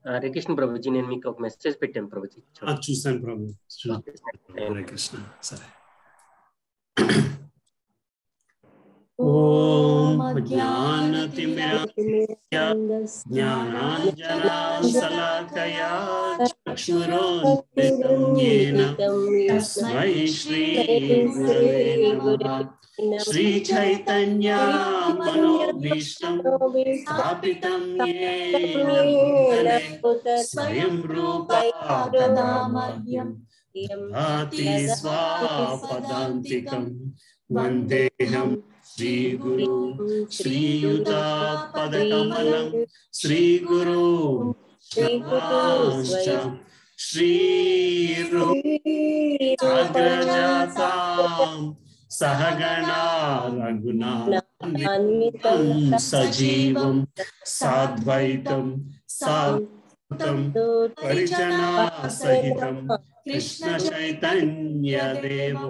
హరే కృష్ణ ప్రభుజీ నేను మీకు ఒక మెసేజ్ పెట్టాను ప్రభుజీ ఆ, చూశాను ప్రభు చూ- హరే కృష్ణ సరే ఓం అజ్ఞానతిమిరాయ జ్ఞానాంజనాశలాకయా చక్షురోన్మిలితం येन తస్మై శ్రీ గురవే నమః శ్రీ చైతన్య మనోభీష్టం స్థాపితం येन భూతలే స్వయం రూపా ప్రదామహ్యం భాతి స్వాపదాంతికం వందేహం శ్రీగురు శ్రీయుత పదకమలం శ్రీగురు శ్రీగురుశ్చ శ్రీరుగ్రజాతాం సహగణా రఘునాథం సజీవం సాద్వైతం సాతం పరిజనా సహితం కృష్ణ చైతన్య దేవం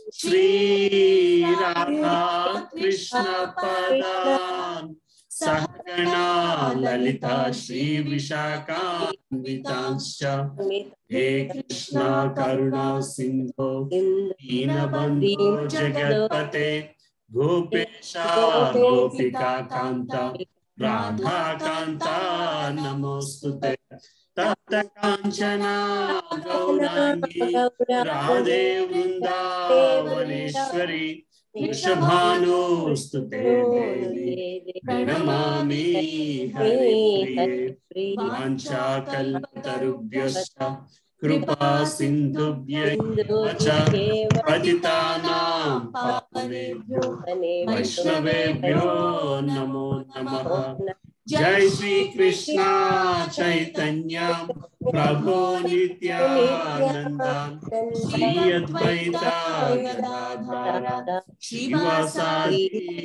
శ్రీరాధా కృష్ణ పదాన్ సహగణా లలిత శ్రీ విశాఖాన్వితాంశ్చ హే కృష్ణ కరుణా సింధో దీనబంధో జగత్పతే గోపేశ గోపికా కాంత రాధా కాంత నమోస్తుతే తప్త కాంచనా గౌరాంగి రాధే వృందావనేశ్వరి వృషభానుస్తుతే దేవి ప్రణమామి హరే ప్రిये వాంఛాకల్పతరుభ్యశ్చ కృపా సింధుభ్యైవ చ పతితానాం పావనేభ్యో వైష్ణవేభ్యో నమో నమః జై శ్రీ కృష్ణ చైతన్య ప్రభో నిత్యానంద శ్రీ అద్వైత గదాధర శివాసాది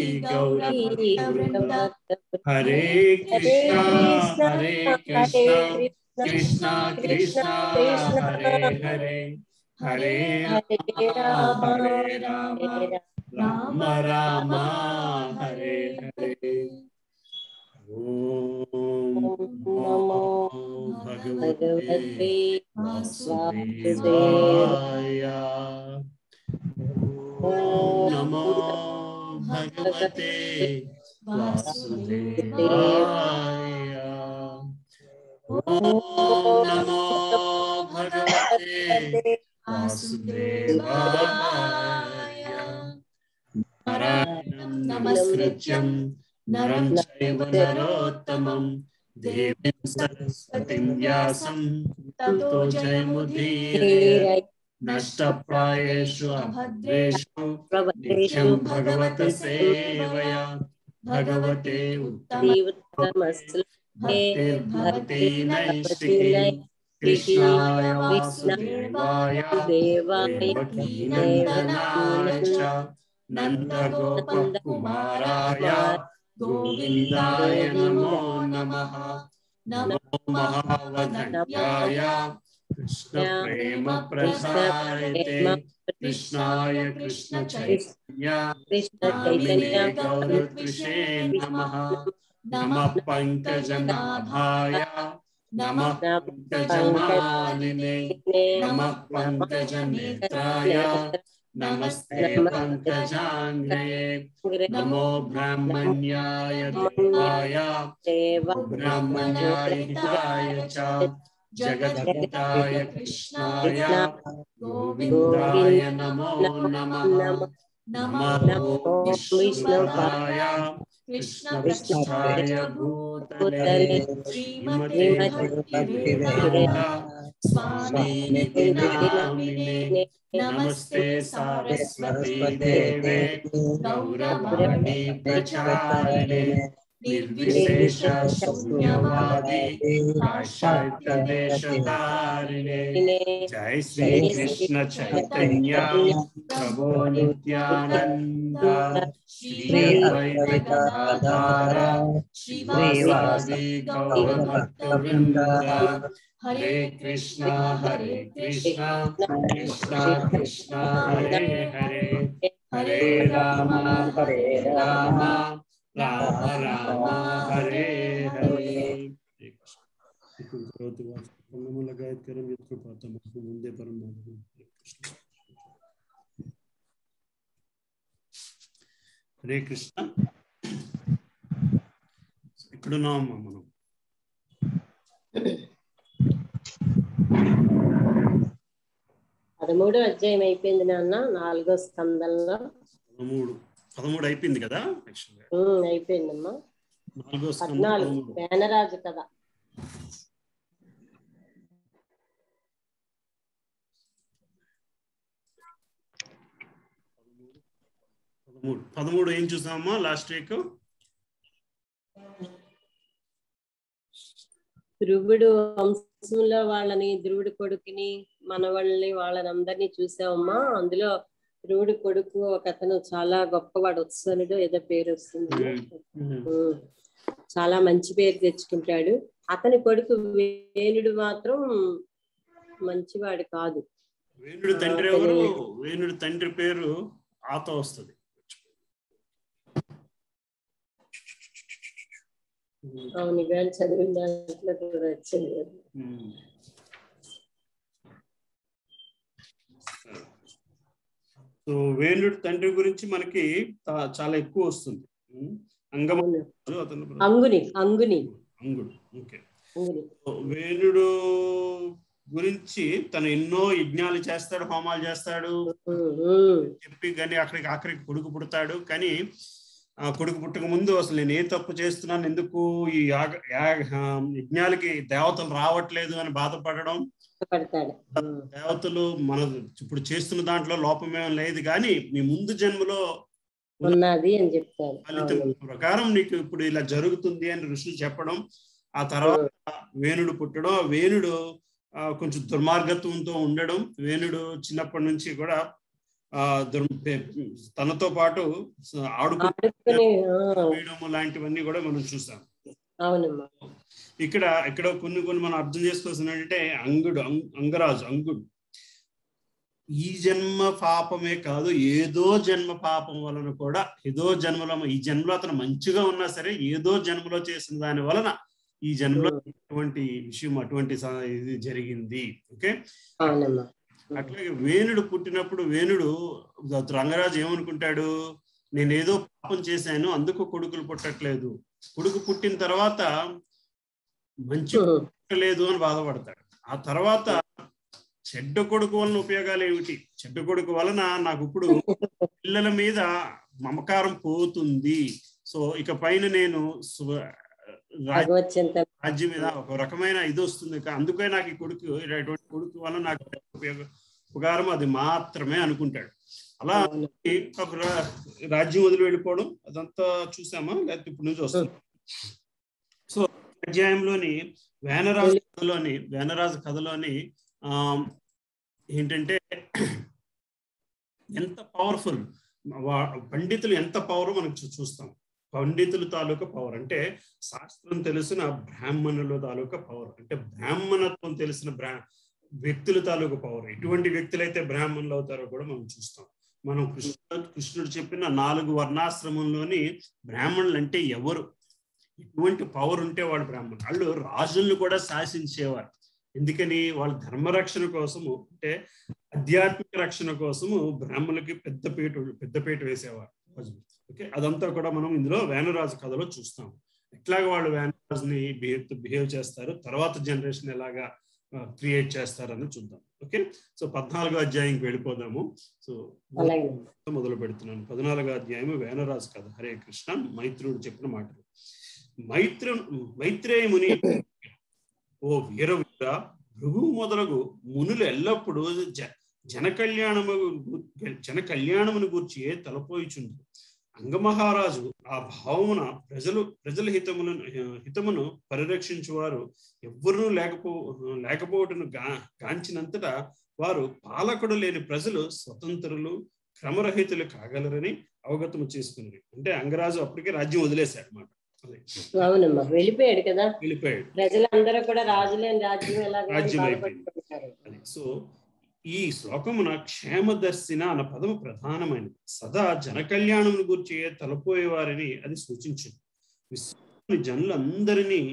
గౌరవ హరే కృష్ణ హరే కృష్ణ కృష్ణ కృష్ణ హరే హరే హరే రామ హరే రామ రామ రామ హరే హరే ఓం నమో భగవతే వాసుదేవాయ ఓం నమో భగవతే వాసుదేవాయ ఓం నమో భగవతే వాసుదేవాయ నారాయణం నమస్కృత్యం నరం చైవ నరోత్తమం దేవీం సరస్వతిం వ్యాసం తతో జయముదీరయ నష్టప్రాయేషు అభద్రేషు నిత్యం భగవత సేవయా భగవతే భక్తిర్భక్తి నైష్టికి కృష్ణాయ వాసుదేవాయ దేవకీ నందనాయ చ నందగోపకుమారాయ గోవిందాయ నమో నమః నమో మహావధన్యాయ కృష్ణ ప్రేమ ప్రసాయతే కృష్ణాయ కృష్ణ చైతన్య నామినే గౌరత్విషే నమః నమః పంకజనాభాయ నమః పంకజమాలినే నమః పంకజనేత్రాయ నమస్తే పంకజాంగ్రయే నమో బ్రాహ్మణ్యాయ దేవాయ బ్రాహ్మణ్యాయ హితాయ చ జగద్హితాయ కృష్ణాయ గోవిందాయ నమో నమః నమో విష్ణుపాయ కృష్ణ పృష్ఠాయ భూతలే శ్రీమతే భక్తివేదాంత స్వామినితి నామినే నమస్తే సారస్వతి దేవే గౌరవాణి ప్రచారిణే నిర్విశేష శూన్యవాది పాశ్చాత్య దేశధారిణే జై శ్రీ కృష్ణ చైతన్య ప్రభో నిత్యానంద శ్రీ అద్వైత గదాధర శ్రీవాసాది గౌరభక్త వృంద హరే కృష్ణ హరే కృష్ణ కృష్ణ కృష్ణ హరే హరే హరే రామ హరే రామ రామ రామ హరే హరే भांति वाच में लगायत करम यत कृपा तमको वंदे परम माधव హరే కృష్ణ ఇక్కడున్నామమ్మా మనం పదమూడో అధ్యాయం అయిపోయింది నాన్న నాలుగో స్కందంలో పదమూడు పదమూడు అయిపోయింది కదా యాక్చువల్గా ఉమ్, అయిపోయిందమ్మా నాలుగో స్కందం పద్నాలుగు పదమూడు వేనరాజు కథ పదమూడు పదమూడు ఏం చూసామమ్మా లాస్ట్ వీక్ ధ్రువుడు వంశంలో వాళ్ళని ధ్రువుడి కొడుకుని మనవాళ్ళని వాళ్ళని అందరినీ చూసావమ్మా అందులో ధ్రువుడి కొడుకు ఒక అతను చాలా గొప్పవాడు ఉత్సనుడు ఏదో పేరు వస్తుంది ఉమ్. చాలా మంచి పేరు తెచ్చుకుంటాడు అతని కొడుకు వేణుడు మాత్రం మంచివాడు కాదు వేణుడు తండ్రి ఎవరు వేణుడు తండ్రి పేరు ఆత వస్తుంది అవును ఇవాళ చదివిన దాంట్లో కూడా వచ్చింది సో వేణుడు తండ్రి గురించి మనకి తా- చాలా ఎక్కువ వస్తుంది ఉమ్. అంగమ అవును. అతను అంగుని అంగుని అంగుడు ఓకే అంగుని వేణుడు గురించి తను ఎన్నో యజ్ఞాలు చేస్తాడు హోమాలు చేస్తాడు ఉమ్, ఉమ్. చెప్పి కానీ అక్కడికి ఆఖరికి కొడుకు పుడతాడు కానీ ఆ కొడుకు పుట్టక ముందు అసలు నేను ఏ తప్పు చేస్తున్నాను ఎందుకు ఈ యాగ యాగ- ఆ, యజ్ఞాలకి దేవతలు రావట్లేదు అని బాధపడడం పడతాడు ఉమ్. దేవతలు మన ఇప్పుడు చేస్తున్న దాంట్లో లోపమేం లేదు కానీ మీ ముందు జన్మలో ఉన్నది అని చెప్తాడు ఫలితం అవును. ప్రకారం నీకు ఇప్పుడు ఇలా జరుగుతుంది అని ఋషులు చెప్పడం ఆ తర్వాత వేణుడు పుట్టడం ఆ వేణుడు ఆ, కొంచెం దుర్మార్గత్వంతో ఉండడం వేణుడు చిన్నప్పటి నుంచి కూడా ఆ దుర్ తనతో పాటు ఆడుకు ఆడుకుని ఆ, వేయడము లాంటివన్నీ కూడా మనం చూసాం అవునమ్మా ఇక్కడ ఇక్కడ కొన్ని కొన్ని మనం అర్థం చేసుకోవాల్సిన ఏంటంటే అంగుడు అం- అంగరాజు అంగుడు ఈ జన్మ పాపమే కాదు ఏదో జన్మ పాపం వలన కూడా ఏదో జన్మలో ఈ జన్మలో అతను మంచిగా ఉన్నా సరే ఏదో జన్మలో చేసిన దాని వలన ఈ జన్మలో అటువంటి విషయం అటువంటి స- ఇది జరిగింది ఓకే అవునమ్మా అట్లాగే వేణుడు పుట్టినప్పుడు వేణుడు రంగరాజు ఏమనుకుంటాడు నేను ఏదో పాపం చేశాను అందుకు కొడుకులు పుట్టట్లేదు కొడుకు పుట్టిన తర్వాత మంచి ఉమ్. లేదు అని బాధపడతాడు ఆ తర్వాత చెడ్డ కొడుకు వలన ఉపయోగాలు ఏమిటి చెడ్డ కొడుకు వలన నాకు ఇప్పుడు పిల్లల మీద మమకారం పోతుంది సో ఇక పైన నేను స్వ- రాజ్య భగవత్ చింతన రాజ్యం మీద ఒక రకమైన ఇది వస్తుంది కా- అందుకే నాకు ఈ కొడుకు ఇటువంటి కొడుకు వల్ల నాకు ఉపయోగ ఉపకారం అది మాత్రమే అనుకుంటాడు అలా అవును. ఒక రా- రాజ్యం వదిలి వెళ్ళిపోవడం అదంతా చూసామా లేకపోతే ఇప్పుడు నుంచి వస్తుంది సో అధ్యాయంలోని వేనరాజు కథలోని వేనరాజు కథలోని ఆ ఏంటంటే ఎంత పవర్ఫుల్ పండితులు ఎంత పవర్ మనం చూ- చూస్తాం పండితుల తాలూకా పవర్ అంటే శాస్త్రం తెలిసిన బ్రాహ్మణుల తాలూకా పవర్ అంటే బ్రాహ్మణత్వం తెలిసిన బ్రా వ్యక్తుల తాలూకా పవర్ ఎటువంటి వ్యక్తులైతే బ్రాహ్మణులు అవుతారో కూడా మనం చూస్తాం మనం కృష్ణ కృష్ణుడు చెప్పిన నాలుగు వర్ణాశ్రమంలోని బ్రాహ్మణులు అంటే ఎవరు ఎటువంటి పవర్ ఉంటే వాళ్ళు బ్రాహ్మణులు వాళ్ళు రాజులను కూడా శాసించేవారు ఎందుకని వాళ్ళ ధర్మరక్షణ కోసము అంటే ఆధ్యాత్మిక రక్షణ కోసము బ్రాహ్మణులకి పెద్ద పీట పెద్ద పీట వేసేవారు ఓకే అదంతా కూడా మనం ఇందులో వేనరాజు కథలో చూస్తాం ఎట్లాగా వాళ్ళు వేనరాజుని బిహేవ్ బిహేవ్ చేస్తారు తర్వాత జనరేషన్ ఎలాగా క్రియేట్ చేస్తారని చూద్దాం ఓకే సో పద్నాలుగో అధ్యాయంకి వెళ్ళిపోదాము సో అలాగే మొదలు పెడుతున్నాను పద్నాలుగో అధ్యాయం వేనరాజు కథ హరే కృష్ణ మైత్రుడు చెప్పిన మాటలు మైత్రు మైత్రేయ ముని ఓ వీర వీర భృగు మొదలగు మునులు ఎల్లప్పుడూ జ జన కళ్యాణము జన కళ్యాణమును గూర్చి తలపోయిచుండు అంగమహారాజు ఆ భావమున ప్రజలు ప్రజల హితములను హితమును పరిరక్షించువారు ఎవ్వరూ లేకపో లేకపోవటను గా గాంచినంతటా వారు పాలకుడు లేని ప్రజలు స్వతంత్రులు క్రమరహితులు కాగలరని అవగతము చేసుకున్నారు అంటే అంగరాజు అప్పటికే రాజ్యం వదిలేశాడు అనమాట అదే అవునమ్మా వెళ్ళిపోయాడు కదా వెళ్ళిపోయాడు ప్రజలందరూ కూడా రాజులేని రాజ్యం ఎలా రాజ్యం అయిపోయింది. బాధపడుతుంటారు అది సో ఈ శ్లోకమున క్షేమదర్శిన అన్న పదము ప్రధానమైనది సదా జన కళ్యాణమును గురించి తలపోయే వారిని అది సూచించింది విశ్వాన్ని జనులందరినీ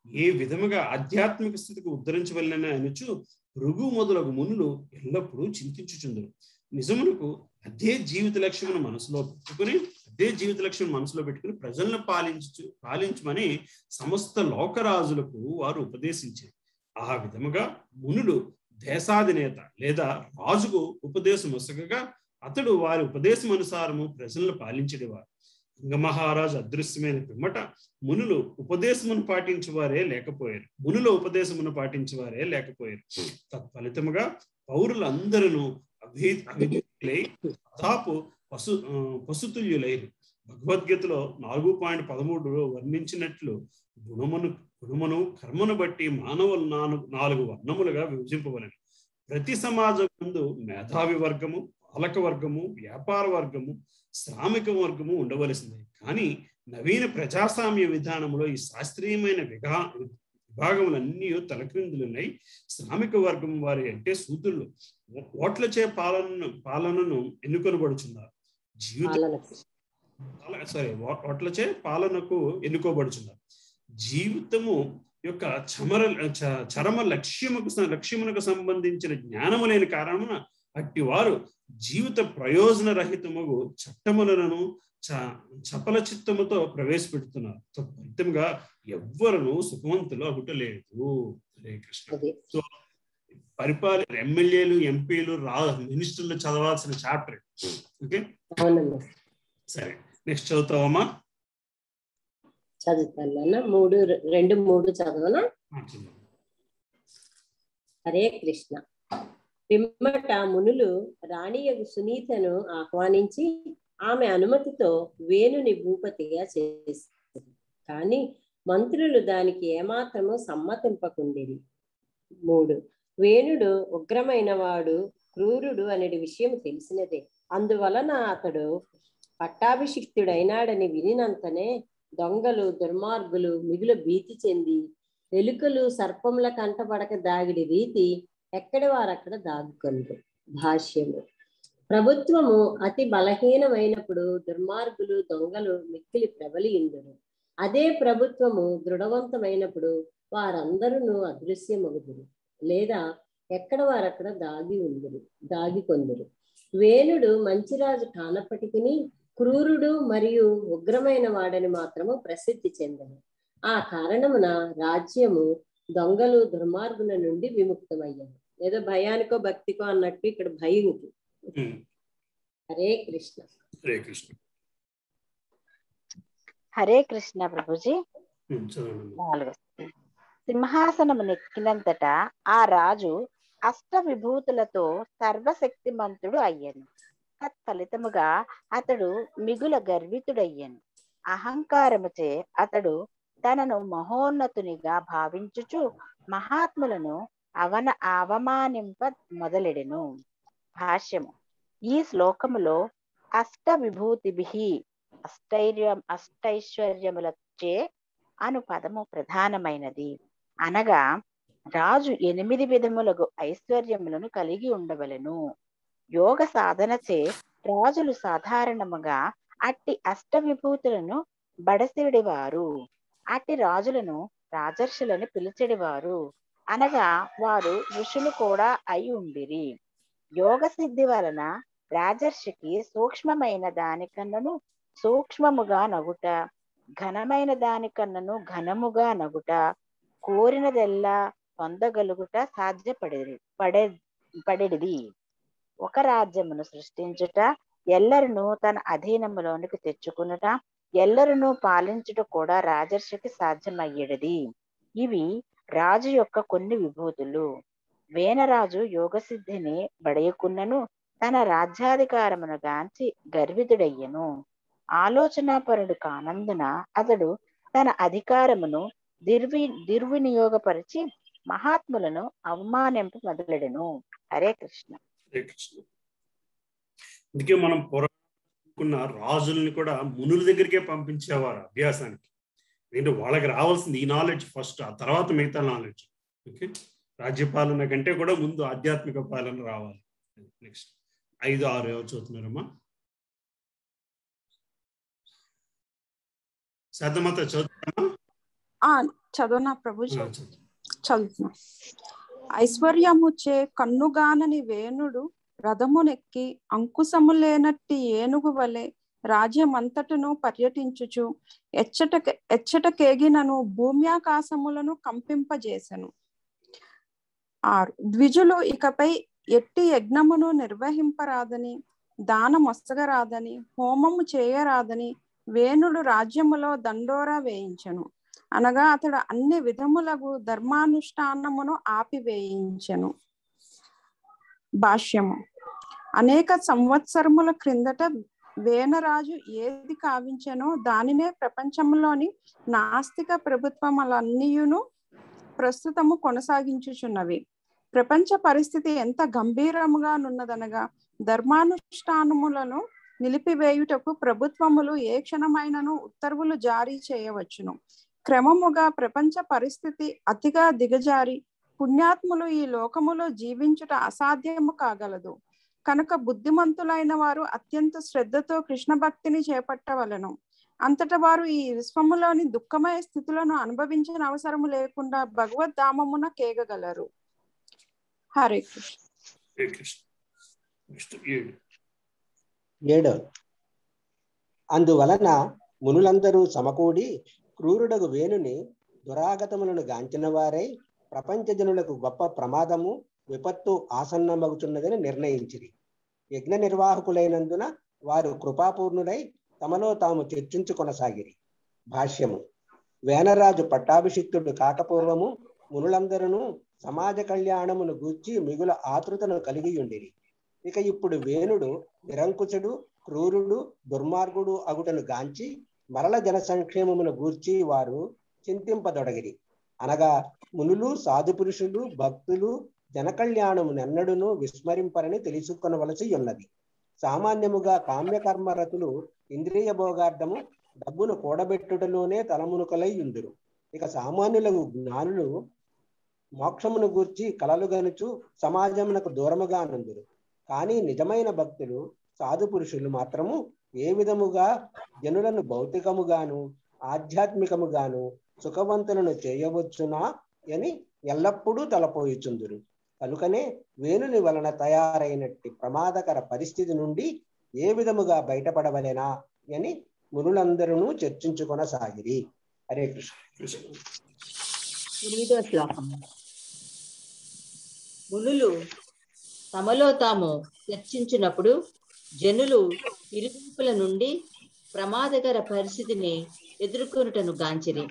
ఏ విధముగా ఆధ్యాత్మిక స్థితికి ఉద్ధరించవలనని అనుచు భృగు మొదలగు మునులు ఎల్లప్పుడూ చింతించుచుందరు నిజమునకు అదే జీవిత లక్ష్యమును మనసులో పెట్టుకుని అదే జీవిత లక్ష్యం మనసులో పెట్టుకుని ప్రజలను పాలించు పాలించమని సమస్త లోకరాజులకు వారు ఉపదేశించారు ఆ విధముగా మునులు దేశాధినేత లేదా రాజుకు ఉపదేశం వసగగా అతడు వారి ఉపదేశం అనుసారము ప్రజలను పాలించేవారు అంగమహారాజు అదృశ్యమైన పిమ్మట మునులు ఉపదేశమును పాటించేవారే లేకపోయారు మునుల ఉపదేశమును పాటించేవారే లేకపోయారు తత్ఫలితముగా పౌరులందరూ అభి అభివృద్ధులై దాపు పశు ఆ, పశుతుల్యులైరు భగవద్గీతలో నాలుగు పాయింట్ పదమూడులో వర్ణించినట్లు గుణమును గుణమును కర్మను బట్టి మానవులు నాలుగు నాలుగు వర్ణములుగా విభజింపవలను ప్రతి సమాజం ముందు మేధావి వర్గము పాలక వర్గము వ్యాపార వర్గము శ్రామిక వర్గము ఉండవలసిందే కానీ నవీన ప్రజాస్వామ్య విధానంలో ఈ శాస్త్రీయమైన విభా విభాగములన్నీ తలక్రిందులున్నాయి శ్రామిక వర్గం వారి అంటే సూత్రులు ఓట్లచే పాలనను పాలనను ఎన్నుకొనబడుచున్నారు జీవిత పాలనకు సారీ ఓట్లచే పాలనకు ఎన్నుకోబడుచున్నారు జీవితము యొక్క చమర చ- చరమ లక్ష్యముకు స- లక్ష్యమునకు సంబంధించిన జ్ఞానము లేని కారణమున అట్టి వారు జీవిత ప్రయోజన రహితముగు చట్టములను చ- చపల చిత్తముతో ప్రవేశపెడుతున్నారు ఫలితంగా ఎవ్వరును సుఖవంతులు అగుటలేదు హరే కృష్ణ అది పరిపాలన ఎమ్మెల్యేలు ఎంపీలు రా మినిస్టర్లు చదవాల్సిన చాప్టర్ ఓకే అవునమ్మా సరే నెక్స్ట్ చదువుతావమ్మా చదువుతాను నాన్న మూడు రెండు మూడు చదవనా మాట్లాడదాం. హరే కృష్ణ పిమ్మట మునులు రాణియగు సునీతను ఆహ్వానించి ఆమె అనుమతితో వేణుని భూపతిగా చేశారు కానీ మంత్రులు దానికి ఏమాత్రము సమ్మతింపకుండిరి మూడు వేణుడు ఉగ్రమైన వాడు క్రూరుడు అనే విషయం తెలిసినదే అందువలన అతడు పట్టాభిషిక్తుడైనాడని వినినంతనే దొంగలు దుర్మార్గులు మిగులు భీతి చెంది ఎలుకలు సర్పముల కంటపడక దాగిడి రీతి ఎక్కడి వారక్కడ దాగుకొంది భాష్యము ప్రభుత్వము అతి బలహీనమైనప్పుడు దుర్మార్గులు దొంగలు మిక్కిలి ప్రబలియుందురు అదే ప్రభుత్వము దృఢవంతమైనప్పుడు వారందరూ అదృశ్యమగుదురు లేదా ఎక్కడ వారక్కడ దాగి ఉందురు దాగి కొందురు వేణుడు మంచిరాజు కానప్పటికీ క్రూరుడు మరియు ఉగ్రమైన వాడని మాత్రము ప్రసిద్ధి చెందను ఆ కారణమున రాజ్యము దొంగలు దుర్మార్గుల నుండి విముక్తమయ్యారు ఏదో భయానికో భక్తికో అన్నట్టు ఇక్కడ భయంకి ఉమ్, హరే కృష్ణ హరే కృష్ణ హరే కృష్ణ ప్రభుజీ ఉమ్, చదవండి నాలుగు సింహాసనము నెక్కినంతట ఆ రాజు అష్ట విభూతులతో సర్వశక్తిమంతుడు అయ్యను తత్ఫలితముగా అతడు మిగుల గర్వితుడయ్యను అహంకారముచే అతడు తనను మహోన్నతునిగా భావించుచు మహాత్ములను అవన అవమానింప మొదలెడెను భాష్యము ఈ శ్లోకములో అష్ట విభూతిభి అష్టైర్యం అష్టైశ్వర్యములచే అను పదము ప్రధానమైనది అనగా రాజు ఎనిమిది విధములకు ఐశ్వర్యములను కలిగి ఉండవలెను యోగ సాధనచే రాజులు సాధారణముగా అట్టి అష్ట విభూతులను బడసిడివారు అట్టి రాజులను రాజర్షులని పిలిచెడివారు అనగా వారు ఋషులు కూడా అయి ఉండిరి యోగ సిద్ధి వలన రాజర్షికి సూక్ష్మమైన దానికన్నను సూక్ష్మముగా నగుట ఘనమైన దానికన్నను ఘనముగా నగుట కోరినదెల్లా పొందగలుగుట సాధ్యపడేది పడే పడేది ఒక రాజ్యమును సృష్టించుట ఎల్లరును తన అధీనములోనికి తెచ్చుకునుట ఎల్లరును పాలించుట కూడా రాజర్షికి సాధ్యమయ్యేది ఇవి రాజు యొక్క కొన్ని విభూతులు వేనరాజు యోగసిద్ధిని బడయకున్నను తన రాజ్యాధికారమును గాంచి గర్వితుడయ్యను ఆలోచనాపరుడు కానందున అతడు తన అధికారమును దిర్వి దుర్వినియోగపరిచి మహాత్ములను అవమానింప మొదలెడెను హరే కృష్ణ హరే కృష్ణ అందుకే మనం పొరకున్న రాజుల్ని కూడా మునుల దగ్గరికే పంపించేవారు అభ్యాసానికి ఏంటంటే వాళ్ళకి రావాల్సింది ఈ నాలెడ్జ్ ఫస్ట్ ఆ తర్వాత మిగతా నాలెడ్జ్ ఓకే రాజ్యపాలన కంటే కూడా ముందు ఆధ్యాత్మిక పాలన రావాలి నెక్స్ట్ ఐదు ఆరు ఎవరు చదువుతున్నారమ్మా శాతమాత చదువుతామా ఆ చదవనా ప్రభుజీ ఆ, చదువు. చదువుతున్నా ఐశ్వర్యముచే కన్నుగానని వేణుడు రథమునెక్కి అంకుశము లేనట్టి ఏనుగు వలె రాజ్యమంతటను పర్యటించుచు ఎచ్చట ఎచ్చటకేగినను భూమ్యాకాశములను కంపింపజేసెను ఆరు ద్విజులు ఇకపై ఎట్టి యజ్ఞమును నిర్వహింపరాదని దానమొసగరాదని హోమము చేయరాదని వేణుడు రాజ్యములో దండోరా వేయించెను అనగా అతడు అన్ని విధములకు ధర్మానుష్ఠానమును ఆపివేయించెను భాష్యము అనేక సంవత్సరముల క్రిందట వేనరాజు ఏది కావించెనో దానినే ప్రపంచంలోని నాస్తిక ప్రభుత్వములన్నీయును ప్రస్తుతము కొనసాగించుచున్నవి ప్రపంచ పరిస్థితి ఎంత గంభీరముగా నున్నదనగా ధర్మానుష్ఠానములను నిలిపివేయుటకు ప్రభుత్వములు ఏ క్షణమైనను ఉత్తర్వులు జారీ చేయవచ్చును క్రమముగా ప్రపంచ పరిస్థితి అతిగా దిగజారి పుణ్యాత్ములు ఈ లోకములో జీవించుట అసాధ్యము కాగలదు కనుక బుద్ధిమంతులైన వారు అత్యంత శ్రద్ధతో కృష్ణ భక్తిని చేపట్టవలను అంతట వారు ఈ విశ్వములోని దుఃఖమయ స్థితులను అనుభవించిన అవసరము లేకుండా భగవద్ ధామమున కేగగలరు హరే కృష్ణ హరే కృష్ణ నెక్స్ట్ ఏడు ఏడో అందువలన మునులందరూ సమకూడి క్రూరుడగు వేణుని దురాగతములను గాంచిన వారై ప్రపంచ జనులకు గొప్ప ప్రమాదము విపత్తు ఆసన్నమగుచున్నదని నిర్ణయించిరి యజ్ఞ నిర్వాహకులైనందున వారు కృపాపూర్ణుడై తమలో తాము చర్చించు కొనసాగిరి భాష్యము వేనరాజు పట్టాభిషిక్తుడు కాకపూర్వము మునులందరూ సమాజ కళ్యాణమును గూర్చి మిగుల ఆతృతను కలిగి ఉండిరి ఇక ఇప్పుడు వేణుడు నిరంకుశుడు క్రూరుడు దుర్మార్గుడు అగుటను గాంచి మరల జన సంక్షేమమును గూర్చి వారు చింతింపదొడగిరి అనగా మునులు సాధు పురుషులు భక్తులు జనకళ్యాణమునెన్నడును విస్మరింపరని తెలుసుకొనవలసి ఉన్నది సామాన్యముగా కామ్యకర్మరతులు ఇంద్రియ భోగార్థము డబ్బును కూడబెట్టుటలోనే తలమునుకలై ఉందురు ఇక సామాన్యులకు జ్ఞానులు మోక్షమును గూర్చి కలలు గనుచు సమాజమునకు దూరముగా నుందురు కానీ నిజమైన భక్తులు సాధు పురుషులు మాత్రము ఏ విధముగా జనులను భౌతికముగాను ఆధ్యాత్మికముగాను సుఖవంతులను చేయవచ్చునా అని ఎల్లప్పుడూ తలపోయిచుందురు కనుకనే వేణుని వలన తయారైనట్టి ప్రమాదకర పరిస్థితి నుండి ఏ విధముగా బయటపడవలెనా అని మునులందరూ చర్చించుకొనసాగిరి హరే కృష్ణ కృష్ణ ఎనిమిదో శ్లోకం మునులు తమలో తాము చర్చించినప్పుడు జనులు ఇరువైపుల నుండి ప్రమాదకర పరిస్థితిని ఎదుర్కొనుటను గాంచిరి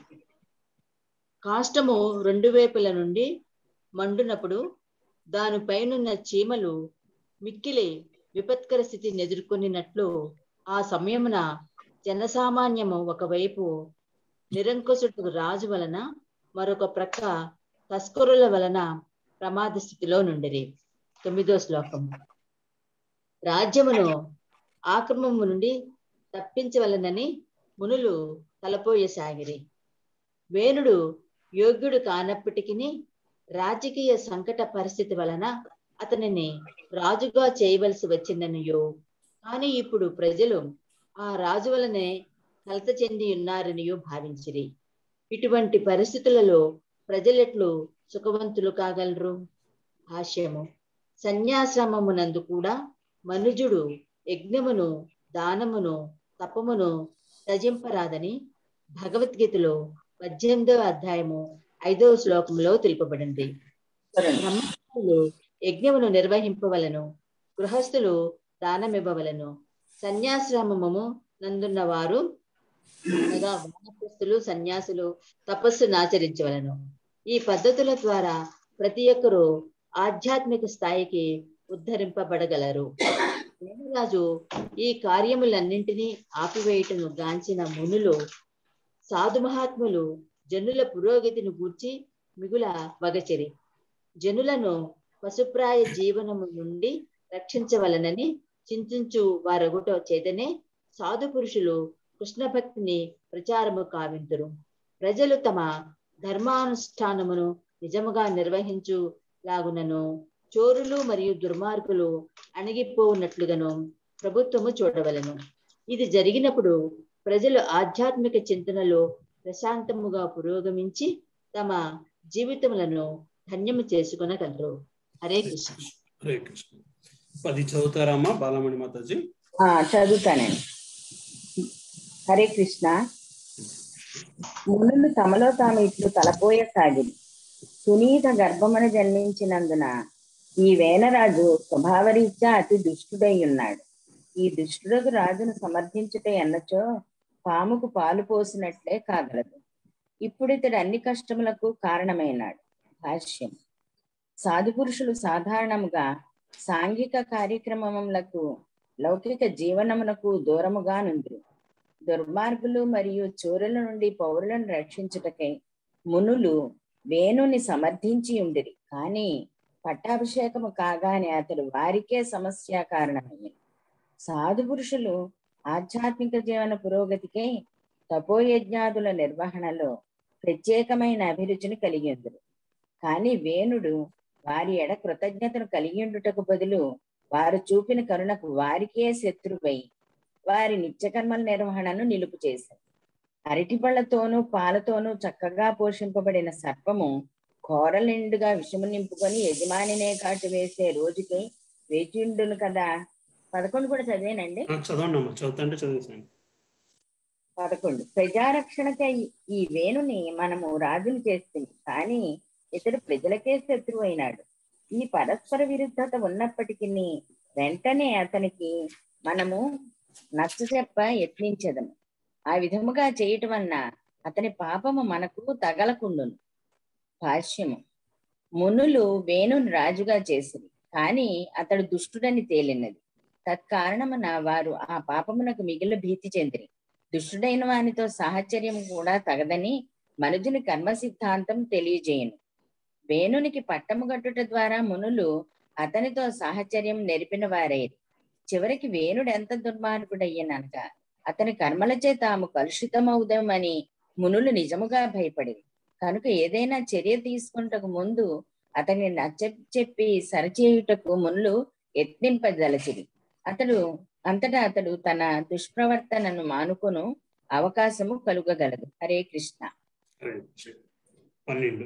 కాష్టము రెండు వైపుల నుండి మండునప్పుడు దానిపైనున్న చీమలు మిక్కిలి విపత్కర స్థితిని ఎదుర్కొనినట్లు ఆ సమయమున జనసామాన్యము ఒకవైపు నిరంకుశుడు రాజు వలన మరొక ప్రక్క తస్కరుల వలన ప్రమాద స్థితిలో నుండిరి తొమ్మిదో శ్లోకం రాజ్యమును ఆక్రమము నుండి తప్పించవలనని మునులు తలపోయసాగిరి వేణుడు యోగ్యుడు కానప్పటికీ రాజకీయ సంకట పరిస్థితి వలన అతనిని రాజుగా చేయవలసి వచ్చిందనియో కానీ ఇప్పుడు ప్రజలు ఆ రాజు వలనే కలత చెంది ఉన్నారనియో భావించిరి ఇటువంటి పరిస్థితులలో ప్రజలెట్లు సుఖవంతులు కాగలరు భాష్యము సన్యాశ్రమమునందు కూడా మనుజుడు యజ్ఞమును దానమును తపమును త్యజింపరాదని భగవద్గీతలో పద్దెనిమిదవ అధ్యాయము ఐదవ శ్లోకంలో తెలుపబడింది బ్రహ్మచారులు యజ్ఞమును నిర్వహింపవలను గృహస్థులు దానమివ్వవలను సన్యాశ్రమము నందున్న వారు అనగా వానప్రస్థులు సన్యాసులు తపస్సును ఆచరించవలను ఈ పద్ధతుల ద్వారా ప్రతి ఒక్కరూ ఆధ్యాత్మిక స్థాయికి ఉద్ధరింపబడగలరు రాజు ఈ కార్యములన్నింటినీ ఆపివేయటను గాంచిన మునులు సాధు మహాత్ములు జనుల పురోగతిని గూర్చి మిగుల వగచెరి జనులను పశుప్రాయ జీవనము నుండి రక్షించవలనని చింతించు వారొకటో చేతనే సాధు పురుషులు కృష్ణ భక్తిని ప్రచారము కావింతురు ప్రజలు తమ ధర్మానుష్ఠానమును నిజముగా నిర్వహించు లాగునను చోరులు మరియు దుర్మార్గులు అణిగిపోవున్నట్లుగాను ప్రభుత్వము చూడవలను ఇది జరిగినప్పుడు ప్రజలు ఆధ్యాత్మిక చింతనలో ప్రశాంతముగా పురోగమించి తమ జీవితములను ధన్యము చేసుకొనగలరు హరే కృష్ణ హరే కృష్ణ పది చదువుతారమ్మా బాలమణి మాతాజీ ఆ, చదువుతానండి హరే కృష్ణ మునులు తమలో తాము ఇట్లు తలపోయసాగింది సునీత గర్భమున జన్మించినందున ఈ వేనరాజు స్వభావరీత్యా అతి దుష్టుడై ఉన్నాడు ఈ దుష్టుడకు రాజును సమర్థించుట ఎన్నచో పాముకు పాలు పోసినట్లే కాగలదు ఇప్పుడు ఇతడు అన్ని కష్టములకు కారణమైనాడు భాష్యం సాధు పురుషులు సాధారణముగా సాంఘిక కార్యక్రమములకు లౌకిక జీవనమునకు దూరముగా నుందురు దుర్మార్గులు మరియు చోరుల నుండి పౌరులను రక్షించుటకై మునులు వేణుని సమర్థించి ఉండిరి కానీ పట్టాభిషేకము కాగానే అతడు వారికే సమస్య కారణమైంది సాధు పురుషులు ఆధ్యాత్మిక జీవన పురోగతికై తపోయజ్ఞాదుల నిర్వహణలో ప్రత్యేకమైన అభిరుచిని కలిగి ఉందరు కానీ వేణుడు వారి ఎడ కృతజ్ఞతను కలిగి ఉండుటకు బదులు వారు చూపిన కరుణకు వారికే శత్రువై వారి నిత్యకర్మల నిర్వహణను నిలుపు చేశారు అరటి పళ్ళతోనూ పాలతోనూ చక్కగా పోషింపబడిన సర్పము కోరలిండుగా విషము నింపుకొని యజమానినే కాటు వేసే రోజుకి వేచిండును కదా పదకొండు కూడా చదివేనండి ఆ, చదవండి అమ్మా చదువుతుంటే చదివేసాను పదకొండు ప్రజారక్షణకై ఈ వేణుని మనము రాజుని చేస్తుంది కానీ ఇతడు ప్రజలకే శత్రువు అయినాడు ఈ పరస్పర విరుద్ధత ఉన్నప్పటికీ వెంటనే అతనికి మనము నచ్చ చెప్ప యత్నించదము ఆ విధముగా చేయటం వలన అతని పాపము మనకు తగలకుండును భాష్యము మునులు వేణుని రాజుగా చేసింది కానీ అతడు దుష్టుడని తేలినది తత్కారణమున వారు ఆ పాపమునకు మిగిలిన భీతి చెందిరి దుష్టుడైన వానితో సాహచర్యం కూడా తగదని మనుజుని కర్మ సిద్ధాంతం తెలియజేయను వేణునికి పట్టము కట్టుట ద్వారా మునులు అతనితో సాహచర్యం నెరిపిన వారేది చివరికి వేణుడు ఎంత దుర్మార్గుడయ్యననగా అతని కర్మలచే తాము కలుషితమవుదామని మునులు నిజముగా భయపడింది కనుక ఏదైనా చర్య తీసుకుంటకు ముందు అతన్ని నచ్చ చెప్పి సరిచేయుటకు మునులు యత్నింపదలచిరి అతడు అంతటా అతడు తన దుష్ప్రవర్తనను మానుకొను అవకాశము కలుగగలదు హరే కృష్ణ హరే కృష్ణ పన్నెండు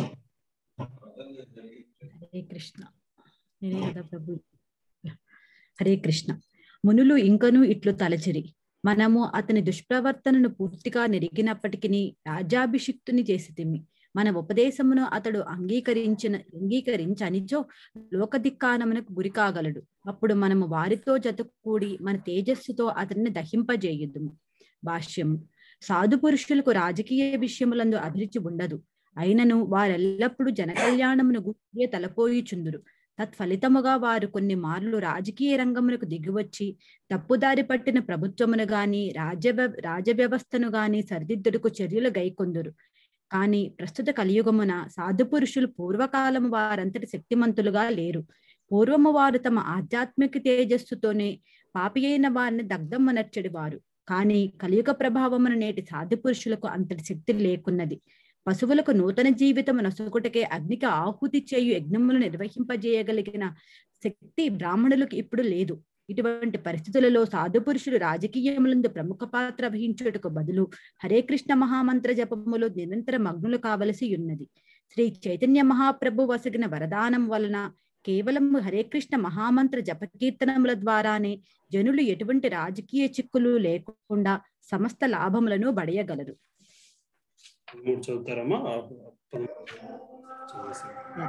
హరే కృష్ణ నేనే కదా ప్రభు హరే కృష్ణ మునులు ఇంకనూ ఇట్లు తలచిరి మనము అతని దుష్ప్రవర్తనను పూర్తిగా నెరిగినప్పటికీ రాజ్యాభిషిక్తుని చేసి తిమ్మి మన ఉపదేశమును అతడు అంగీకరించిన అంగీకరించనిచో లోకదిక్కానమునకు గురి కాగలడు అప్పుడు మనము వారితో జత కూడి మన తేజస్సుతో అతన్ని దహింపజేయుదుము భాష్యము సాధు పురుషులకు రాజకీయ విషయములందు అభిరుచి ఉండదు అయినను వారెల్లప్పుడూ జనకల్యాణమును గుర్తే తలపోయిచుందురు తత్ఫలితముగా వారు కొన్ని మార్లు రాజకీయ రంగమునకు దిగివచ్చి తప్పుదారి పట్టిన ప్రభుత్వమును గాని రాజ్య రాజవ్యవస్థను గాని సరిదిద్దుటకు చర్యలు గైకొందురు కానీ ప్రస్తుత కలియుగమున సాధు పురుషులు పూర్వకాలము వారంతటి శక్తిమంతులుగా లేరు పూర్వము వారు తమ ఆధ్యాత్మిక తేజస్సుతోనే పాపి అయిన వారిని దగ్ధమ్మనర్చడి వారు కానీ కలియుగ ప్రభావమున నేటి సాధు పురుషులకు అంతటి శక్తి లేకున్నది పశువులకు నూతన జీవితము నొసగుటకే అగ్నికి ఆహుతి చేయు యజ్ఞములు నిర్వహింపజేయగలిగిన శక్తి బ్రాహ్మణులకు ఇప్పుడు లేదు ఇటువంటి పరిస్థితులలో సాధు పురుషులు రాజకీయములందు ప్రముఖ పాత్ర వహించుటకు బదులు హరే కృష్ణ మహామంత్ర జపములో నిరంతర మగ్నులు కావలసి ఉన్నది శ్రీ చైతన్య మహాప్రభు వసగిన వరదానం వలన కేవలం హరే కృష్ణ మహామంత్ర జపకీర్తనముల ద్వారానే జనులు ఎటువంటి రాజకీయ చిక్కులు లేకుండా సమస్త లాభములను బడయగలరు మూడు చదువుతారమ్మా ఆ, పదమూడు చదివేసాను.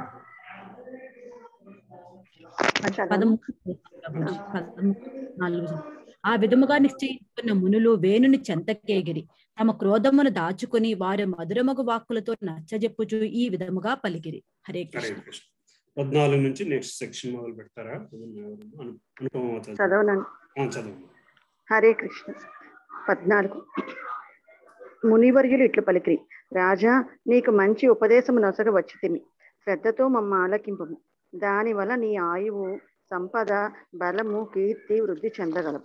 పదమూడు ప్రభుజీ, పదమూడు, నాలుగు ఆ విధముగా నిశ్చయించుకున్న మునులు వేణుని చెంతకేగిరి తమ క్రోధమును దాచుకుని వారి మధురమగు వాక్కులతో నచ్చజెప్పుచు ఈ విధముగా పలికిరి హరే హరే కృష్ణ కృష్ణ పద్నాలుగు నుంచి నెక్స్ట్ సెక్షన్ మొదలు పెడతారా అను- అనుపమ మాతాజీ. చదవనండి ఆ, చదవండి హరే కృష్ణ పద్నాలుగు మునివర్యులు ఇట్లు పలికిరి రాజా నీకు మంచి ఉపదేశము నొసగ వచ్చి తిని శ్రద్ధతో మమ్మ ఆలకింపము దానివల్ల నీ ఆయువు సంపద బలము కీర్తి వృద్ధి చెందగలవు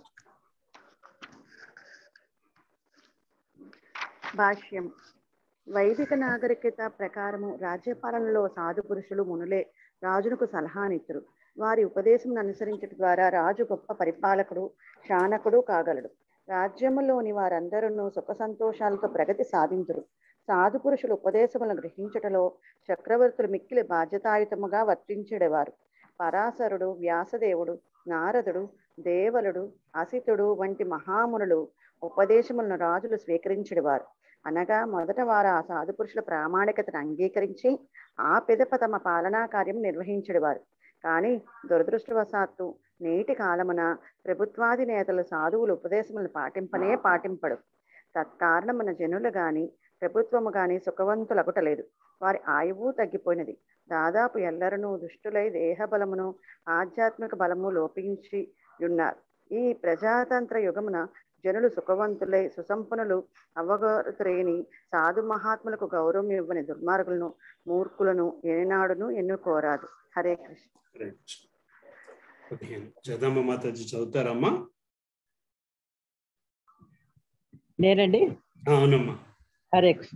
భాష్యం వైదిక నాగరికత ప్రకారము రాజ్యపాలనలో సాధు పురుషులు మునులే రాజునకు సలహానిత్తురు వారి ఉపదేశం అనుసరించడం ద్వారా రాజు గొప్ప పరిపాలకుడు శానకుడు కాగలడు రాజ్యములోని వారందరూ సుఖ సంతోషాలతో ప్రగతి సాధింతురు సాధు పురుషులు ఉపదేశములను గ్రహించటలో చక్రవర్తులు మిక్కిలి బాధ్యతాయుతముగా వర్తించేవారు పరాశరుడు వ్యాసదేవుడు నారదుడు దేవలుడు అసితుడు వంటి మహామునులు ఉపదేశములను రాజులు స్వీకరించేవారు అనగా మొదట వారు ఆ సాధు పురుషుల ప్రామాణికతను అంగీకరించి ఆ పిదప తమ పాలనా కార్యం నిర్వహించేవారు కానీ దురదృష్టవశాత్తు నేటి కాలమున ప్రభుత్వాధినేతలు సాధువులు ఉపదేశములను పాటింపనే పాటింపడు తత్కారణమున జనులు గాని ప్రభుత్వము గాని సుఖవంతులగుటలేదు వారి ఆయువు తగ్గిపోయినది దాదాపు ఎల్లరను దుష్టులై దేహ బలమును ఆధ్యాత్మిక బలము లోపించి ఉన్నారు ఈ ప్రజాతంత్ర యుగమున జనులు సుఖవంతులై సుసంపన్నులు అవ్వగోరుతురేని సాధు మహాత్ములకు గౌరవం ఇవ్వని దుర్మార్గులను మూర్ఖులను ఏనాడును ఎన్నుకోరాదు హరే కృష్ణ హరే కృష్ణ పదిహేను జగదమ్మ మాతాజీ చదువుతారమ్మా నేనండి ఆ, అవునమ్మా హరే కృష్ణ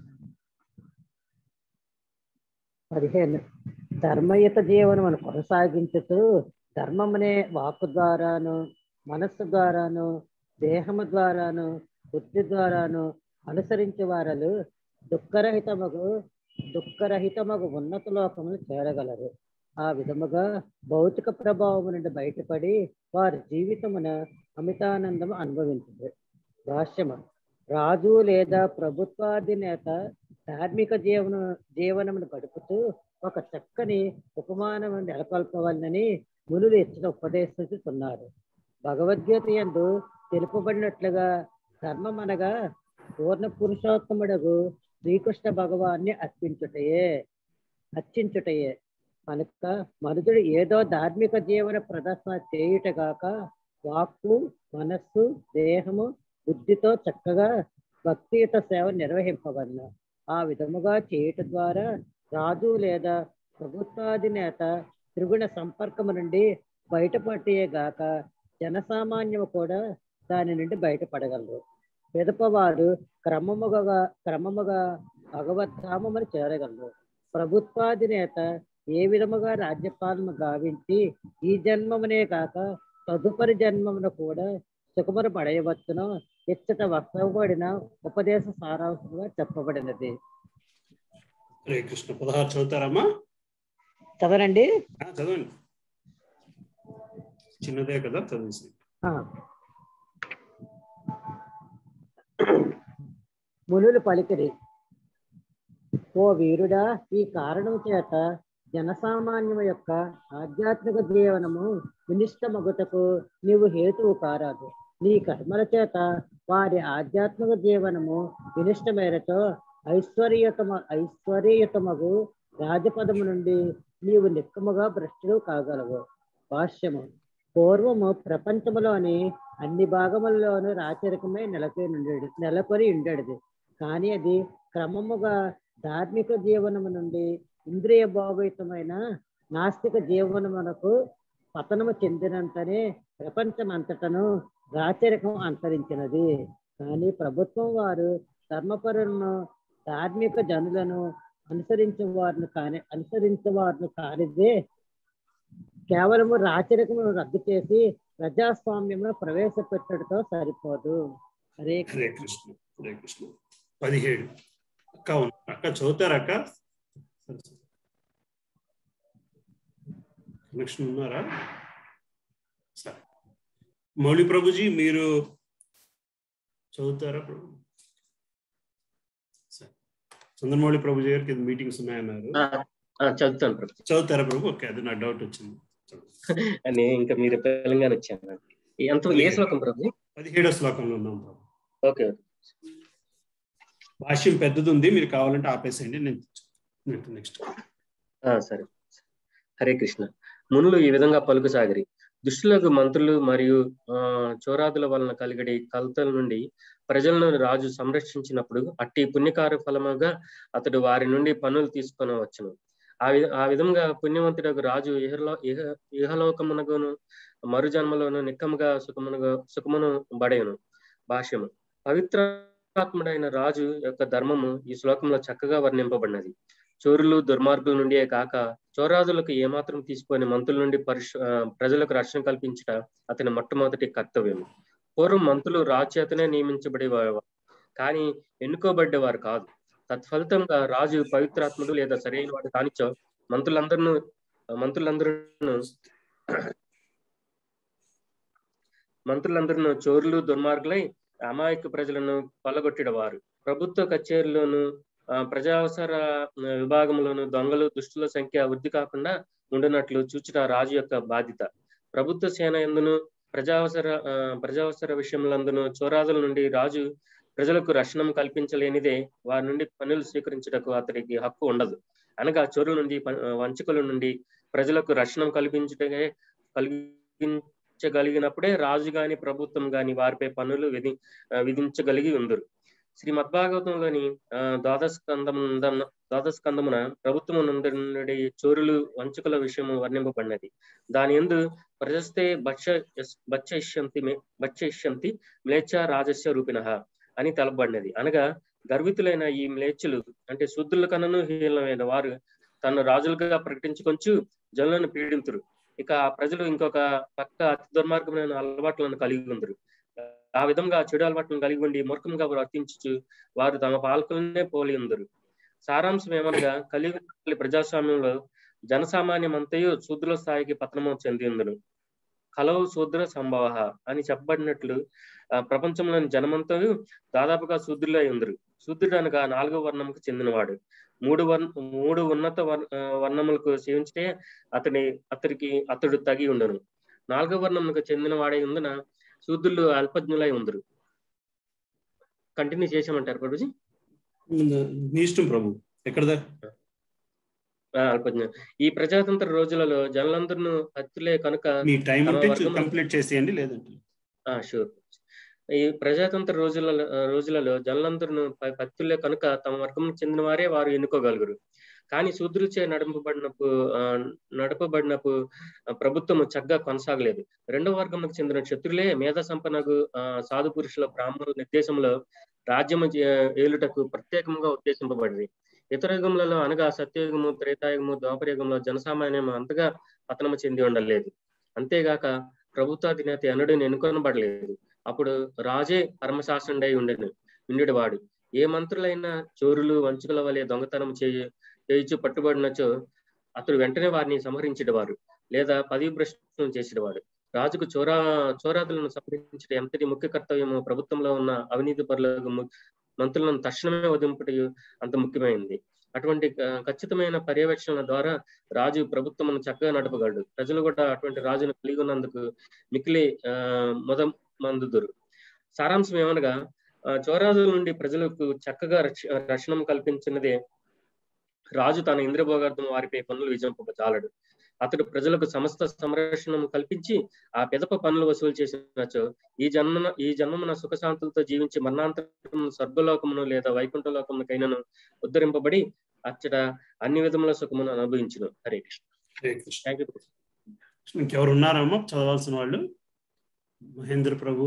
పదిహేను ధర్మయుత జీవనమును కొనసాగించుతూ ధర్మమునే వాక్కు ద్వారాను మనస్సు ద్వారాను దేహము ద్వారాను బుద్ధి ద్వారాను అనుసరించే వారలు దుఃఖరహితమగు దుఃఖరహితమగు ఉన్నత లోకమును చేరగలరు ఆ విధముగా భౌతిక ప్రభావము నుండి బయటపడి వారి జీవితమున అమితానందము అనుభవించింది భాష్యము రాజు లేదా ప్రభుత్వాధినేత ధార్మిక జీవన జీవనమును గడుపుతూ ఒక చక్కని ఉపమానము నెలకొల్పవాలని మునులు ఇచ్చిన ఉపదేశిస్తున్నారు భగవద్గీత యందు తెలుపబడినట్లుగా ధర్మం అనగా పూర్ణ పురుషోత్తముడగు శ్రీకృష్ణ భగవాన్ని అర్పించుటయే అర్చించుటయే కనుక మనుషుడు ఏదో ధార్మిక జీవన ప్రదర్శన చేయుటగాక వాక్కు మనస్సు దేహము బుద్ధితో చక్కగా భక్తియుత సేవ నిర్వహింపవలను ఆ విధముగా చేయుట ద్వారా రాజు లేదా ప్రభుత్వాధినేత త్రిగుణ సంపర్కము నుండి బయటపడియే గాక జనసామాన్యము కూడా దాని నుండి బయటపడగలరు పిదపవారు క్రమముగా క్రమముగా భగవద్ధామని చేరగలరు ప్రభుత్వాధినేత ఏ విధముగా రాజ్యపాలన గావించి ఈ జన్మమునే కాక తదుపరి జన్మమును కూడా సుఖమును పడేయవచ్చును ఇచ్చట వస్తవబడిన ఉపదేశ సారాంశంగా చెప్పబడినది హరే కృష్ణ పదహారు చదువుతారమ్మా చదవనండి ఆ, చదవండి చిన్నదే కదా చదివేసి ఆ. మునులు పలికిరి ఓ వీరుడా ఈ కారణం చేత జనసామాన్యము యొక్క ఆధ్యాత్మిక జీవనము వినిష్టమగుటకు నీవు హేతువు కారాదు నీ కర్మల చేత వారి ఆధ్యాత్మిక జీవనము వినిష్టమేరతో ఐశ్వర్యతమ ఐశ్వర్యయుతమగు రాజపదము నుండి నీవు నిక్కముగా భ్రష్టుడు కాగలవు భాష్యము పూర్వము ప్రపంచములోని అన్ని భాగములలోనూ రాచరికమే నెలకొని ఉండేది నెలకొని ఉండేది కానీ అది క్రమముగా ధార్మిక జీవనము నుండి ఇంద్రియ భావితమైన నాస్తిక జీవనమునకు పతనము చెందినంతనే ప్రపంచం అంతటను రాచరికం అంతరించినది కానీ ప్రభుత్వం వారు ధర్మపరులను ధార్మిక జనులను అనుసరించే వారిని కాని అనుసరించే వారిని కానిదే కేవలము రాచరికమును రద్దు చేసి ప్రజాస్వామ్యమును ప్రవేశపెట్టడంతో సరిపోదు హరే హరే కృష్ణ హరే కృష్ణ పదిహేడు అక్క ఉంది. అక్క చదువుతారా అక్క కనెక్షన్ ఉన్నారా సరే మౌళి ప్రభుజీ మీరు చదువుతారా ప్రభు సరే చంద్రమౌళి ప్రభుజీ గారికి మీటింగ్స్ ఉన్నాయన్నారు ఆ, ఆ, చదువుతాను ప్రభు చదువుతారా ప్రభు ఓకే అది నాకు డౌట్ వచ్చింది నేను ఇంకా మీరు తెలంగాణ వచ్చాను ఎంత ఏ శ్లోకం ప్రభు పదిహేడో శ్లోకంలో ఉన్నాం ప్రభు ఓకే ఓకే భాష్యం పెద్దది ఉంది మీరు కావాలంటే ఆపేసేయండి నేను నెక్స్ట్ ఆ, సరే హరే కృష్ణ మునులు ఈ విధంగా పలుకుసాగిరి దుష్టులకు మంత్రులు మరియు ఆ చోరాదుల వలన కలిగడి కలతల నుండి ప్రజలను రాజు సంరక్షించినప్పుడు అట్టి పుణ్యకార ఫలముగా అతడు వారి నుండి పనులు తీసుకొని వచ్చును ఆ విధ ఆ విధంగా పుణ్యవంతుడకు రాజు ఇహలో ఇహ ఇహలోకమునగును మరు జన్మలోను నిక్కముగా సుఖమునుగా సుఖమును బడయును భాష్యము పవిత్రాత్ముడైన రాజు యొక్క ధర్మము ఈ శ్లోకంలో చక్కగా వర్ణింపబడినది చోరులు దుర్మార్గుల నుండియే కాక చోరాదులకు ఏమాత్రం తీసుకొని మంత్రుల నుండి పరిశు ఆ, ప్రజలకు రక్షణ కల్పించట అతని మొట్టమొదటి కర్తవ్యం పూర్వం మంత్రులు రాజు చేతనే నియమించబడేవారు కానీ ఎన్నుకోబడ్డేవారు కాదు తత్ఫలితంగా రాజు పవిత్రాత్ముడు లేదా సరైన వాడు కానిచో మంత్రులందరూ మంత్రులందరూ మంత్రులందరూ చోరులు దుర్మార్గులై అమాయక ప్రజలను కొల్లగొట్టిడవారు ప్రభుత్వ కచేరీలోను ఆ, ప్రజావసర ఆ, విభాగంలోను దొంగలు దుష్టుల సంఖ్య వృద్ధి కాకుండా ఉండినట్లు చూచుట రాజు యొక్క బాధ్యత ప్రభుత్వ సేన ఎందును ప్రజావసర ఆ, ప్రజావసర విషయములందును చోరాదుల నుండి రాజు ప్రజలకు రక్షణ కల్పించలేనిదే వారి నుండి పనులు స్వీకరించుటకు అతడికి హక్కు ఉండదు అనగా చోరుల నుండి ప- వంచకుల నుండి ప్రజలకు రక్షణ కల్పించుటకే కలిగించగలిగినప్పుడే రాజు గాని ప్రభుత్వం గాని వారిపై పన్నులు విధి ఆ, విధించగలిగి ఉందరు శ్రీ మద్భాగవతంలోని ఆ, ద్వాదశ స్కందం ద్వాదశ స్కందమున ప్రభుత్వం నుండి చోరులు వంచకుల విషయము వర్ణింపబడినది దాని ఎందు ప్రజస్తే భక్ష భక్షయిష్యంతి మే- భక్షయిష్యంతి మ్లేచ్ఛ రాజస్య రూపిణ అని తెలపబడినది అనగా గర్వితులైన ఈ మ్లేచ్చులు అంటే శుద్ధుల కన్నను హీనమైన వారు తను రాజులుగా ప్రకటించుకొంచు జనులను పీడింతురు ఇక ఆ ప్రజలు ఇంకొక పక్క అతి దుర్మార్గమైన అలవాట్లను కలిగి ఉందరు ఆ విధంగా చెడు అలవాట్లను కలిగి ఉండి మూర్ఖంగా వర్తించు వారు తమ పాలకులనే పోలి ఉందరు సారాంశం ఏమనగా కలిగి ప్రజాస్వామ్యంలో జనసామాన్యమంతయు శూద్రుల స్థాయికి పతనము చెంది ఉందరు కలవు శూద్ర సంభవ అని చెప్పబడినట్లు ఆ, ప్రపంచంలోని జనమంతయు దాదాపుగా శూద్రులై ఉందరు శూద్రుడు అనగా నాలుగో వర్ణంకు చెందినవాడు మూడు వర్ణ మూడు ఉన్నత వర్- ఆ, వర్ణములకు సేవించితే అతని అతడికి అతడు తగి ఉండను నాలుగో వర్ణములకు చెందిన వాడై ఉందన శూద్రులు అల్పజ్ఞులై ఉందరు కంటిన్యూ చేసామంటారు ప్రభుజీ మీ ఇష్టం ప్రభు ఎక్కడ దా- ఆ, అల్పజ్ఞ ఈ ప్రజాతంత్ర రోజులలో జనులందరూ హత్తులే కనుక మీ టైం తమ ఉంటే వర్గమును- కంప్లీట్ చేసేయండి లేదంటే ఆ షూర్ ఈ ప్రజాతంత్ర రోజులలో రోజులలో జనులందరూ ప- పత్తులే కనుక తమ వర్గం చెందిన వారే వారు ఎన్నుకోగలుగురు కానీ శూద్రులచే నడపబడినప్పుడు ఆ, నడపబడినప్పుడు ఆ, ప్రభుత్వం చక్కగా కొనసాగలేదు రెండవ వర్గంకు చెందిన శత్రులే మేధ సంపన్నకు ఆ, సాధు పురుషుల బ్రాహ్మణుల నిర్దేశంలో రాజ్యము చే- ఏలుటకు ప్రత్యేకంగా ఉద్దేశింపబడింది ఇతర యుగములలో అనగా సత్యయుగము త్రేతాయుగము ద్వాపరయుగంలో జనసామాన్యం అంతగా పతనము చెంది ఉండలేదు అంతేగాక ప్రభుత్వాధినేత ఎన్నడూ ఎన్నుకొనబడలేదు అప్పుడు రాజే పరమశాసనుడై ఉండెను ఉండేవాడు ఏ మంత్రులైనా చోరులు వంచుకుల వలె దొంగతనం చేయ చేయించు పట్టుబడినచో అతడు వెంటనే వారిని సంహరించేవారు లేదా పదవి భ్రష్టం చేసేవాడు రాజుకు చోరా చోరాదులను సంహరించడం ఎంతటి ముఖ్య కర్తవ్యము ప్రభుత్వంలో ఉన్న అవినీతి పరులకు ము- మంత్రులను తక్షణమే వదింపుట అంత ముఖ్యమైనది అటువంటి ఆ, ఖచ్చితమైన పర్యవేక్షణ ద్వారా రాజు ప్రభుత్వమును చక్కగా నడపగలడు ప్రజలు కూడా అటువంటి రాజును కలిగి ఉన్నందుకు మిక్కిలి ఆ మొదం మందుదురు సారాంశం ఏమనగా ఆ, చోరాదుల నుండి ప్రజలకు చక్కగా రక్ష రక్షణ కల్పించినదే రాజు తన ఇంద్రభోగార్థం వారిపై పన్నులు విజంపజాలడు అతడు ప్రజలకు సమస్త సంరక్షణము కల్పించి ఆ పెదప పన్నులు వసూలు చేసినచో ఈ జన్మన ఈ జన్మమున సుఖశాంతులతో జీవించి మరణాంతరం స్వర్గలోకమును లేదా వైకుంఠ లోకమునకైనను ఉద్ధరింపబడి అచ్చట అన్ని విధముల సుఖమును అనుభవించును హరే కృష్ణ హరే కృష్ణ థ్యాంక్ యూ ఇంకెవరు ఉన్నారమ్మా చదవాల్సిన వాళ్ళు మహేంద్ర ప్రభు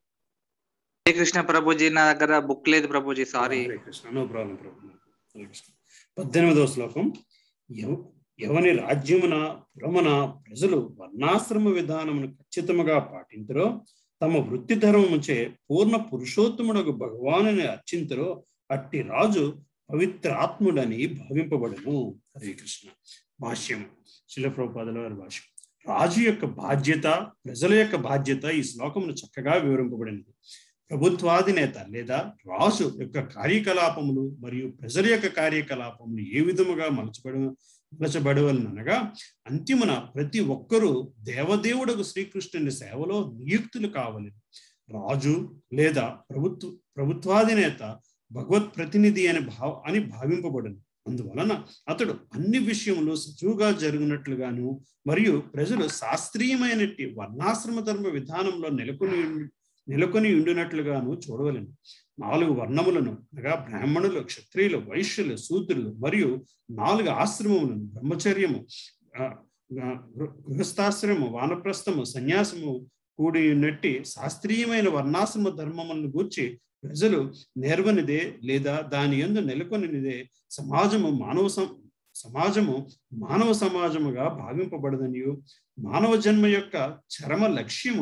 హరే కృష్ణ ప్రభుజీ నా దగ్గర బుక్ లేదు Prabhuji sorry Hare Krishna no problem Prabhu Hare Krishna పద్దెనిమిదవ శ్లోకం ఎవ- ఎవని రాజ్యమున పురమున ప్రజలు వర్ణాశ్రమ విధానమును ఖచ్చితముగా పాటించరో తమ వృత్తి ధర్మముచే పూర్ణ పురుషోత్తముడకు భగవానుని అర్చింతరో అట్టి రాజు పవిత్రాత్ముడని భావింపబడును హరే కృష్ణ భాష్యం శిలప్రభుపాదుల వారి భాష్యం రాజు యొక్క బాధ్యత ప్రజల యొక్క బాధ్యత ఈ శ్లోకమును చక్కగా వివరింపబడినది ప్రభుత్వాధినేత లేదా రాజు యొక్క కార్యకలాపములు మరియు ప్రజల యొక్క కార్యకలాపములు ఏ విధముగా మలచబడ మలచబడవలనగా అంతిమున ప్రతి ఒక్కరూ దేవదేవుడకు శ్రీకృష్ణుని సేవలో నియుక్తులు కావాలి రాజు లేదా ప్రభుత్వ ప్రభుత్వాధినేత భగవత్ ప్రతినిధి అని భావ అని భావింపబడును అందువలన అతడు అన్ని విషయములు సజువుగా జరిగినట్లుగాను మరియు ప్రజలు శాస్త్రీయమైనట్టి వర్ణాశ్రమ ధర్మ విధానంలో నెలకొని నెలకొని ఉండినట్లుగాను చూడవలను నాలుగు వర్ణములను అనగా బ్రాహ్మణులు క్షత్రియులు వైశ్యులు శూద్రులు మరియు నాలుగు ఆశ్రమములను బ్రహ్మచర్యము ఆ, ఆ, గృ- గృహస్థాశ్రమము వానప్రస్థము సన్యాసము కూడి ఉన్నట్టి శాస్త్రీయమైన వర్ణాశ్రమ ధర్మములను గూర్చి ప్రజలు నేర్వనిదే లేదా దాని యందు నెలకొనిదే సమాజము మానవ సం- సమాజము మానవ సమాజముగా భావింపబడదనియు మానవ జన్మ యొక్క చరమ లక్ష్యము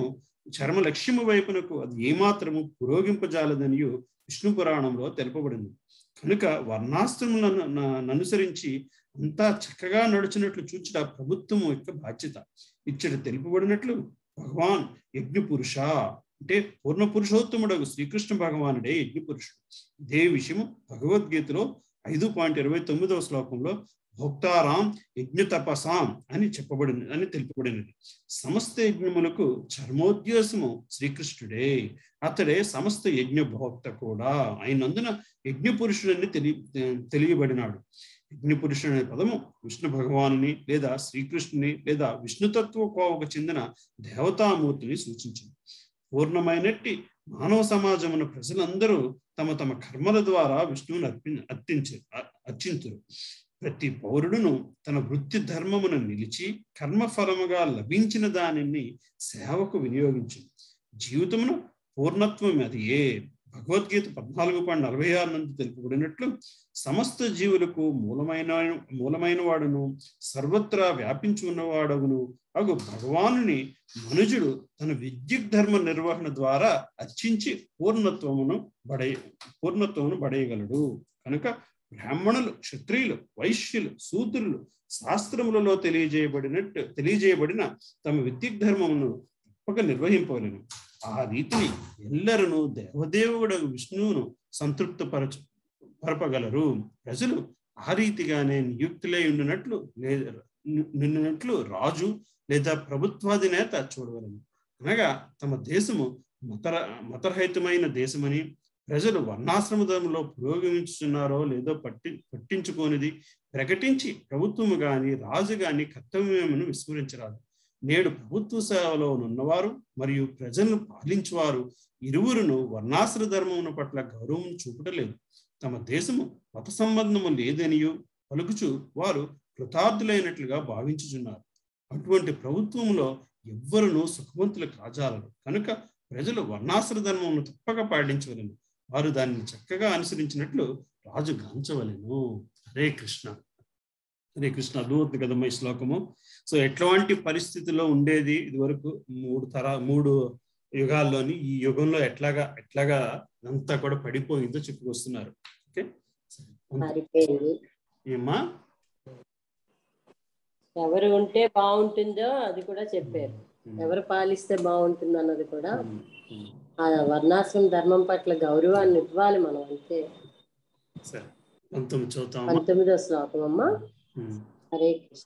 చర్మ లక్ష్యము వైపునకు అది ఏమాత్రము పురోగింపజాలదనియు విష్ణు పురాణంలో తెలుపబడింది కనుక వర్ణాశ్రములను న- అనుసరించి అంతా చక్కగా నడుచున్నట్లు చూచుట ప్రభుత్వం యొక్క బాధ్యత ఇచ్చట తెలుపబడినట్లు భగవాన్ యజ్ఞ పురుష అంటే పూర్ణ పురుషోత్తముడు శ్రీకృష్ణ భగవానుడే యజ్ఞ పురుషుడు ఇదే విషయం భగవద్గీతలో ఐదు పాయింట్ ఇరవై తొమ్మిదవ శ్లోకంలో భోక్తారాం యజ్ఞ తపసాం అని చెప్పబడింది అని తెలుపబడినది సమస్త యజ్ఞములకు చర్మోద్దేశము శ్రీకృష్ణుడే అతడే సమస్త యజ్ఞ భోక్త కూడా అయినందున యజ్ఞ పురుషుడని తెలి తెలియబడినాడు యజ్ఞ పురుషుడు అనే పదము విష్ణు భగవానుని లేదా శ్రీకృష్ణుని లేదా విష్ణుతత్వ కోవకు చెందిన దేవతామూర్తిని సూచించింది పూర్ణమైనట్టి మానవ సమాజమున ప్రజలందరూ తమ తమ కర్మల ద్వారా విష్ణువుని అర్పి అర్పించు అర్చించరు ప్రతి పౌరుడును తన వృత్తి ధర్మమును నిలిచి కర్మఫలముగా లభించిన దానిని సేవకు వినియోగించు జీవితమును పూర్ణత్వం అది ఏ భగవద్గీత పద్నాలుగు పాయింట్ నలభై ఆరు నుండి తెలుపబడినట్లు సమస్త జీవులకు మూలమైన మూలమైన వాడును సర్వత్రా వ్యాపించి ఉన్నవాడగును అగు భగవానుని మనుజుడు తన విద్యుత్ ధర్మ నిర్వహణ ద్వారా అర్చించి పూర్ణత్వమును బడయ పూర్ణత్వమును బడయగలడు కనుక బ్రాహ్మణులు క్షత్రియులు వైశ్యులు శూద్రులు శాస్త్రములలో తెలియజేయబడినట్టు తెలియజేయబడిన తమ విద్యుత్ ధర్మమును తప్పక నిర్వహింపవలను ఆ రీతిని ఎల్లరను దేవదేవుడు విష్ణువును సంతృప్తపరచు పరపగలరు ప్రజలు ఆ రీతిగానే నియుక్తులై ఉండినట్లు లేదా నిన్నట్లు రాజు లేదా ప్రభుత్వాధినేత చూడగలరు అనగా తమ దేశము మతర మతరహితమైన దేశమని ప్రజలు వర్ణాశ్రమ ధర్మంలో పురోగమించుతున్నారో లేదో పట్టి పట్టించుకోనిది ప్రకటించి ప్రభుత్వము గాని రాజు గాని కర్తవ్యమును విస్మరించరాదు నేడు ప్రభుత్వ సేవలో ఉన్నవారు మరియు ప్రజలను పాలించువారు ఇరువురును వర్ణాశ్ర ధర్మమును పట్ల గౌరవం చూపటలేదు తమ దేశము మత సంబంధము లేదనియు పలుకుచు వారు కృతార్థులైనట్లుగా భావించుచున్నారు అటువంటి ప్రభుత్వంలో ఎవ్వరును సుఖవంతులు కాజాలరు కనుక ప్రజలు వర్ణాశ్ర ధర్మమును తప్పక పాటించవలను వారు దానిని చక్కగా అనుసరించినట్లు రాజు గాంచవలెను హరే కృష్ణ హరే కృష్ణ అద్భుతం కదమ్మా ఈ శ్లోకము సో ఎట్లాంటి పరిస్థితిలో ఉండేది ఇది వరకు మూడు తర మూడు యుగాల్లోని ఈ యుగంలో ఎట్లాగా ఎట్లాగా అంతా కూడా పడిపోయిందో చెప్పుకొస్తున్నారు ఓకే మారిపోయింది ఏమ్మా ఎవరు ఉంటే బాగుంటుందో అది కూడా చెప్పారు ఎవరు పాలిస్తే బాగుంటుంది అన్నది కూడా ఆ వర్ణాశ్రమ ధర్మం పట్ల గౌరవాన్ని ఇవ్వాలి మనం అంతే సరే పంతొమ్మిది చదువుతామా పంతొమ్మిదో శ్లోకం అమ్మా ఉమ్. హరే కృష్ణ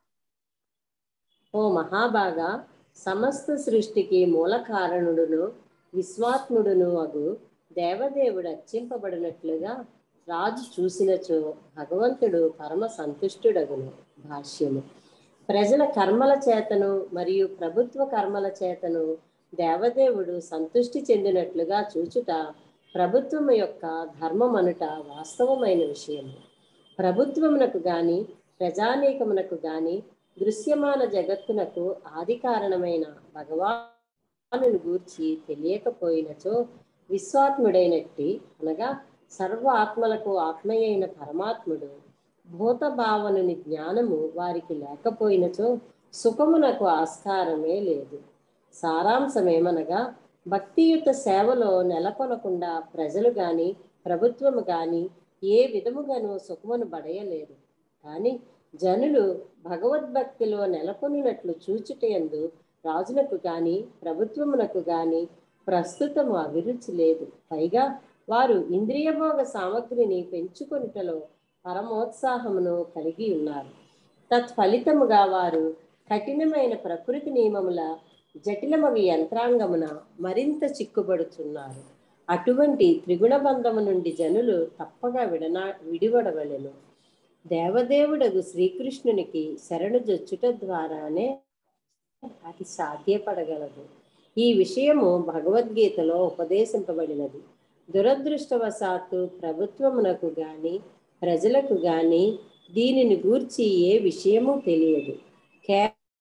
ఓ మహాభాగా సమస్త సృష్టికి మూల కారణుడును విశ్వాత్ముడును అగు దేవదేవుడు అర్చింపబడినట్లుగా రాజు చూసినచో భగవంతుడు పరమ సంతుష్టుడగును భాష్యము ప్రజల కర్మల చేతను మరియు ప్రభుత్వ కర్మల చేతను దేవదేవుడు సంతుష్టి చెందినట్లుగా చూచుట ప్రభుత్వము యొక్క ధర్మం అనుట వాస్తవమైన విషయము ప్రభుత్వమునకు గాని ప్రజానీకమునకు గాని దృశ్యమాన జగత్తునకు ఆది కారణమైన భగవాను గూర్చి తెలియకపోయినచో విశ్వాత్ముడైనట్టి అనగా సర్వ ఆత్మలకు ఆత్మయైన పరమాత్ముడు భూత భావనుని జ్ఞానము వారికి లేకపోయినచో సుఖమునకు ఆస్కారమే లేదు సారాంశమేమనగా భక్తియుత సేవలో నెలకొనకుండా ప్రజలు గాని ప్రభుత్వము గాని ఏ విధముగాను సుఖమును బడయలేరు కానీ జనులు భగవద్భక్తిలో నెలకొనినట్లు చూచుటయందు రాజులకు గాని ప్రభుత్వమునకు గాని ప్రస్తుతము అభిరుచి లేదు పైగా వారు ఇంద్రియభోగ సామగ్రిని పెంచుకొనుటలో పరమోత్సాహమును కలిగి ఉన్నారు తత్ఫలితముగా వారు కఠినమైన ప్రకృతి నియమముల జటిలమగు యంత్రాంగమున మరింత చిక్కుబడుతున్నారు అటువంటి త్రిగుణ బంధము నుండి జనులు తప్పగా విడనా విడివడవలెను దేవదేవుడగు శ్రీకృష్ణునికి శరణు జొచ్చుట ద్వారానే అది సాధ్యపడగలదు ఈ విషయము భగవద్గీతలో ఉపదేశింపబడినది దురదృష్టవశాత్తు ప్రభుత్వమునకు గాని ప్రజలకు గాని దీనిని గూర్చి ఏ విషయము తెలియదు కే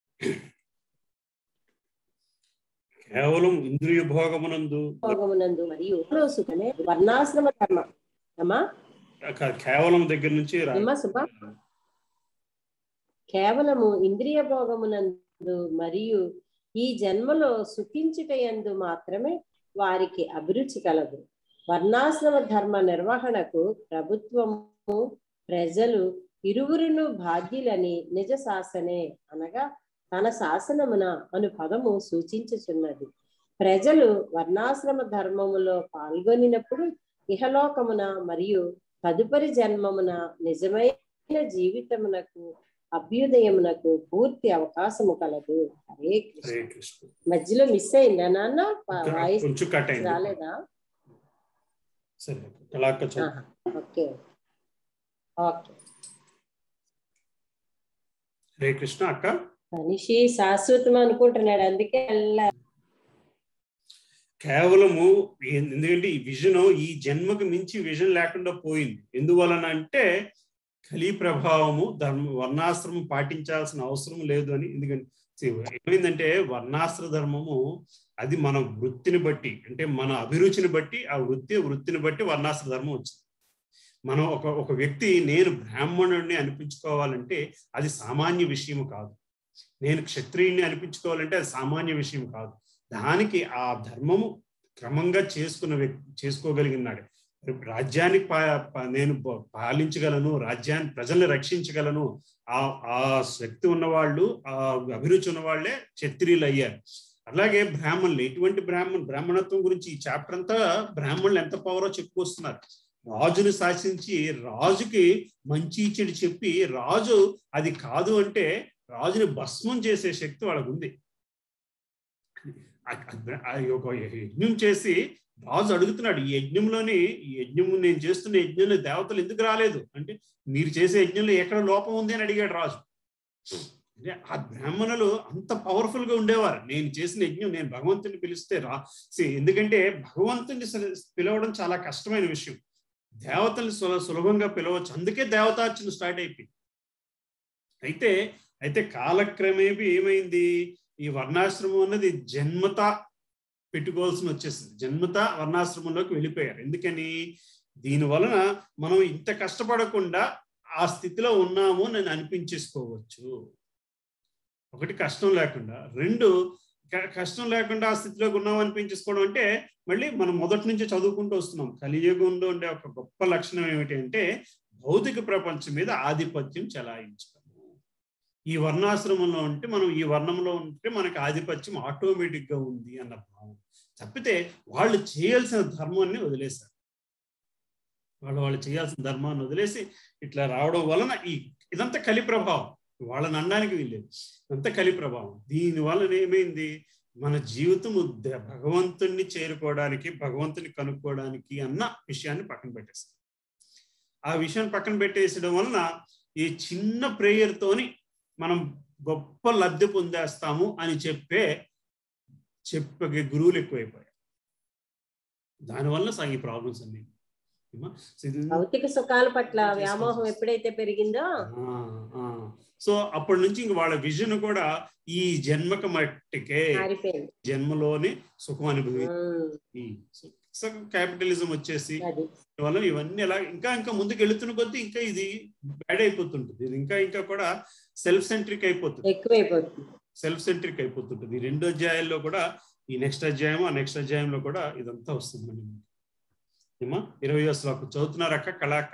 కేవలం ఇంద్రియ భోగమునందు భోగమునందు మరియు సుఖమే వర్ణాశ్రమ ధర్మ అమ్మా క- కేవలం దగ్గర నుంచి రా- అమ్మా సుబ్బ కేవలము ఇంద్రియ భోగమునందు మరియు ఈ జన్మలో సుఖించుట యందు మాత్రమే వారికి అభిరుచి కలదు వర్ణాశ్రమ ధర్మ నిర్వహణకు ప్రభుత్వము ప్రజలు ఇరువురును భాగ్యులని నిజ శాసనే అనగా తన శాసనమున అను పదము సూచించుచున్నది ప్రజలు వర్ణాశ్రమ ధర్మములో పాల్గొనినప్పుడు ఇహలోకమున మరియు తదుపరి జన్మమున నిజమైన జీవితమునకు అభ్యుదయమునకు పూర్తి అవకాశము కలదు హరే కృష్ణ హరే కృష్ణ మధ్యలో మిస్ అయిందా నాన్న ఇంకా వాయిస్ కొంచెం కట్ అయింది రాలేదా సరే కళాక చదువు ఓకే ఓకే హరే కృష్ణ అక్క మనిషి శాశ్వతం అనుకుంటున్నాడు అందుకే అలా కేవలము ఏ- ఎందుకంటే ఈ విజన్ ఈ జన్మకు మించి విజన్ లేకుండా పోయింది ఎందువలన అంటే కలి ప్రభావము ధర్మ వర్ణాశ్రమం పాటించాల్సిన అవసరం లేదు అని ఎందుకంటే see, ఏమైందంటే వర్ణాశ్ర ధర్మము అది మన వృత్తిని బట్టి అంటే మన అభిరుచిని బట్టి ఆ వృత్తి వృత్తిని బట్టి వర్ణాశ్ర ధర్మం వచ్చింది మనం ఒక ఒక వ్యక్తి నేను బ్రాహ్మణుడిని అనిపించుకోవాలంటే అది సామాన్య విషయం కాదు నేను క్షత్రియుడిని అనిపించుకోవాలంటే అది సామాన్య విషయం కాదు దానికి ఆ ధర్మము క్రమంగా చేసుకున్న వ్యక్తి చేసుకోగలిగినాడు రాజ్యాన్ని పా- పా- నేను ప- పాలించగలను రాజ్యాన్ని ప్రజల్ని రక్షించగలను ఆ ఆ శక్తి ఉన్నవాళ్ళు ఆ అభిరుచి ఉన్న వాళ్ళే క్షత్రియులు అయ్యారు అలాగే బ్రాహ్మణులు ఎటువంటి బ్రాహ్మణ్ బ్రాహ్మణత్వం గురించి ఈ చాప్టర్ అంతా బ్రాహ్మణులు ఎంత పవరో చెప్పుకొస్తున్నారు రాజుని శాసించి రాజుకి మంచి చెడు చెప్పి రాజు అది కాదు అంటే రాజుని భస్మం చేసే శక్తి వాళ్ళకు ఉంది ఆ- ఆ- ఆ ఒక యజ్ఞం చేసి రాజు అడుగుతున్నాడు ఈ యజ్ఞంలోని ఈ యజ్ఞం నేను చేస్తున్న యజ్ఞంలో దేవతలు ఎందుకు రాలేదు అంటే మీరు చేసే యజ్ఞంలో ఎక్కడ లోపం ఉంది అని అడిగాడు రాజు అంటే ఆ బ్రాహ్మణులు అంత పవర్ఫుల్ గా ఉండేవారు నేను చేసిన యజ్ఞం నేను భగవంతుని పిలిస్తే రా see, ఎందుకంటే భగవంతుని స- పిలవడం చాలా కష్టమైన విషయం దేవతల్ని సుల సులభంగా పిలవచ్చు అందుకే దేవతార్చన స్టార్ట్ అయిపోయింది అయితే అయితే కాలక్రమేపీ ఏమైంది ఈ వర్ణాశ్రమం అన్నది జన్మత పెట్టుకోవాల్సిన వచ్చేసింది జన్మత వర్ణాశ్రమంలోకి వెళ్ళిపోయారు ఎందుకని దీని వలన మనం ఇంత కష్టపడకుండా ఆ స్థితిలో ఉన్నాము అని అనిపించేసుకోవచ్చు ఒకటి కష్టం లేకుండా రెండు క- కష్టం లేకుండా ఆ స్థితిలోకి ఉన్నాం అనిపించేసుకోవడం అంటే మళ్ళీ మనం మొదటి నుంచి చదువుకుంటూ వస్తున్నాం కలియుగంలో ఉండే ఒక గొప్ప లక్షణం ఏమిటి అంటే భౌతిక ప్రపంచం మీద ఆధిపత్యం చెలాయించడం ఈ వర్ణాశ్రమంలో ఉంటే మనం ఈ వర్ణంలో ఉంటే మనకి ఆధిపత్యం ఆటోమేటిక్ గా ఉంది అన్న భావం తప్పితే వాళ్ళు చేయాల్సిన ధర్మాన్ని వదిలేశారు వాళ్ళు వాళ్ళు చేయాల్సిన ధర్మాన్ని వదిలేసి ఇట్లా రావడం వలన ఈ ఇదంతా కలి ప్రభావం వాళ్ళని అనడానికి వీల్లేదు ఇదంతా కలి ప్రభావం దీని వలన ఏమైంది మన జీవితము ద- భగవంతుణ్ణి చేరుకోవడానికి భగవంతుని కనుక్కోవడానికి అన్న విషయాన్ని పక్కన పెట్టేస్తాం ఆ విషయాన్ని పక్కన పెట్టేసడం వలన ఈ చిన్న prayer తోని మనం గొప్ప లబ్ధి పొందేస్తాము అని చెప్పే చెప్పే గురువులు ఎక్కువైపోయారు దానివల్ల సాగి ప్రాబ్లమ్స్ అన్ని ఏమా? సో ఇది- భౌతిక సుఖాల పట్ల వ్యామోహం ఎప్పుడైతే పెరిగిందో ఆ, ఆ. సో అప్పటి నుంచి ఇంక వాళ్ళ విజన్ కూడా ఈ జన్మక మట్టికే మారిపోయింది జన్మలోనే సుఖం అనుభవి ఉమ్, క్యాపిటలిజం వచ్చేసి అది వల్ల ఇవన్నీ ఎలా ఇంకా ఇంకా ముందుకు వెళుతున్న కొద్దీ ఇంకా ఇది బ్యాడ్ అయిపోతుంటుంది ఇది ఇంకా ఇంకా కూడా సెల్ఫ్ సెంట్రిక్ అయిపోతుంది ఎక్కువైపోతుంది సెల్ఫ్ సెంట్రిక్ అయిపోతుంటుంది ఈ రెండు అధ్యాయాల్లో కూడా ఈ నెక్స్ట్ అధ్యాయం ఆ నెక్స్ట్ అధ్యాయంలో కూడా ఇదంతా వస్తుందండి మనకి. ఏమా ఇరవై శ్లోకం చదువుతున్నారక్క కళాక్క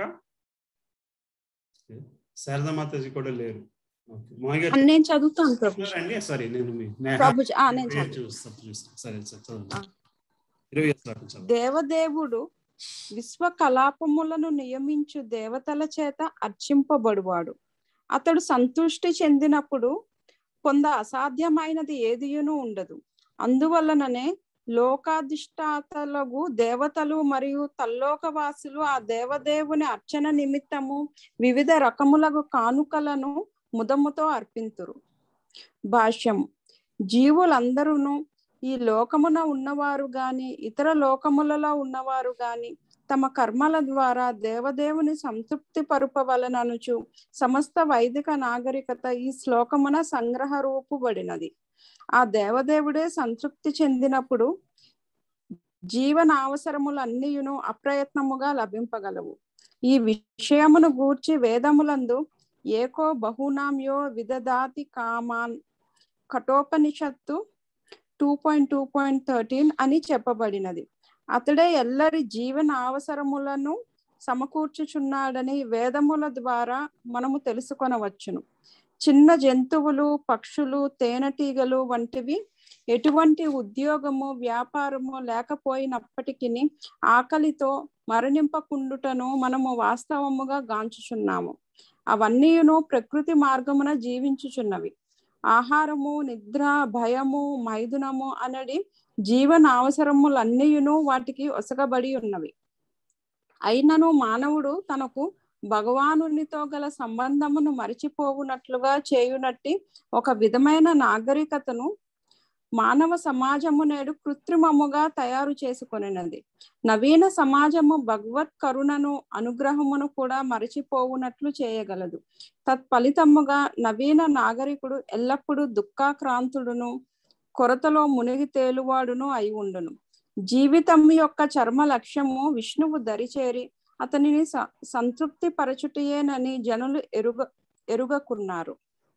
శారదా మాతాజీ కూడా లేరు ఓకే. మామయ్య గారు నేను చదువుతాను ప్రభు అండి సారీ నేను మీ నేహా ప్రభుజీ, ఆ, నేను పేరు చదువు. చూస్తాను చూస్తాను సరే సరే చదవండి ఇరవై శ్లోకం చదవండి దేవదేవుడు విశ్వ కలాపములను నియమించు దేవతల చేత అర్చింపబడువాడు అతడు సంతృష్టి చెందినప్పుడు పొంద అసాధ్యమైనది ఏదియును ఉండదు అందువలననే లోకాధిష్టాతలకు దేవతలు మరియు తల్లోకవాసులు ఆ దేవదేవుని అర్చన నిమిత్తము వివిధ రకములకు కానుకలను ముదముతో అర్పింతురు భాష్యం జీవులందరూను ఈ లోకమున ఉన్నవారు గాని ఇతర లోకములలో ఉన్నవారు గాని తమ కర్మల ద్వారా దేవదేవుని సంతృప్తి పరుపవలననుచు సమస్త వైదిక నాగరికత ఈ శ్లోకమున సంగ్రహ రూపుబడినది ఆ దేవదేవుడే సంతృప్తి చెందినప్పుడు జీవన అవసరములన్నీయును అప్రయత్నముగా లభింపగలవు ఈ విషయమును గూర్చి వేదములందు ఏకో బహునామ్యో విదదాతి కామాన్ Kathopanishad two point two point thirteen అని చెప్పబడినది అతడే ఎల్లరి జీవన అవసరములను సమకూర్చుచున్నాడని వేదముల ద్వారా మనము తెలుసుకొనవచ్చును చిన్న జంతువులు పక్షులు తేనెటీగలు వంటివి ఎటువంటి ఉద్యోగము వ్యాపారము లేకపోయినప్పటికీ ఆకలితో మరణింపకుండుటను మనము వాస్తవముగా గాంచుచున్నాము అవన్నీయును ప్రకృతి మార్గమున జీవించుచున్నవి ఆహారము నిద్ర భయము మైథునము అనడి జీవన అవసరములన్నీయును వాటికి ఒసగబడి ఉన్నవి అయినను మానవుడు తనకు భగవానునితో గల సంబంధమును మరిచిపోవునట్లుగా చేయునట్టి ఒక విధమైన నాగరికతను మానవ సమాజము నేడు కృత్రిమముగా తయారు చేసుకొనినది నవీన సమాజము భగవత్ కరుణను అనుగ్రహమును కూడా మరచిపోవునట్లు చేయగలదు తత్ఫలితముగా నవీన నాగరికుడు ఎల్లప్పుడూ దుఃఖాక్రాంతుడును కొరతలో మునిగి తేలువాడును అయి ఉండును జీవితం యొక్క చర్మ లక్ష్యము విష్ణువు దరిచేరి అతనిని సంతృప్తి పరచుటయేనని జనులు ఎరుగ ఎరుగకున్నారు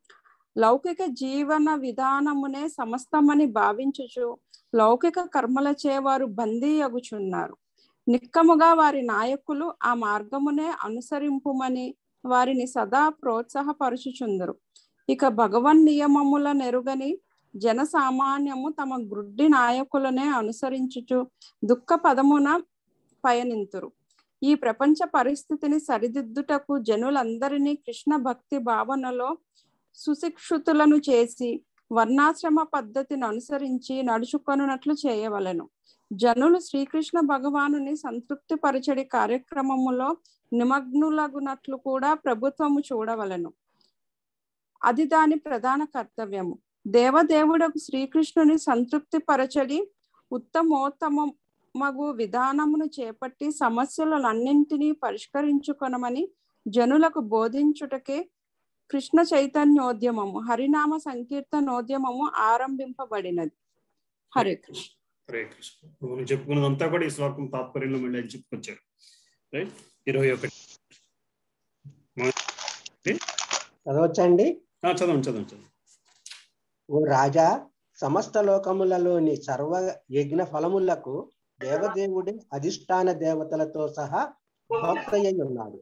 లౌకిక జీవన విధానమునే సమస్తమని భావించుచు లౌకిక కర్మలచే వారు బందీ అగుచున్నారు నిక్కముగా వారి నాయకులు ఆ మార్గమునే అనుసరింపుమని వారిని సదా ప్రోత్సాహపరుచుచుందరు ఇక భగవన్ నియమముల నెరుగని జన సామాన్యము తమ గ్రుడ్డి నాయకులనే అనుసరించుచు దుఃఖ పదమున పయనింతురు ఈ ప్రపంచ పరిస్థితిని సరిదిద్దుటకు జనులందరినీ కృష్ణ భక్తి భావనలో సుశిక్షితులను చేసి వర్ణాశ్రమ పద్ధతిని అనుసరించి నడుచుకొనున్నట్లు చేయవలెను జనులు శ్రీకృష్ణ భగవానుని సంతృప్తి పరచడి కార్యక్రమములో నిమగ్నులగునట్లు కూడా ప్రభుత్వము చూడవలెను అది దాని ప్రధాన కర్తవ్యము దేవదేవుడకు శ్రీకృష్ణుని సంతృప్తి పరచడి ఉత్తమోత్తమగు విధానమును చేపట్టి సమస్యలన్నింటినీ పరిష్కరించుకొనమని జనులకు బోధించుటకే కృష్ణ చైతన్యోద్యమము హరినామ సంకీర్తనోద్యమము ఆరంభింపబడినది హరే కృష్ణ హరే కృష్ణ మనం చెప్పుకున్నదంతా కూడా ఈ శ్లోకం తాత్పర్యంలో మళ్ళీ ఆయన చెప్పుకొచ్చారు రైట్ ఇరవై ఒకటి చదవచ్చండి చదవండి చదవండి చదవండి ఓ రాజా సమస్త లోకములలోని సర్వ యజ్ఞ ఫలములకు దేవదేవుడి అధిష్టాన దేవతలతో సహా భోక్తయ్య ఉన్నాడు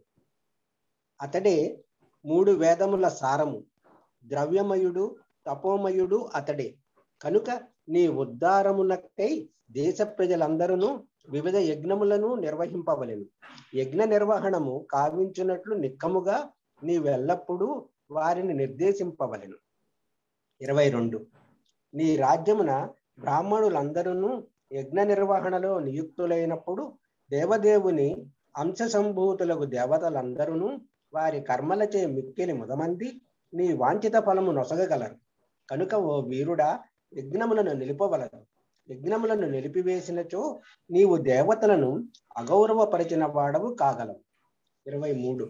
అతడే మూడు వేదముల సారము ద్రవ్యమయుడు తపోమయుడు అతడే కనుక నీ ఉద్ధారమునకై దేశ ప్రజలందరూ వివిధ యజ్ఞములను నిర్వహింపవలెను యజ్ఞ నిర్వహణము కావించున్నట్లు నిక్కముగా నీవెల్లప్పుడూ వారిని నిర్దేశింపవలెను ఇరవై రెండు నీ రాజ్యమున బ్రాహ్మణులందరూ యజ్ఞ నిర్వహణలో నియుక్తులైనప్పుడు దేవదేవుని అంశ సంభూతులకు దేవతలందరూ వారి కర్మలచే మిక్కిలి ముదమంది నీ వాంఛిత ఫలము నొసగగలరు కనుక ఓ వీరుడా యజ్ఞములను నిలుపవలదు యజ్ఞములను నిలిపివేసినచో నీవు దేవతలను అగౌరవపరిచిన వాడవు కాగలవు ఇరవై మూడు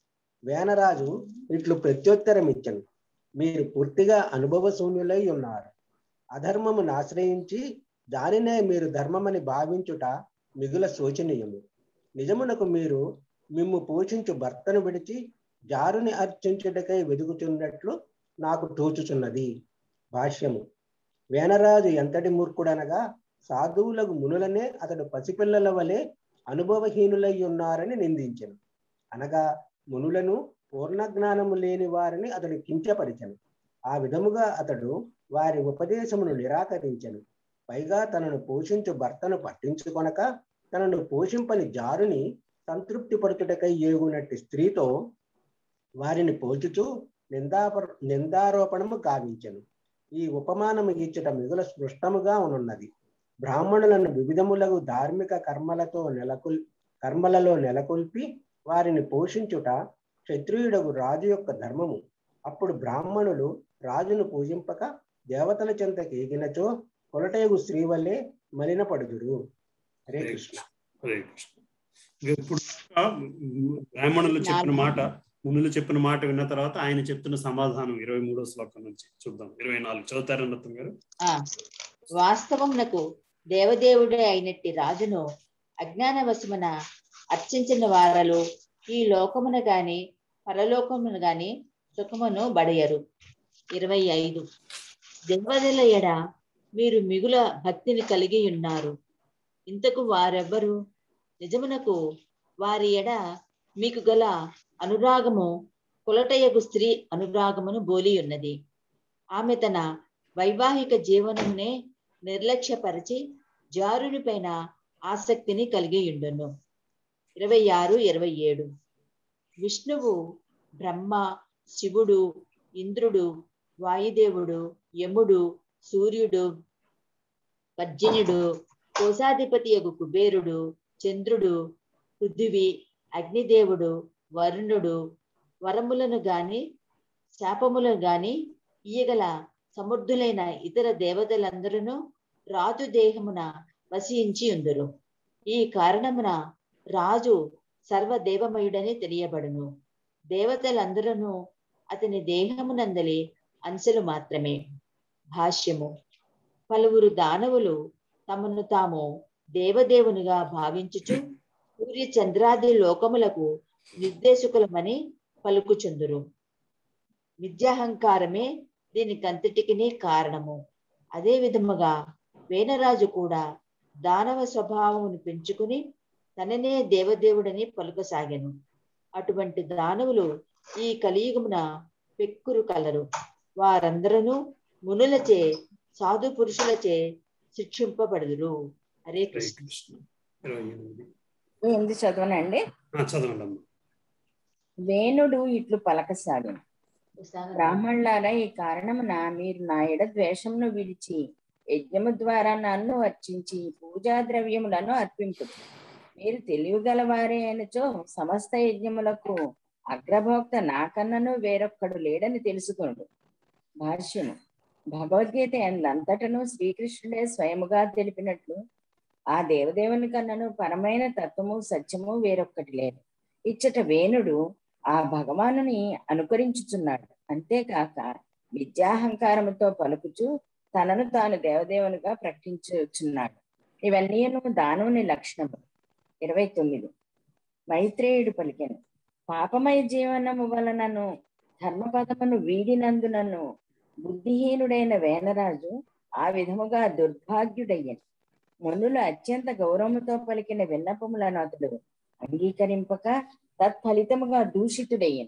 వేనరాజు ఇట్లు ప్రత్యుత్తరం ఇచ్చను మీరు పూర్తిగా అనుభవశూన్యులై ఉన్నారు అధర్మమును ఆశ్రయించి దానినే మీరు ధర్మమని భావించుట మిగుల శోచనీయము నిజమునకు మీరు మిమ్ము పోషించు భర్తను విడిచి జారుని అర్చించుటకై వెదుగుతున్నట్లు నాకు తోచుచున్నది భాష్యము వేనరాజు ఎంతటి మూర్ఖుడనగా సాధువులకు మునులనే అతడు పసిపిల్లల వలె అనుభవహీనులై ఉన్నారని నిందించను అనగా మునులను పూర్ణ జ్ఞానము లేని వారిని అతడు కించపరిచను ఆ విధముగా అతడు వారి ఉపదేశమును నిరాకరించను పైగా తనను పోషించు భర్తను పట్టించుకొనక తనను పోషింపని జారుని సంతృప్తి పరచుటకై ఏగునట్టి స్త్రీతో వారిని పోల్చుచూ నిందాప నిందారోపణము గావించను ఈ ఉపమానము ఇచ్చట మిగుల స్పృష్టముగా ఉన్నది బ్రాహ్మణులను వివిధములకు ధార్మిక కర్మలతో నెలకొల్ కర్మలలో నెలకొల్పి వారిని పోషించుట క్షత్రియుడకు రాజు యొక్క ధర్మము అప్పుడు బ్రాహ్మణులు రాజును పూజింపక దేవతల చెంతకి ఎగినచో కొలటేగు స్త్రీ వల్లే మలినపడుదురు హరే కృష్ణ హరే కృష్ణ ఇప్పుడు బ్రాహ్మణులు చెప్పిన మాట మునులు చెప్పిన మాట విన్న తర్వాత ఆయన చెప్తున్న సమాధానం ఇరవై మూడో శ్లోకం నుంచి చూద్దాం ఇరవై నాలుగు చదువుతారు రత్నం గారు ఆ వాస్తవమునకు దేవదేవుడే అయినట్టి రాజును అజ్ఞానవశమున అర్చించిన వారలు ఈ లోకమున గాని పరలోకమున గాని సుఖమును బడయరు ఇరవై ఐదు దేవదల ఎడ మీరు మిగుల భక్తిని కలిగి ఉన్నారు ఇంతకు వారెవ్వరు నిజమునకు వారి ఎడ మీకు గల అనురాగము కొలటయగు స్త్రీ అనురాగమును బోలి ఉన్నది ఆమె తన వైవాహిక జీవనమునే నిర్లక్ష్యపరిచి జారుని పైన ఆసక్తిని కలిగి ఉండును ఇరవై ఆరు ఇరవై ఏడు విష్ణువు బ్రహ్మ శివుడు ఇంద్రుడు వాయుదేవుడు యముడు సూర్యుడు పర్జన్యుడు కోశాధిపతి యగు కుబేరుడు చంద్రుడు పృథివి అగ్నిదేవుడు వరుణుడు వరములను గాని శాపములను గాని ఇయ్యగల సమర్థులైన ఇతర దేవతలందరూ రాజు దేహమున వసించి ఉందురు ఈ కారణమున రాజు సర్వదేవమయుడని తెలియబడును దేవతలందరూ అతని దేహమునందలి అంశలు మాత్రమే భాష్యము పలువురు దానవులు తమను తాము దేవదేవునిగా భావించుచు సూర్య చంద్రాది లోకములకు నిర్దేశకులమని పలుకుచుందురు విద్యాహంకారమే దీనికంతటికి కారణము అదే విధముగా వేనరాజు కూడా దానవ స్వభావమును పెంచుకుని తననే దేవదేవుడని పలుకసాగాను అటువంటి దానవులు ఈ కలియుగమున పెక్కురు కలరు వారందరూ మునులచే సాధు పురుషులచే శిక్షింపబడుదురు హరే కృష్ణ ఇరవై ఎనిమిది ఎనిమిది చదవనండి ఆ, చదవండి అమ్మా వేణుడు ఇట్లు పలకసాగాను బ్రాహ్మణులారా ఈ కారణమున మీరు నా ఎడ ద్వేషమును విడిచి యజ్ఞము ద్వారా నన్ను అర్చించి పూజా ద్రవ్యములను అర్పింపు మీరు తెలివిగలవారే అయినచో సమస్త యజ్ఞములకు అగ్రభోక్త నాకన్నను వేరొక్కడు లేడని తెలుసుకోండి భాష్యము భగవద్గీత అంతటను శ్రీకృష్ణుడే స్వయముగా తెలిపినట్లు ఆ దేవదేవుని కన్నను పరమైన తత్వము సత్యము వేరొక్కటి లేదు ఇచ్చట వేణుడు ఆ భగవానుని అనుకరించుచున్నాడు అంతేకాక విద్యాహంకారముతో పలుకుచు తనను తాను దేవదేవునిగా ప్రకటించుచున్నాడు ఇవన్నీ దానవుని లక్షణము ఇరవై తొమ్మిది మైత్రేయుడు పలికెను పాపమయ జీవనము వలనను ధర్మపదమును వీడినందునను బుద్ధిహీనుడైన వేనరాజు ఆ విధముగా దుర్భాగ్యుడయ్యను మునులు అత్యంత గౌరవముతో పలికిన విన్నపములను అతడు అంగీకరింపక తత్ఫలితముగా దూషితుడయ్యను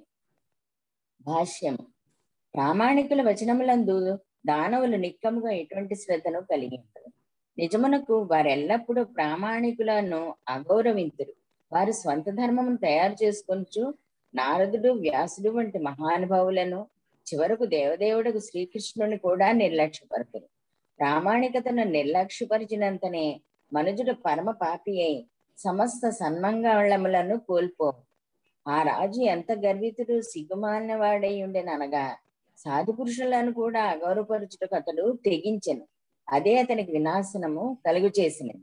భాష్యము ప్రామాణికుల వచనములందు దానవులు నిక్కముగా ఎటువంటి శ్రద్ధను కలిగి ఉంటారు నిజమునకు వారెల్లప్పుడూ ప్రామాణికులను అగౌరవింతురు వారు స్వంత ధర్మమును తయారు చేసుకొనుచు నారదుడు వ్యాసుడు వంటి మహానుభావులను చివరకు దేవదేవుడకు శ్రీకృష్ణుని కూడా నిర్లక్ష్యపరచరు ప్రామాణికతను నిర్లక్ష్యపరిచినంతనే మనుజుడు పరమ పాపి అయి సమస్త సన్మంగళములను కోల్పో ఆ రాజు ఎంత గర్వితుడు సిగ్గుమాలిన వాడై ఉండెననగా సాధు పురుషులను కూడా అగౌరవపరచుటకు అతడు తెగించెను అదే అతనికి వినాశనము కలుగు చేసినది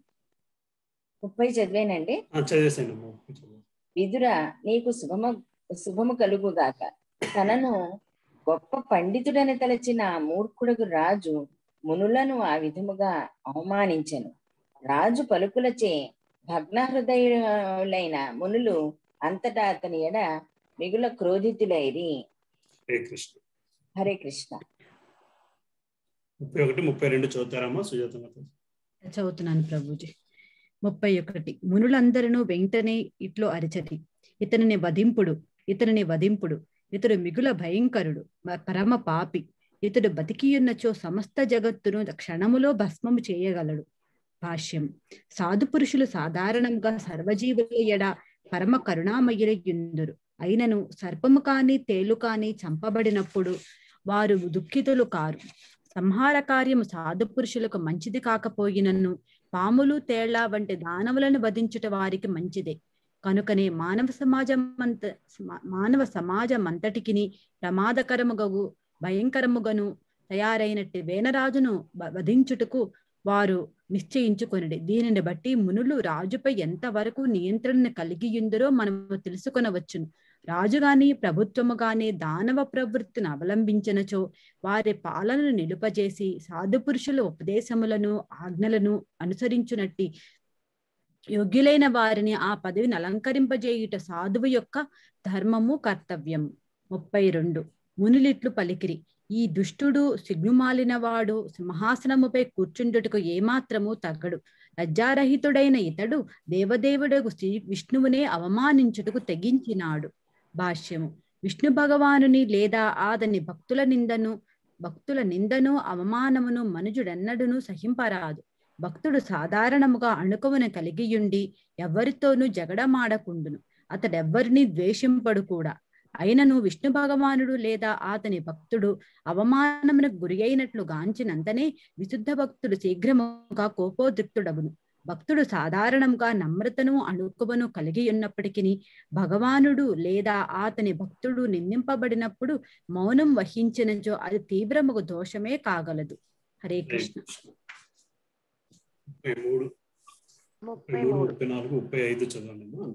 ముప్పై చదివేనండి ఆ, చదివేసేయండి అమ్మా విదుర నీకు శుభము శుభము కలుగుగాక తనను గొప్ప పండితుడని తలచిన ఆ మూర్ఖుడుగు రాజు మునులను ఆ విధముగా అవమానించెను రాజు పలుకులచే భగ్న హృదయులైన మునులు అంతటా అతని ఎడ మిగుల క్రోధితులైరి హరే కృష్ణ హరే కృష్ణ ముప్పై ఒకటి ముప్పై రెండు చదువుతారమ్మా సుజాత మాత చదువుతున్నాను ప్రభుజీ ముప్పై ఒకటి మునులందరూ వెంటనే ఇట్లో అరిచరి ఇతనిని వధింపుడు ఇతనిని వధింపుడు ఇతడు మిగుల భయంకరుడు మ- పరమ పాపి ఇతడు బతికియున్నచో సమస్త జగత్తును క్షణములో భస్మము చేయగలడు భాష్యం సాధు పురుషులు సాధారణంగా సర్వజీవుల ఎడ పరమ కరుణామయులయుందురు అయినను సర్పము కాని తేలు కాని చంపబడినప్పుడు వారు దుఃఖితులు కారు సంహార కార్యము సాధు పురుషులకు మంచిది కాకపోయినను పాములు తేళ్ల వంటి దానవులను వధించుట వారికి మంచిదే కనుకనే మానవ సమాజం అంత సమా- మానవ సమాజం అంతటికిని ప్రమాదకరముగగు భయంకరముగను తయారైనట్టి వేనరాజును వ- వధించుటకు వారు నిశ్చయించుకొనిడి దీనిని బట్టి మునులు రాజుపై ఎంతవరకు నియంత్రణ కలిగియుందరో మనము తెలుసుకొనవచ్చును రాజు గాని ప్రభుత్వము గాని దానవ ప్రవృత్తిని అవలంబించినచో వారి పాలనను నిలుపజేసి సాధు పురుషుల ఉపదేశములను ఆజ్ఞలను అనుసరించునట్టి యోగ్యులైన వారిని ఆ పదవిని అలంకరింపజేయుట సాధువు యొక్క ధర్మము కర్తవ్యం ముప్పై రెండు మునులిట్లు పలికిరి ఈ దుష్టుడు సిగ్గుమాలిన వాడు సింహాసనముపై కూర్చుండుటకు ఏమాత్రము తగ్గడు లజ్జారహితుడైన ఇతడు దేవదేవుడకు శ్రీ విష్ణువునే అవమానించుటకు తెగించినాడు భాష్యము విష్ణు భగవానుని లేదా ఆదని భక్తుల నిందను భక్తుల నిందను అవమానమును మనుజుడెన్నడును సహింపరాదు భక్తుడు సాధారణముగా అణుకువను కలిగియుండి ఎవరితోనూ జగడమాడకుండును అతడెవ్వరిని ద్వేషింపడు కూడా అయినను విష్ణు భగవానుడు లేదా అతని భక్తుడు అవమానమునకు గురి అయినట్లు గాంచినంతనే విశుద్ధ భక్తుడు శీఘ్రముగా కోపోద్రిక్తుడగును భక్తుడు సాధారణంగా నమ్రతను అణుకువను కలిగి ఉన్నప్పటికీ భగవానుడు లేదా అతని భక్తుడు నిందింపబడినప్పుడు మౌనం వహించినచో అది తీవ్రముగు దోషమే కాగలదు హరే కృష్ణ ముప్పై మూడు ముప్పై ముప్పై మూడు మూడు ముప్పై నాలుగు ముప్పై ఐదు చదవండి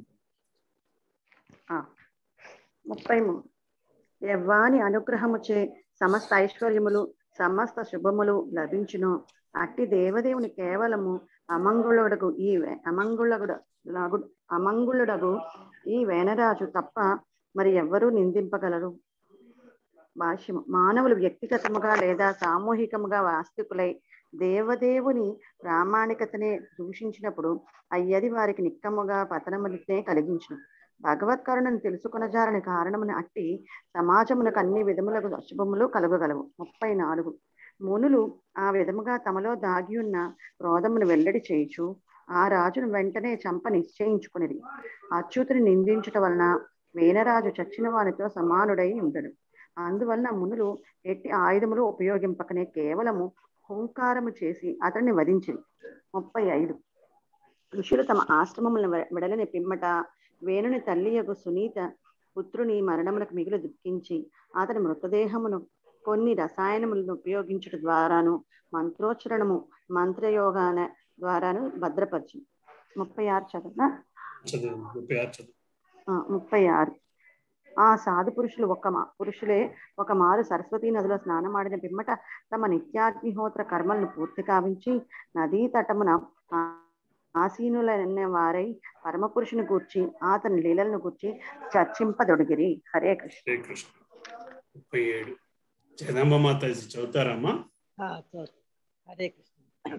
ఆ, ముప్పై మూడు యవ్వాని అనుగ్రహముచే సమస్త ఐశ్వర్యములు సమస్త శుభములు లభించును అట్టి దేవదేవుని కేవలము అమంగుళుడగు ఈ వే- అమంగుళగుడ లాగు- అమంగుళుడగు ఈ వేనరాజు తప్ప మరి ఎవ్వరూ నిందింపగలరు భాష్యము మానవులు వ్యక్తిగతముగా లేదా సామూహికముగా వాస్తవికులై దేవదేవుని ప్రామాణికతనే దూషించినప్పుడు అయ్యది వారికి నిక్కముగా పతనమునే కలిగించును భగవత్ కరుణను తెలుసుకొనజాలని కారణమున అట్టి సమాజమునకు అన్ని విధములకు అశుభములు కలుగగలవు ముప్పై నాలుగు మునులు ఆ విధముగా తమలో దాగి ఉన్న క్రోధమును వెల్లడి చేయుచు ఆ రాజును వెంటనే చంప నిశ్చయించుకునేది అచ్యుతుని నిందించుట వలన వేనరాజు చచ్చిన వానితో సమానుడై ఉండడు అందువలన మునులు ఎట్టి ఆయుధములు ఉపయోగింపకనే కేవలము హుంకారము చేసి అతన్ని వధించింది ముప్పై ఐదు ఋషులు తమ ఆశ్రమములను వె- వెడలని పిమ్మట వేణుని తల్లి యొక్క సునీత పుత్రుని మరణమునకు మిగులు దుఃఖించి అతని మృతదేహమును కొన్ని రసాయనములను ఉపయోగించుట ద్వారాను మంత్రోచ్చరణము మంత్రయోగాన ద్వారాను భద్రపరిచింది ముప్పై ఆరు చదువునా చదువు ముప్పై ఆరు చదువు ఆ, ముప్పై ఆరు ఆ సాధు పురుషులు ఒక మా పురుషులే ఒక మారు సరస్వతీ నదిలో స్నానమాడిన పిమ్మట తమ నిత్యాగ్నిహోత్ర కర్మలను పూర్తి కావించి నదీ తటమున ఆ- ఆసీనులైన వారై పరమ పురుషుని గూర్చి అతని లీలలను గూర్చి చర్చింపదొడిగిరి హరే కృష్ణ హరే కృష్ణ ముప్పై ఏడు జగదంబ మాత చదువుతారమ్మా ఆ, చదువు. హరే కృష్ణ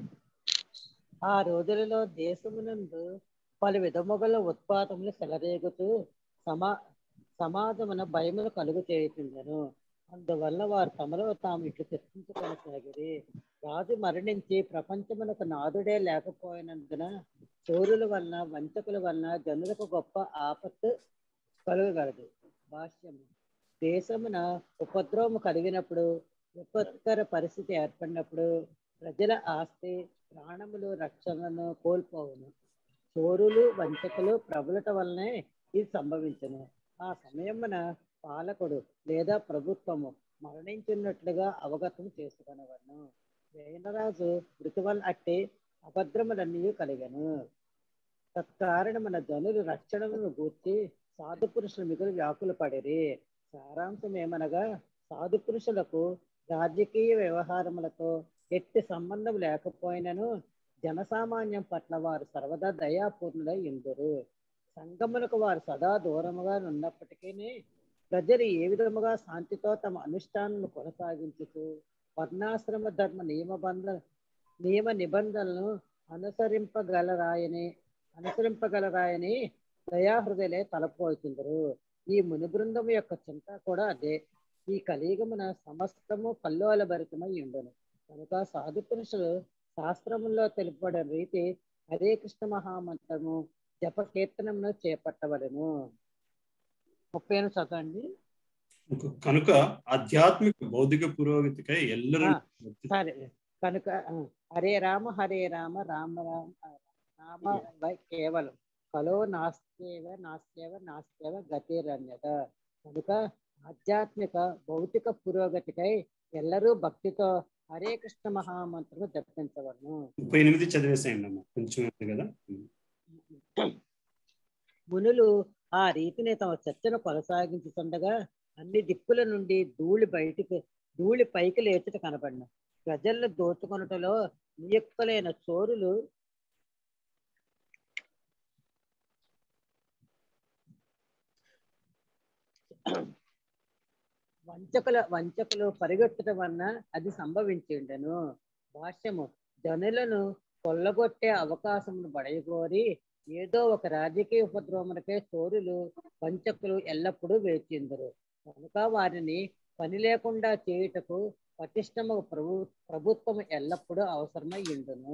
ఆ రోజులలో దేశమునందు పలు విధముగల ఉత్పాదములు సెలరేగుతూ సమా సమాజమున భయమును కలుగు చేయుచుండెను అందువల్ల వారు తమలో తాము ఇట్లు చర్చించుకొనసాగిరి రాజు మరణించి ప్రపంచమునకు నాదుడే లేకపోయినందున చోరుల వలన వంచకుల వలన జనులకు గొప్ప ఆపత్తు కలుగగలదు భాష్యము దేశమున ఉపద్రవము కలిగినప్పుడు విపత్కర పరిస్థితి ఏర్పడినప్పుడు ప్రజల ఆస్తి ప్రాణములు రక్షణను కోల్పోవును చోరులు వంచకులు ప్రబలట వల్లనే ఇది సంభవించును ఆ సమయమున పాలకుడు లేదా ప్రభుత్వము మరణించున్నట్లుగా అవగతం చేసుకొనవలను వేనరాజు మృతి వల్ల అట్టి అభద్రములన్నీ కలిగను తత్కారణమున జనులు రక్షణను గూర్చి సాధు పురుషులు మిగులు వ్యాకులు పడిరి సారాంశం ఏమనగా సాధు పురుషులకు రాజకీయ వ్యవహారములతో ఎట్టి సంబంధం లేకపోయినను జనసామాన్యం పట్ల వారు సర్వదా దయాపూర్ణులై ఎందురు సంగములకు వారు సదా దూరముగా ఉన్నప్పటికీ ప్రజలు ఏ విధముగా శాంతితో తమ అనుష్ఠానాలను కొనసాగించుతూ వర్ణాశ్రమ ధర్మ నియమబంధ నియమ నిబంధనలను అనుసరింపగలరాయని అనుసరింపగలరాయని దయాహృదయలే తలపోతుందరు ఈ ముని బృందం యొక్క చింత కూడా అదే ఈ కలియుగమున సమస్తము కల్లోల భరితమై ఉండును కనుక సాధు పురుషులు శాస్త్రములో తెలుపబడిన రీతి హరే కృష్ణ మహామంత్రము జప కీర్తనమును చేపట్టవలను ముప్పై ఎనిమిది చదవండి కనుక ఆధ్యాత్మిక భౌతిక పురోగతికై ఎల్లరూ ఆ, సరే కనుక ఆ, హరే రామ హరే రామ రామ రామ రామ వై కేవలం కలో నాస్త్యేవ నాస్త్యేవ నాస్త్యేవ గతిరన్యత కనుక ఆధ్యాత్మిక భౌతిక పురోగతికై ఎల్లరూ భక్తితో హరే కృష్ణ మహామంత్రము జపించవలను ముప్పై ఎనిమిది చదివేసేయండి అమ్మా కొంచెం ఉంది కదా మునులు ఆ రీతిని తమ చర్చను కొనసాగించుతుండగా అన్ని దిక్కుల నుండి ధూళి బయటికి ధూళి పైకి లేచుట కనబడిన ప్రజలను దోచుకొనుటలో నియుక్తులైన చోరులు వంచకుల వంచకులు పరిగెత్తడం వలన అది సంభవించిండెను భాష్యము జనులను కొల్లగొట్టే అవకాశమును పడయగోరి ఏదో ఒక రాజకీయ ఉపద్రవమునకే చోరులు వంచకులు ఎల్లప్పుడూ వేచిందరు కనుక వారిని పని లేకుండా చేయుటకు పటిష్టము ప్రభు ప్రభుత్వం ఎల్లప్పుడూ అవసరమై ఉండును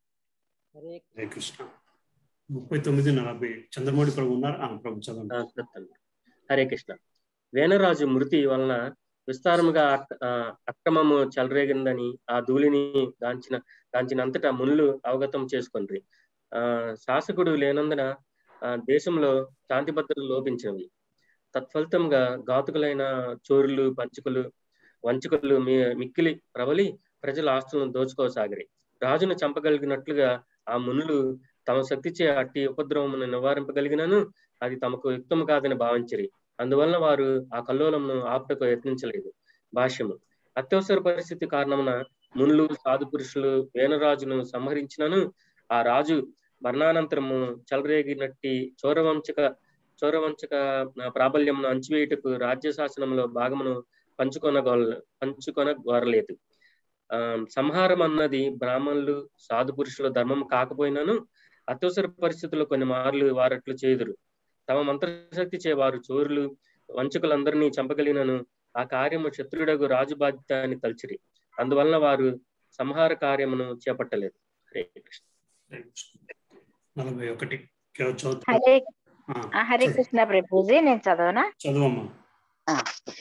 హరే హరే కృష్ణ ముప్పై తొమ్మిది నలభై చంద్రమౌళి ప్రభు ఉన్నారు ఆ, ప్రభు చదవండి ఆ, చెప్తాను. హరే కృష్ణ వేనరాజు మృతి వలన విస్తారముగా అక్- ఆ, అక్రమము చెలరేగిందని ఆ ధూళిని గాంచిన గాంచినంతటా మునులు అవగతం చేసుకుండ్రి ఆ శాసకుడు లేనందున ఆ, దేశంలో శాంతి భద్రతలు లోపించినవి తత్ఫలితంగా ఘాతుకులైన చోరులు పంచుకులు వంచుకులు మీ మిక్కిలి ప్రబలి ప్రజల ఆస్తులను దోచుకోసాగిరి రాజును చంపగలిగినట్లుగా ఆ మునులు తమ శక్తిచే అట్టి ఉపద్రవమును నివారింపగలిగినను అది తమకు యుక్తము కాదని భావించిరి అందువలన వారు ఆ కల్లోలమును ఆపుటకు యత్నించలేదు భాష్యము అత్యవసర పరిస్థితి కారణమున మునులు సాధు పురుషులు వేణరాజును సంహరించినను ఆ రాజు మరణానంతరము చెలరేగినట్టి చోరవంచక చోరవంచక ప్రాబల్యమును అంచివేయుటకు రాజ్య శాసనంలో భాగమును పంచుకొనగోల పంచుకొనగోరలేదు ఆ సంహారం అన్నది బ్రాహ్మణులు సాధు పురుషుల ధర్మం కాకపోయినాను అత్యవసర పరిస్థితుల్లో కొన్ని మార్లు వారట్లు చేదురు తమ మంత్రశక్తి చే వారు చోరులు వంచకులందరినీ చంపగలిగినను ఆ కార్యము శత్రుడగు రాజు బాధ్యత అని తలచిరి అందువలన వారు సంహార కార్యమును చేపట్టలేదు హరే కృష్ణ హరే కృష్ణ. నలభై ఒకటి కేవ- చదువుతా హరే ఆ, ఆ, హరే కృష్ణ ప్రభుజీ నేను చదవనా చదవమ్మా ఆ.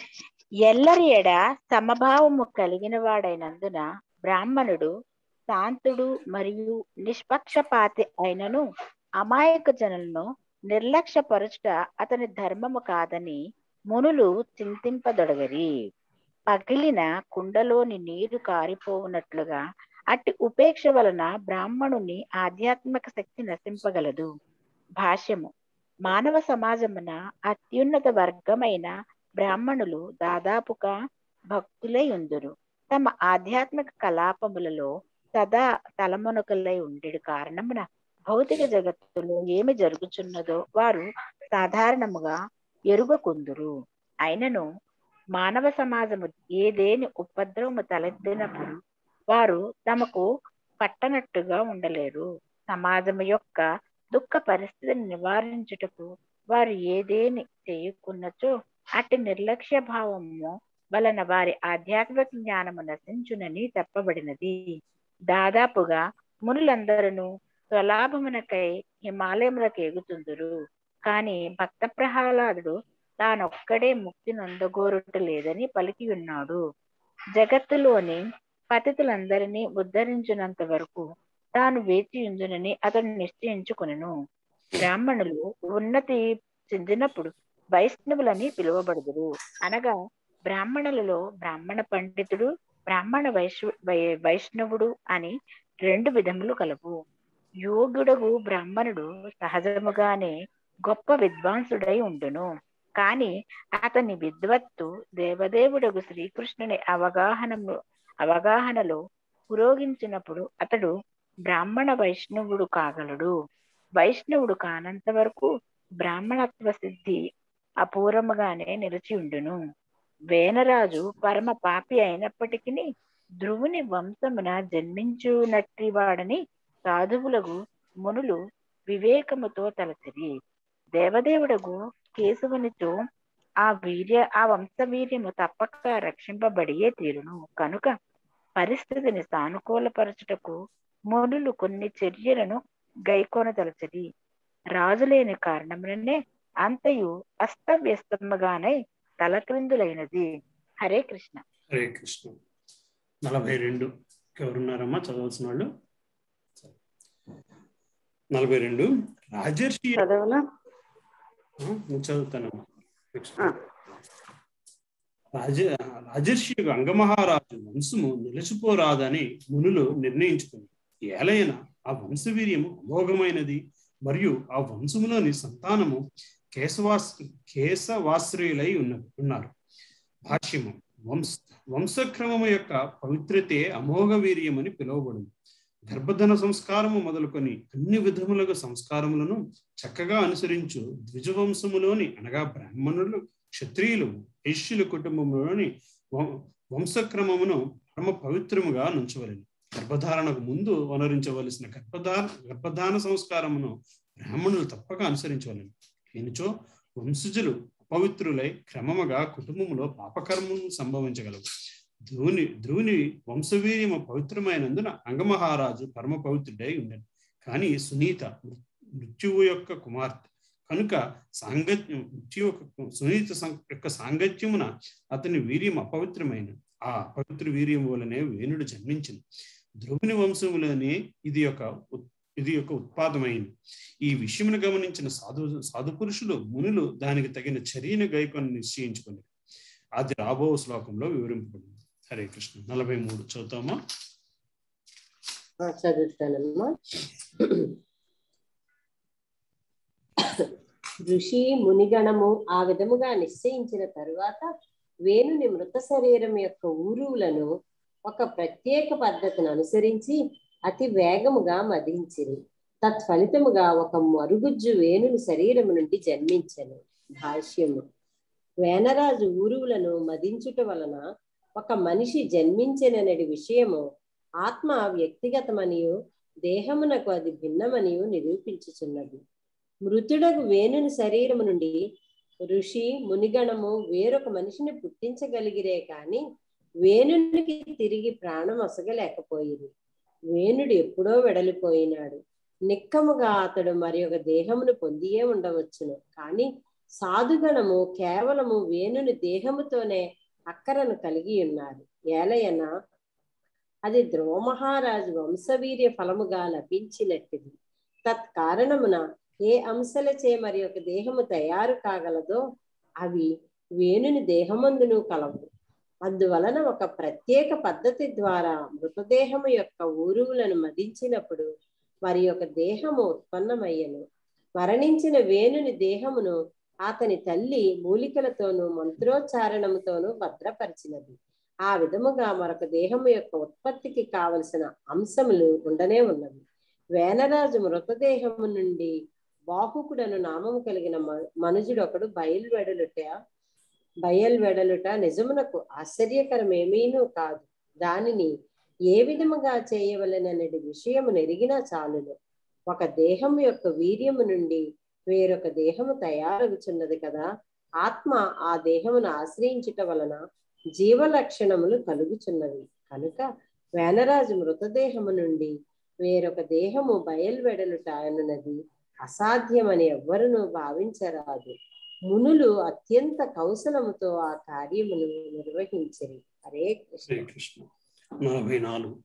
ఎల్లరి ఎడ సమభావము కలిగిన వాడైనందున బ్రాహ్మణుడు శాంతుడు మరియు నిష్పక్షపాతి అయినను అమాయక జనులను నిర్లక్ష్యపరచుట అతని ధర్మము కాదని మునులు చింతింపదొడగరి పగిలిన కుండలోని నీరు కారిపోవునట్లుగా అట్టి ఉపేక్ష వలన బ్రాహ్మణుని ఆధ్యాత్మిక శక్తి నశింపగలదు భాష్యము మానవ సమాజమున అత్యున్నత వర్గమైన బ్రాహ్మణులు దాదాపుగా భక్తులై ఉందురు తమ ఆధ్యాత్మిక కలాపములలో సదా తలమునకలై ఉండేడు కారణమున భౌతిక జగత్తులో ఏమి జరుగుచున్నదో వారు సాధారణముగా ఎరుగకుందురు అయినను మానవ సమాజము ఏదేని ఉపద్రవము తలెత్తినప్పుడు వారు తమకు పట్టనట్టుగా ఉండలేరు సమాజము యొక్క దుఃఖ పరిస్థితిని నివారించుటకు వారు ఏదేని చేయకున్నచో అట్టి నిర్లక్ష్య భావము వలన వారి ఆధ్యాత్మిక జ్ఞానము నశించునని చెప్పబడినది దాదాపుగా మునులందరూ స్వలాభమునకై హిమాలయములకు ఎగుతుందురు కాని భక్త ప్రహ్లాదుడు తానొక్కడే ముక్తి నొందగోరుట లేదని పలికి ఉన్నాడు జగత్తులోని పతితులందరినీ ఉద్ధరించినంత వరకు తాను వేచి ఉందునని అతను నిశ్చయించుకొనెను బ్రాహ్మణులు ఉన్నతి చెందినప్పుడు వైష్ణవులని పిలువబడుదురు అనగా బ్రాహ్మణులలో బ్రాహ్మణ పండితుడు బ్రాహ్మణ వైశ్వ వై- వైష్ణవుడు అని రెండు విధములు కలవు యోగుడగు బ్రాహ్మణుడు సహజముగానే గొప్ప విద్వాంసుడై ఉండును కాని అతని విద్వత్తు దేవదేవుడగు శ్రీకృష్ణుని అవగాహనము అవగాహనలో పురోగించినప్పుడు అతడు బ్రాహ్మణ వైష్ణవుడు కాగలడు వైష్ణవుడు కానంత వరకు బ్రాహ్మణత్వ సిద్ధి అపూర్వముగానే నిలిచి ఉండును వేనరాజు పరమ పాపి అయినప్పటికీ ధ్రువుని వంశమున జన్మించునట్టి వాడని సాధువులకు మునులు వివేకముతో తలచిరి దేవదేవుడగు కేశవునితో ఆ వీర్య ఆ వంశవీర్యము తప్పక రక్షింపబడియే తీరును కనుక పరిస్థితిని సానుకూలపరచుటకు మునులు కొన్ని చర్యలను గైకొనదలచది రాజులేని కారణముననే అంతయు అస్తవ్యస్తముగానే తలక్రిందులైనది హరే కృష్ణ హరే కృష్ణ నలభై రెండు ఎవరున్నారమ్మా చదవాల్సిన వాళ్ళు నలభై రెండు రాజర్షి చదవనా ఆ, నేను చదువుతానమ్మా నెక్స్ట్. రాజ రాజర్షి అంగమహారాజు వంశము నిలిచిపోరాదని మునులు నిర్ణయించుకుంది ఏలైన ఆ వంశవీర్యము అమోఘమైనది మరియు ఆ వంశములోని సంతానము కేశవాస్ కేశవాశ్రయులై ఉన్న ఉన్నారు భాష్యము వంశ వంశక్రమము యొక్క పవిత్రతే అమోఘ వీర్యమని పిలువబడింది గర్భధన సంస్కారము మొదలుకొని అన్ని విధములుగా సంస్కారములను చక్కగా అనుసరించు ద్విజవంశములోని అనగా బ్రాహ్మణులు క్షత్రియులు వైశ్యుల కుటుంబంలోని వం- వంశక్రమమును పరమ పవిత్రముగా నుంచవలెను గర్భధారణకు ముందు వనరించవలసిన గర్భధార గర్భధాన సంస్కారమును బ్రాహ్మణులు తప్పక అనుసరించవలెను లేనిచో వంశజులు అపవిత్రులై క్రమముగా కుటుంబంలో పాపకర్మము సంభవించగలవు ధ్రువుని ధ్రువుని వంశవీర్యము పవిత్రమైనందున అంగమహారాజు పరమ పవిత్రుడై ఉండను కానీ సునీత మృ- మృత్యువు యొక్క కుమార్తె కనుక సాంగత్యం మృత్యు యొక్క సునీత సం- యొక్క సాంగత్యమున అతని వీర్యం అపవిత్రమైన ఆ పవిత్ర వీర్యం వలనే వేణుడు జన్మించింది ధ్రువుని వంశములోనే ఇది యొక్క ఉత్- ఇది యొక్క ఉత్పాదమైంది ఈ విషయమును గమనించిన సాధు సాధు పురుషులు మునులు దానికి తగిన చర్యను గైకొని నిశ్చయించుకుని అది రాబో శ్లోకంలో వివరింపబడింది హరే కృష్ణ నలభై మూడు చదువుతామా ఆ, చదువుతానమ్మా ఋషి మునిగణము ఆ విధముగా నిశ్చయించిన తరువాత వేణుని మృత శరీరం యొక్క ఊరువులను ఒక ప్రత్యేక పద్ధతిని అనుసరించి అతి వేగముగా మదించిరి తత్ఫలితముగా ఒక మరుగుజ్జు వేణుని శరీరము నుండి జన్మించెను భాష్యము వేనరాజు ఊరువులను మదించుట వలన ఒక మనిషి జన్మించెననడి విషయము ఆత్మ వ్యక్తిగతమనియు దేహమునకు అది భిన్నమనియు నిరూపించుచున్నది మృతుడకు వేణుని శరీరము నుండి ఋషి మునిగణము వేరొక మనిషిని పుట్టించగలిగిరే కాని వేణునికి తిరిగి ప్రాణం అసగలేకపోయింది వేణుడు ఎప్పుడో వెడలిపోయినాడు నిక్కముగా అతడు మరి ఒక దేహమును పొందియే ఉండవచ్చును కానీ సాధుగణము కేవలము వేణుని దేహముతోనే అక్కరను కలిగి ఉన్నారు ఏలయన అది ధ్రువ మహారాజు వంశవీర్య ఫలముగా లభించినట్టిది తత్కారణమున ఏ అంశలచే మరి ఒక దేహము తయారు కాగలదో అవి వేణుని దేహమందును కలవు అందువలన ఒక ప్రత్యేక పద్ధతి ద్వారా మృతదేహము యొక్క ఊరువులను మదించినప్పుడు మరి ఒక దేహము ఉత్పన్నమయ్యను మరణించిన వేణుని దేహమును అతని తల్లి మూలికలతోనూ మంత్రోచ్చారణముతోనూ భద్రపరిచినది ఆ విధముగా మరొక దేహము యొక్క ఉత్పత్తికి కావలసిన అంశములు ఉండనే ఉన్నవి వేనరాజు మృతదేహము నుండి బాహుకుడను నామము కలిగిన మ- మనుజుడు ఒకడు బయలువెడలుట బయలువెడలుట నిజమునకు ఆశ్చర్యకరమేమీనూ కాదు దానిని ఏ విధముగా చేయవలెననేది విషయము నెరిగినా చాలును ఒక దేహం యొక్క వీర్యము నుండి వేరొక దేహము తయారగుచున్నది కదా ఆత్మ ఆ దేహమును ఆశ్రయించుట వలన జీవ లక్షణములు కలుగుచున్నవి కనుక వేనరాజు మృతదేహము నుండి వేరొక దేహము బయలువెడలుట అనున్నది అసాధ్యమని ఎవ్వరును భావించరాదు మునులు అత్యంత కౌశలముతో ఆ కార్యమును నిర్వహించరు హరే కృష్ణ హరే కృష్ణ నలభై నాలుగు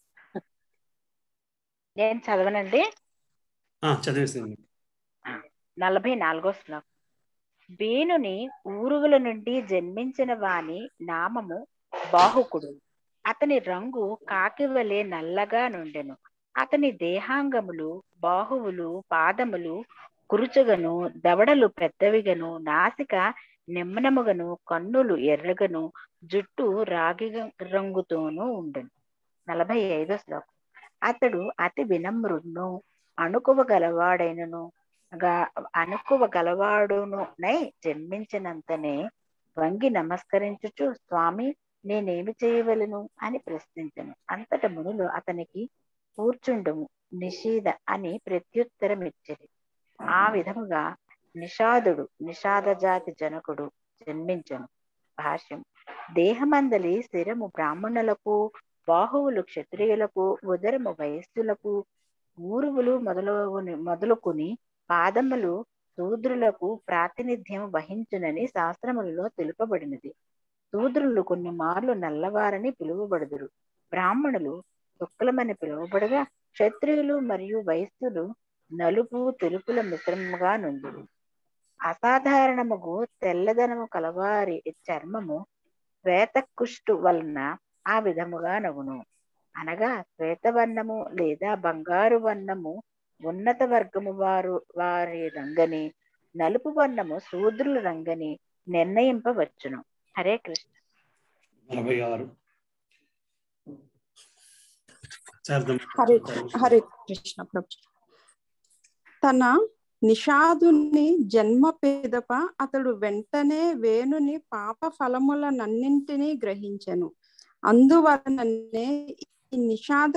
నేను చదవనండి ఆ, చదివేసింది నలభై నాలుగో శ్లోకం వేణుని ఊరువుల నుండి జన్మించిన వాని నామము బాహుకుడు అతని రంగు కాకి వలె నల్లగా నుండెను అతని దేహాంగములు బాహువులు పాదములు కురుచగను దవడలు పెద్దవిగను నాసిక నిమ్మనముగను కన్నులు ఎర్రగను జుట్టు రాగి రంగుతోనూ ఉండెను నలభై ఐదో శ్లోకం అతడు అతి వినమ్రుడును అణుకువ గలవాడైనను గా అనుకువ గలవాడును నై జన్మించినంతనే వంగి నమస్కరించుచు స్వామి నేనేమి చేయవలను అని ప్రశ్నించను అంతట మునులు అతనికి కూర్చుండుము నిషీద అని ప్రత్యుత్తరం ఇచ్చిరి ఆ విధముగా నిషాదుడు నిషాద జాతి జనకుడు జన్మించను భాష్యం దేహమందలి శిరము బ్రాహ్మణులకు బాహువులు క్షత్రియులకు ఉదరము వయస్సులకు ఊరువులు మొదలగు మొదలుకొని పాదములు శూద్రులకు ప్రాతినిధ్యం వహించునని శాస్త్రములలో తెలుపబడినది శూద్రులు కొన్ని మార్లు నల్లవారని పిలువబడుదురు బ్రాహ్మణులు శుక్లమని పిలువబడగా క్షత్రియులు మరియు వైశ్యులు నలుపు తెలుపుల మిశ్రమముగా నుండురు అసాధారణముగు తెల్లదనము కలవారి చర్మము శ్వేతకుష్టు వలన ఆ విధముగా నగును అనగా శ్వేతవర్ణము లేదా బంగారు వర్ణము ఉన్నత వర్గము వారు వారి రంగని నలుపు వర్ణము శూద్రుల రంగని నిర్ణయింపవచ్చును హరే కృష్ణ నలభై ఆరు శారదమ్మ హరే హరే కృష్ణ ప్రభు తన నిషాదుని జన్మ పిదప అతడు వెంటనే వేణుని పాప ఫలములనన్నింటినీ గ్రహించెను అందువలననే ఈ నిషాద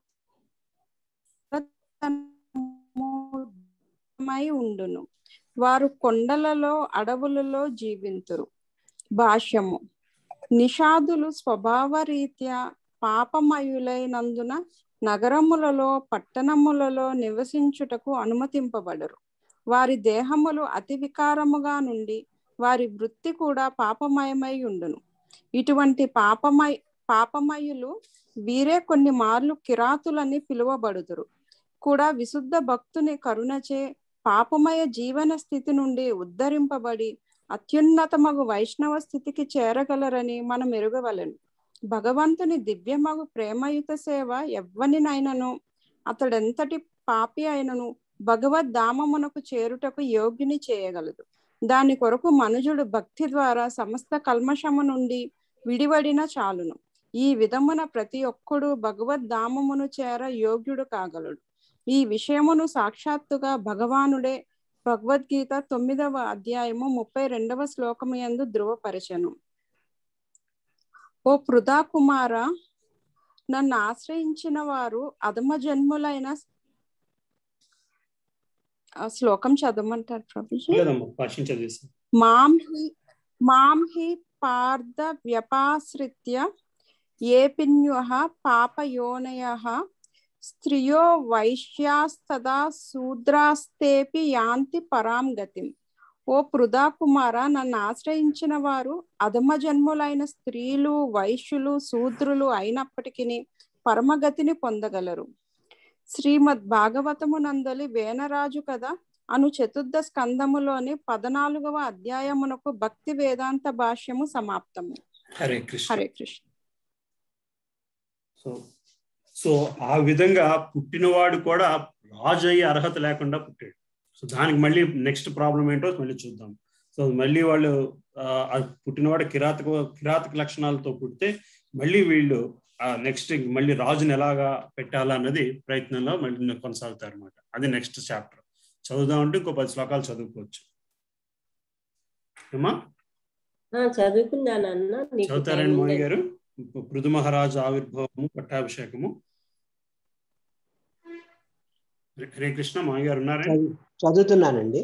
జాతమై ఉండును వారు కొండలలో అడవులలో జీవింతురు భాష్యము నిషాదులు స్వభావరీత్యా పాపమయులైనందున నగరములలో పట్టణములలో నివసించుటకు అనుమతింపబడరు వారి దేహములు అతి వికారముగా నుండి వారి వృత్తి కూడా పాపమయమై ఉండును ఇటువంటి పాపమయ పాపమయులు వీరే కొన్ని మార్లు కిరాతులని పిలువబడుదురు కూడా విశుద్ధ భక్తుని కరుణచే పాపమయ జీవన స్థితి నుండి ఉద్ధరింపబడి అత్యున్నతమగు వైష్ణవ స్థితికి చేరగలరని మనం ఎరుగవలను భగవంతుని దివ్యమగు ప్రేమయుత సేవ ఎవ్వనినైనను అతడెంతటి పాపి అయినను భగవద్ ధామమునకు చేరుటకు యోగ్యుని చేయగలదు దాని కొరకు మనుజుడు భక్తి ద్వారా సమస్త కల్మషము నుండి విడివడిన చాలును ఈ విధమున ప్రతి ఒక్కడు భగవద్ ధామమును చేర యోగ్యుడు కాగలడు ఈ విషయమును సాక్షాత్తుగా భగవానుడే భగవద్గీత తొమ్మిదవ అధ్యాయము ముప్పై రెండవ శ్లోకము యందు ధృవపరచను ఓ పృథా కుమార నన్ను ఆశ్రయించిన వారు అధమ జన్ములైన ఆ శ్లోకం చదవమంటారు ప్రభుజీ లేదమ్మా భాష్యం చదివేసి మాం హి మాం హి పార్థ వ్యపాశ్రిత్య ఏపిన్యుః పాపయోనయః స్త్రియో వైశ్యాస్తదా శూద్రాస్తేపి యాంతి పరాం గతిం ఓ పృథా కుమార నన్ను ఆశ్రయించిన వారు అధమ జన్ములైన స్త్రీలు వైశ్యులు శూద్రులు అయినప్పటికీ పరమగతిని పొందగలరు శ్రీమద్ భాగవతము నందలి వేనరాజు కదా అను చతుర్థ స్కందములోని పద్నాలుగవ అధ్యాయమునకు భక్తి వేదాంత భాష్యము సమాప్తము హరే కృష్ణ హరే కృష్ణ సో సో ఆ విధంగా పుట్టినవాడు కూడా రాజు అయ్యే అర్హత లేకుండా పుట్టాడు సో దానికి మళ్ళీ నెక్స్ట్ ప్రాబ్లం ఏంటో మళ్ళీ చూద్దాం సో మళ్ళీ వాళ్ళు ఆ, ఆ పుట్టినవాడు కిరాతక కిరాతక లక్షణాలతో పుడితే మళ్ళీ వీళ్ళు నెక్స్ట్ మళ్ళీ రాజుని ఎలాగా పెట్టాలా అన్నది ప్రయత్నంలో మళ్ళీ కొనసాగుతారు అనమాట అది నెక్స్ట్ చాప్టర్ చదువుదామంటే ఇంకో పది శ్లోకాలు చదువుకోవచ్చు ఏమా ఆ, చదువుకున్నానన్న నీకు టైం చదువుతారండి మోహన్ లేదు. గారు పృథు మహారాజు ఆవిర్భావము పట్టాభిషేకము హరే కృష్ణ మోహన్ గారు ఉన్నారా చదువు- చదువుతున్నానండి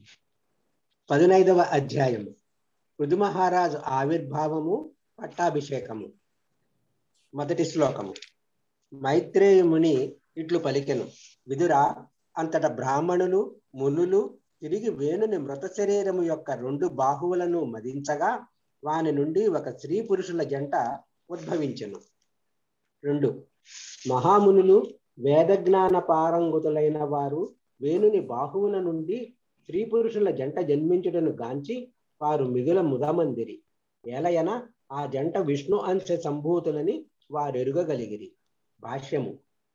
పదినైదవ అధ్యాయము పృథు మహారాజు ఆవిర్భావము పట్టాభిషేకము మొదటి శ్లోకము మైత్రేయ ముని ఇట్లు పలికెను విదురా అంతట బ్రాహ్మణులు మునులు తిరిగి వేణుని మృత శరీరము యొక్క రెండు బాహువులను మదించగా వాని నుండి ఒక స్త్రీ పురుషుల జంట ఉద్భవించెను రెండు మహామునులు వేదజ్ఞాన పారంగుతులైన వారు వేణుని బాహువుల నుండి స్త్రీ పురుషుల జంట జన్మించుటను గాంచి వారు మిగుల ముదమందిరి ఏలయన ఆ జంట విష్ణు అంశ సంభూతులని వారెరుగగలిగిరి భాష్యము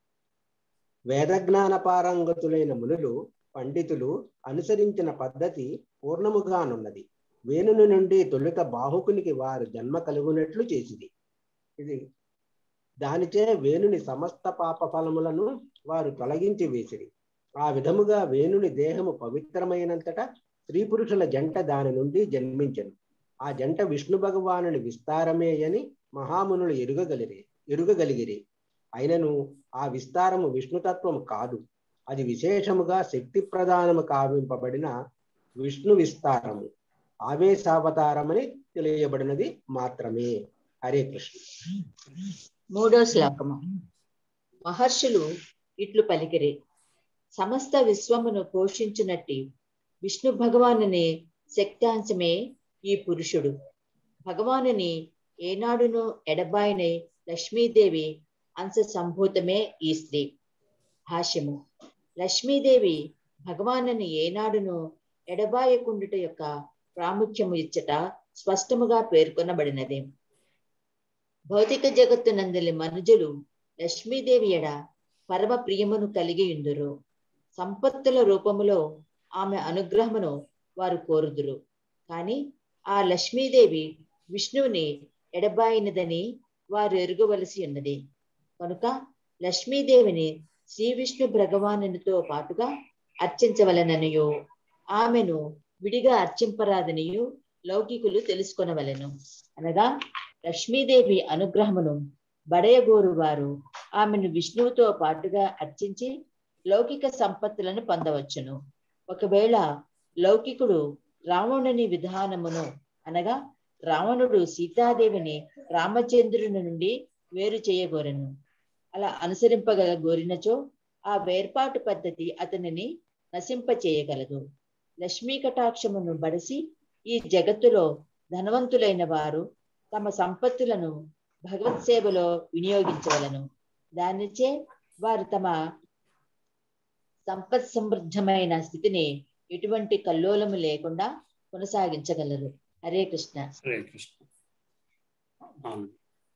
వేదజ్ఞాన పారంగతులైన మునులు పండితులు అనుసరించిన పద్ధతి పూర్ణముగానున్నది వేణుని నుండి తొలుత బాహుకునికి వారు జన్మ కలుగునట్లు చేసింది ఇది దానిచే వేణుని సమస్త పాప ఫలములను వారు తొలగించి వేసిరి ఆ విధముగా వేణుని దేహము పవిత్రమైనంతట స్త్రీ పురుషుల జంట దాని నుండి జన్మించను ఆ జంట విష్ణు భగవానుని విస్తారమే అని మహామునులు ఎరుగగలిరి ఎరుగగలిగిరి అయినను ఆ విస్తారము విష్ణుతత్వము కాదు అది విశేషముగా శక్తి ప్రధానము కావింపబడిన విష్ణు విస్తారము ఆవేశావతారమని తెలియబడినది మాత్రమే హరే కృష్ణ మూడో శ్లోకము మహర్షులు ఇట్లు పలికిరి సమస్త విశ్వమును పోషించునట్టి విష్ణు భగవానుని శక్తాంశమే ఈ పురుషుడు భగవానుని ఏనాడును ఎడబాయని లక్ష్మీదేవి అంశ సంభూతమే ఈ స్త్రీ భాష్యము లక్ష్మీదేవి భగవానుని ఏనాడును ఎడబాయకుండుట యొక్క ప్రాముఖ్యము ఇచ్చట స్పష్టముగా పేర్కొనబడినది భౌతిక జగత్తునందలి మనుజులు లక్ష్మీదేవి ఎడ పరమ ప్రియమును కలిగి ఉందురు సంపత్తుల రూపములో ఆమె అనుగ్రహమును వారు కోరుదురు కానీ ఆ లక్ష్మీదేవి విష్ణువుని ఎడబాయినదని వారు ఎరుగవలసి ఉన్నది కనుక లక్ష్మీదేవిని శ్రీ విష్ణు భగవానునితో పాటుగా అర్చించవలననియో ఆమెను విడిగా అర్చింపరాదనియు లౌకికులు తెలుసుకొనవలెను అనగా లక్ష్మీదేవి అనుగ్రహమును బడయగోరు వారు ఆమెను విష్ణువుతో పాటుగా అర్చించి లౌకిక సంపత్తులను పొందవచ్చును ఒకవేళ లౌకికుడు రావణుని విధానమును అనగా రావణుడు సీతాదేవిని రామచంద్రుని నుండి వేరు చేయగోరెను అలా అనుసరింపగల గోరినచో ఆ వేర్పాటు పద్ధతి అతనిని నశింపచేయగలదు లక్ష్మీ కటాక్షమును బడిసి ఈ జగత్తులో ధనవంతులైన వారు తమ సంపత్తులను భగవత్ సేవలో వినియోగించవలను దానిచే వారు తమ సంపత్ సమృద్ధమైన స్థితిని ఎటువంటి కల్లోలము లేకుండా కొనసాగించగలరు హరే కృష్ణ హరే కృష్ణ అవును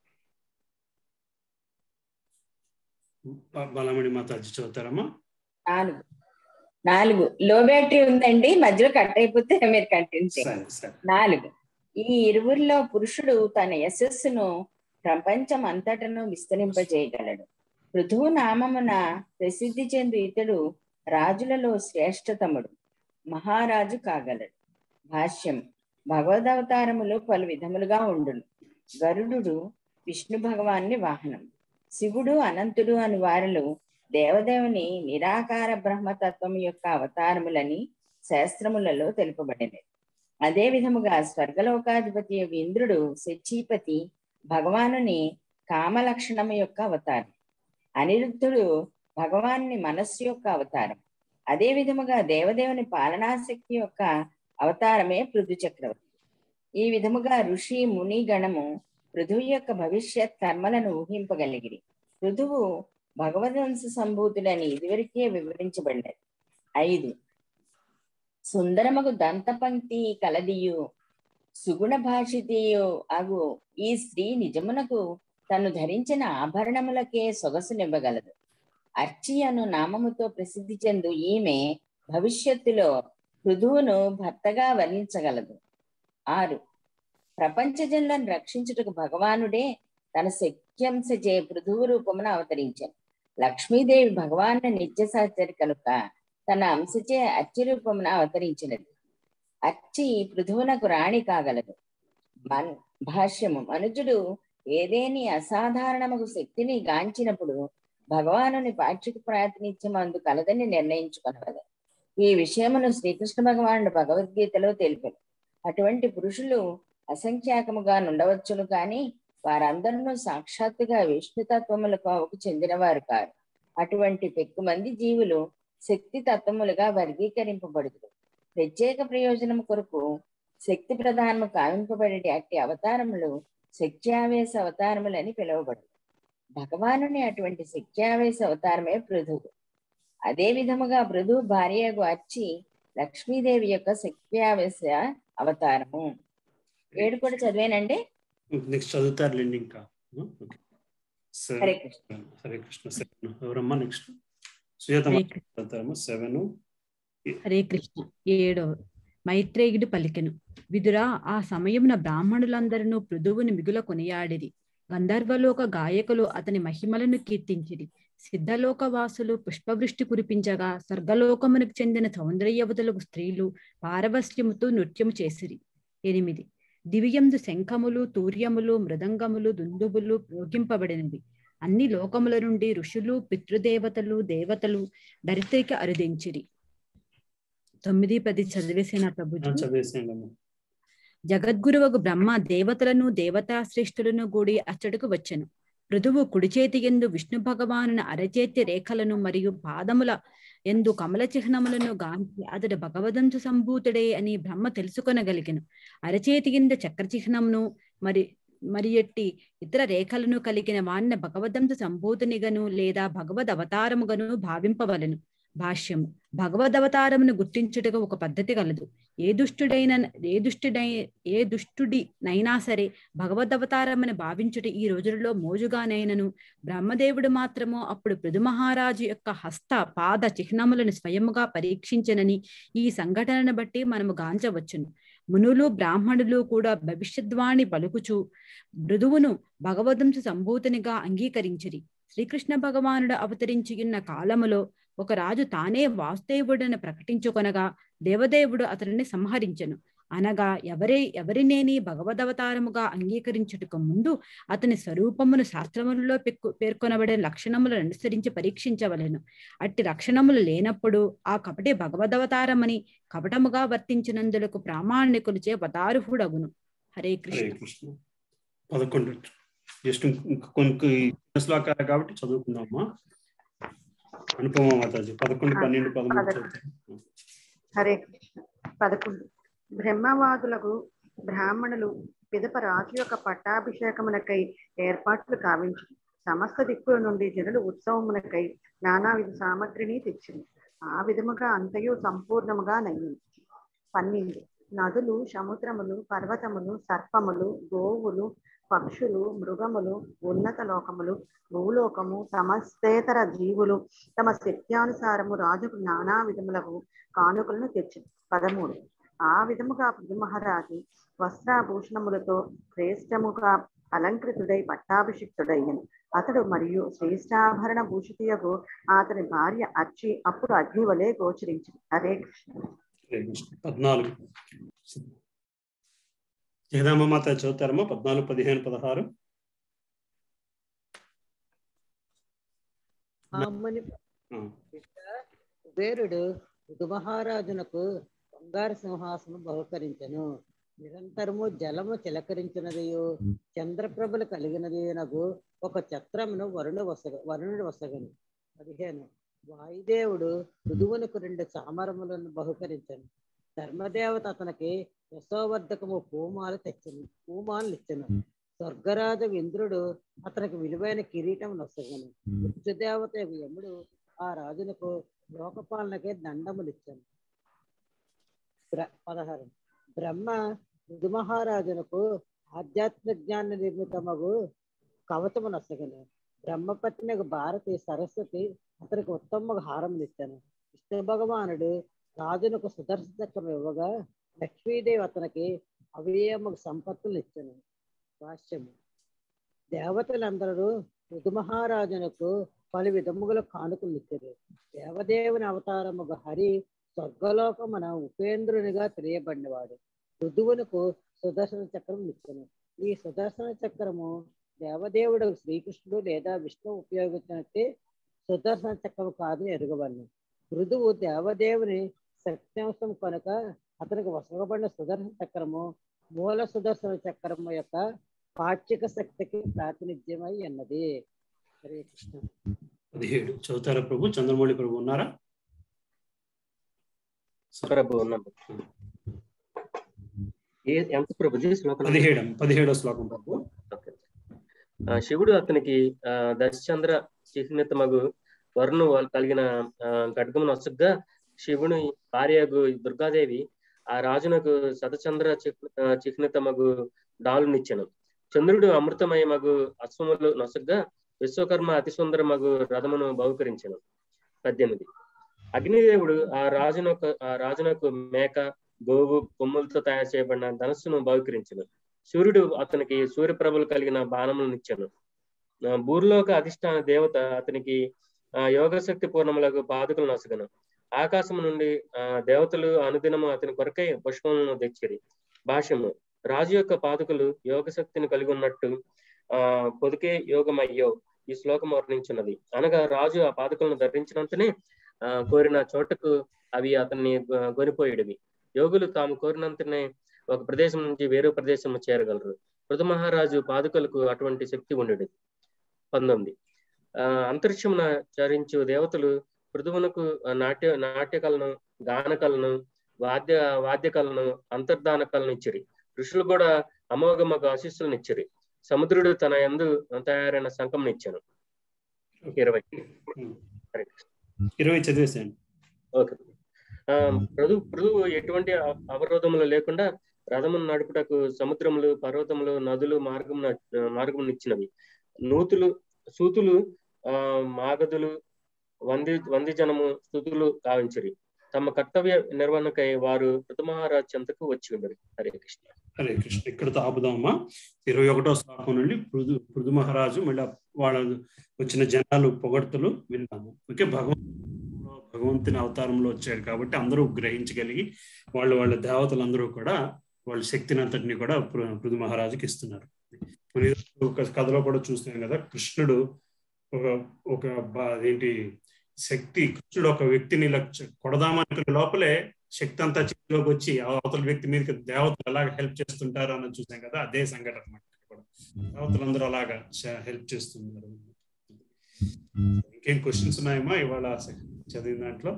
బ- బలమణి మాతాజీ చదువుతారమ్మా నాలుగు నాలుగు లో బ్యాటరీ ఉందండి మధ్యలో కట్ అయిపోతే మీరు కంటిన్యూ సరే చేయండి సరే నాలుగు ఈ ఇరువురిలో పురుషుడు తన యశస్సును ప్రపంచం అంతటను విస్తరింపజేయగలడు పృథువు నామమున ప్రసిద్ధి చెందు ఇతడు రాజులలో శ్రేష్టతముడు మహారాజు కాగలడు భాష్యం భగవదవతారములు పలు విధములుగా ఉండును గరుడు విష్ణు భగవాన్ని వాహనం శివుడు అనంతుడు అని వారిలో దేవదేవుని నిరాకార బ్రహ్మతత్వం యొక్క అవతారములని శాస్త్రములలో తెలుపబడినది అదే విధముగా స్వర్గలోకాధిపతి యొక్క ఇంద్రుడు శచీపతి భగవానుని కామలక్షణము యొక్క అవతారం అనిరుద్ధుడు భగవాన్ని మనస్సు యొక్క అవతారం అదే విధముగా దేవదేవుని పాలనాశక్తి యొక్క అవతారమే పృథు చక్రవర్తి ఈ విధముగా ఋషి ముని గణము పృథువు యొక్క భవిష్యత్ కర్మలను ఊహింపగలిగిరి పృథువు భగవద్వంశ సంభూతులని ఇదివరకే వివరించబడినది ఐదు సుందరమగు దంతపంక్తి కలదియు సుగుణ భాషితీయు అగు ఈ స్త్రీ నిజమునకు తను ధరించిన ఆభరణములకే సొగసునివ్వగలదు అర్చి అను నామముతో ప్రసిద్ధి చెందు ఈమె భవిష్యత్తులో పృథువును భర్తగా వర్ణించగలదు ఆరు ప్రపంచ జనులను రక్షించుటకు భగవానుడే తన శక్యంశచే పృథువు రూపమున అవతరించాను లక్ష్మీదేవి భగవాను నిత్య సహచరి కనుక తన అంశచే అర్చి రూపమున అవతరించినది అర్చి పృథువునకు రాణి కాగలదు మన్ భాష్యము మనుజుడు ఏదేని అసాధారణముకు శక్తిని గాంచినప్పుడు భగవానుని పాక్షిక ప్రాతినిధ్యమందు కలదని నిర్ణయించుకొనవలె ఈ విషయమును శ్రీకృష్ణ భగవానుడు భగవద్గీతలో తెలిపారు అటువంటి పురుషులు అసంఖ్యాకముగా నుండవచ్చును కానీ వారందరూ సాక్షాత్తుగా విష్ణుతత్వములకు అవకు చెందినవారు కారు అటువంటి పెక్కు మంది జీవులు శక్తి తత్వములుగా వర్గీకరింపబడుతుంది ప్రత్యేక ప్రయోజనం కొరకు శక్తి ప్రధానము కావింపబడే అట్టి అవతారములు శక్త్యావేశ అవతారములని పిలువబడు భగవానుని అటువంటి శక్త్యావేశ అవతారమే పృథువు అదే విధముగా పృథువు భార్యకు అర్చి లక్ష్మీదేవి యొక్క శక్త్యావేశ అవతారము ఏడు కూడా చదివానండి నెక్స్ట్ చదువుతారులేండి ఇంకా ఓకే సరే హరే కృష్ణ హరే కృష్ణ సెవెన్ ఎవరమ్మా నెక్స్ట్ సుజాతమ్మ హరే కృష్ణ. చదువుతారమ్మా సెవెన్ హరే కృష్ణ ఏడవ మైత్రేయుడు పలికెను విదురా ఆ సమయమున బ్రాహ్మణులందరూ పృథువుని మిగుల కొనియాడిరి గంధర్వలోక గాయకులు అతని మహిమలను కీర్తించిరి సిద్ధలోక వాసులు పుష్పవృష్టి కురిపించగా స్వర్గలోకమునకు చెందిన సౌందర్యవతులకు స్త్రీలు పారవస్యముతో నృత్యము చేసిరి ఎనిమిది దివ్యందు శంఖములు తూర్యములు మృదంగములు దుందుబులు ప్రోగింపబడినవి అన్ని లోకముల నుండి ఋషులు పితృదేవతలు దేవతలు దరితేకి అరుదించిరి తొమ్మిది పది చదివేసిన ప్రభుజీ చదివేసేయండి అమ్మా జగద్గురువకు బ్రహ్మ దేవతలను దేవతా శ్రేష్ఠులను కూడి అచ్చటకు వచ్చెను పృథువు కుడి చేతి ఎందు విష్ణు భగవానుని అరచేతి రేఖలను మరియు పాదముల ఎందు కమల చిహ్నములను గాంచి అతడు భగవదంశ సంభూతుడే అని బ్రహ్మ తెలుసుకొనగలిగెను అరచేతి కింద చక్ర చిహ్నమును మరి మరి ఎట్టి ఇతర రేఖలను కలిగిన వాన్న భగవదంశ సంభూతునిగను లేదా భగవద్ అవతారముగను భావింపవలను భాష్యము భగవదవతారమును గుర్తించుటకు ఒక పద్ధతి కలదు ఏ దుష్టుడైన ఏ దుష్టుడై ఏ దుష్టుడినైనా సరే భగవదవతారమని భావించుట ఈ రోజులలో మోజుగానైనను బ్రహ్మదేవుడు మాత్రము అప్పుడు పృథు మహారాజు యొక్క హస్త పాద చిహ్నములను స్వయముగా పరీక్షించనని ఈ సంఘటనను బట్టి మనము గాంచవచ్చును మునులు బ్రాహ్మణులు కూడా భవిష్యద్వాణి పలుకుచు మృదువును భగవదంశ సంభూతునిగా అంగీకరించిరి శ్రీకృష్ణ భగవానుడు అవతరించియున్న కాలములో ఒక రాజు తానే వాసుదేవుడని ప్రకటించుకొనగా దేవదేవుడు అతనిని సంహరించెను అనగా ఎవరే ఎవరినేని భగవదవతారముగా అంగీకరించుటకు ముందు అతని స్వరూపమును శాస్త్రములలో పెక్కు పేర్కొనబడిన లక్షణములను అనుసరించి పరీక్షించవలెను అట్టి లక్షణములు లేనప్పుడు ఆ కపటి భగవదవతారమని కపటముగా వర్తించినందులకు ప్రామాణికులచే వదారుహుడగును హరే హరే కృష్ణ కృష్ణ పదకొండు జస్ట్ కొన్ని శ్లోకాలు కాబట్టి చదువుకుందామా అనుపమ మాతాజీ పదకొండు పన్నెండు పదమూడు పదకొండు. చదువుతాం హరే కృష్ణ పదకొండు బ్రహ్మవాదులకు బ్రాహ్మణులు పిదప రాజు యొక్క పట్టాభిషేకమునకై ఏర్పాట్లు కావించు సమస్త దిక్కుల నుండి జనులు ఉత్సవమునకై నానావిధ సామగ్రిని తెచ్చింది ఆ విధముగా అంతయు సంపూర్ణముగా నయ్యింది పన్నెండు నదులు సముద్రములు పర్వతములు సర్పములు గోవులు పక్షులు మృగములు ఉన్నత లోకములు భూలోకము సమస్తేతర జీవులు తమ శక్త్యానుసారము రాజుకు నానా విధములకు కానుకలను తెచ్చింది పదమూడు ఆ విధముగా పృథు మహారాజు వస్త్రాభూషణములతో శ్రేష్టముగా అలంకృతుడై పట్టాభిషిక్తుడయ్యను అతడు మరియు శ్రేష్టాభరణ భూషితయగు అతని భార్య అర్చి అప్పుడు అగ్ని వలె గోచరించింది హరే కృష్ణ హరే కృష్ణ పద్నాలుగు జగదాంబ మాత చదువుతారమ్మా పద్నాలుగు పదిహేను పదహారు అమ్మని ఆ, కుబేరుడు మహారాజునకు బంగారు సింహాసనం బహుకరించను నిరంతరము జలము చిలకరించినదియు చంద్రప్రభలు కలిగినదినగు ఒక ఛత్రమును వరుణ వసగ వరుణుడు వసగను పదిహేను వాయుదేవుడు ఋతువునకు రెండు చామరములను బహుకరించను ధర్మదేవత అతనికి యశోవర్ధకము పూమాలు తెచ్చను పూమాలు ఇచ్చను స్వర్గరాజు ఇంద్రుడు అతనికి విలువైన కిరీటం నొసగను మృత్యుదేవత యముడు ఆ రాజునకు లోకపాలనకే దండములిచ్చాను బ్ర- పదహారు బ్రహ్మ మృదు మహారాజునకు ఆధ్యాత్మిక జ్ఞాన నిర్మితమగు కవచము నొసగను బ్రహ్మపత్నికు భారతి సరస్వతి అతనికి ఉత్తమ హారములు ఇచ్చాను విష్ణు భగవానుడు రాజునకు సుదర్శన చక్రం ఇవ్వగా లక్ష్మీదేవి అతనికి అవయవముకు సంపత్తులు ఇచ్చాను భాష్యము దేవతలందరూ మృదు మహారాజునకు పలు విధముల కానుకలు ఇచ్చారు దేవదేవుని అవతారముగా హరి స్వర్గలోకమున ఉపేంద్రునిగా తెలియబడినవాడు ఋతువునకు సుదర్శన చక్రం ఇచ్చాను ఈ సుదర్శన చక్రము దేవదేవుడు శ్రీకృష్ణుడు లేదా విష్ణు ఉపయోగించినట్టే సుదర్శన చక్రం కాదని ఎరుగవలను మృదువు దేవదేవుని శక్త్యాంశం కనుక అతనికి వసగబడిన సుదర్శన చక్రము మూల సుదర్శన చక్రము యొక్క పాక్షిక శక్తికి ప్రాతినిధ్యమై ఉన్నది హరే కృష్ణ పదిహేడు చదువుతారా ప్రభు చంద్రమౌళి ప్రభు ఉన్నారా ప్రభు ఉన్నాం ఏ ఎంత ప్రభుజీ శ్లోకం పదిహేడు పదిహేడో శ్లోకం ప్రభు ఓకే. ఆ, శివుడు అతనికి ఆ, దశచంద్ర చిహ్నితమగు వరుణు వాళ్ళు కలిగిన ఆ, ఖడ్గమును అసుగ్గా శివుని భార్యగు దుర్గాదేవి ఆ రాజునకు శతచంద్ర చిహ్- ఆ, చిహ్నితమగు డాలునిచ్చెను చంద్రుడు అమృతమయమగు అశ్వములు నొసగ్గా విశ్వకర్మ అతి సుందరమగు రథమును బహుకరించెను పద్దెనిమిది అగ్నిదేవుడు ఆ రాజునకు ఆ రాజునకు మేక గోవు కొమ్ములతో తయారు చేయబడిన ధనస్సును బహుకరించెను సూర్యుడు అతనికి సూర్యప్రభలు కలిగిన బాణములను ఇచ్చాను ఆ, భూర్లోక అధిష్టాన దేవత అతనికి ఆ యోగశక్తి పూర్ణములకు పాదుకలు నసుగను ఆకాశం నుండి ఆ దేవతలు అనుదినము అతని కొరకై పుష్పములను తెచ్చిరి భాష్యము రాజు యొక్క పాదుకలు యోగశక్తిని కలిగి ఉన్నట్టు ఆ పొదికే యోగమయ్యో ఈ శ్లోకం వర్ణించున్నది అనగా రాజు ఆ పాదుకలను ధరించినంతనే ఆ కోరిన చోటకు అవి అతన్ని గొ- కొనిపోయేటివి యోగులు తాము కోరినంతనే ఒక ప్రదేశం నుంచి వేరే ప్రదేశం చేరగలరు మృదు మహారాజు పాదుకలకు అటువంటి శక్తి ఉండేది పంతొమ్మిది ఆ అంతరిక్షమున చరించు దేవతలు పృథువునకు నాట్య నాట్య కళను గాన కళను వాద్య వాద్య కళను అంతర్ధాన కళను ఇచ్చిరి ఋషులు కూడా అమోఘమకు ఆశీస్సులను ఇచ్చిరి సముద్రుడు తన యందు తయారైన శంఖంను ఇచ్చాను ఇరవై హరే కృష్ణ. ఇరవై చదివేసేయండి ఓకే ఆ పృథు పృథువు ఎటువంటి అ- అవరోధములు లేకుండా రథమును నడుపుటకు సముద్రములు పర్వతములు నదులు మార్గమున మార్గమును ఇచ్చినవి నూతులు సూతులు ఆ మాగదులు వంది వంది జనము స్థుతులు కావించిరి తమ కర్తవ్య నిర్వహణకై వారు మహారాజ్ చెంతకు వచ్చి ఉండరు హరే కృష్ణ హరే కృష్ణ ఇక్కడతో ఆపుదామా ఇరవై ఒకటో శ్లోకం నుండి పృథు పృథు మహారాజు మళ్ళీ వాళ్ళ వచ్చిన జనాలు పొగడ్తలు విన్నాము ఓకే భగవంతుడు భగవంతుని అవతారంలో వచ్చాడు కాబట్టి అందరూ గ్రహించగలిగి వాళ్ళు వాళ్ళ దేవతలందరూ కూడా వాళ్ళ శక్తిని అంతటిని కూడా పృ- పృథు మహారాజుకి ఇస్తున్నారు మన ఒక కథలో కూడా చూస్తున్నాం కదా కృష్ణుడు ఒక ఒక బ- అదేంటి శక్తి కృష్ణుడు ఒక వ్యక్తిని ఇలా చ- కొడదామనుకునే లోపలే శక్తి అంతా చేతిలోకి వచ్చి ఆ అవతల వ్యక్తి మీదకి దేవతలు ఎలాగ హెల్ప్ చేస్తుంటారు అన్నది చూసాం కదా అదే సంఘటన అన్నమాట ఇక్కడ కూడా దేవతలందరూ అలాగా హెల్ప్ చేస్తున్నారు ఇంకేం క్వశ్చన్స్ ఉన్నాయమ్మా ఇవాళ చదివిన దాంట్లో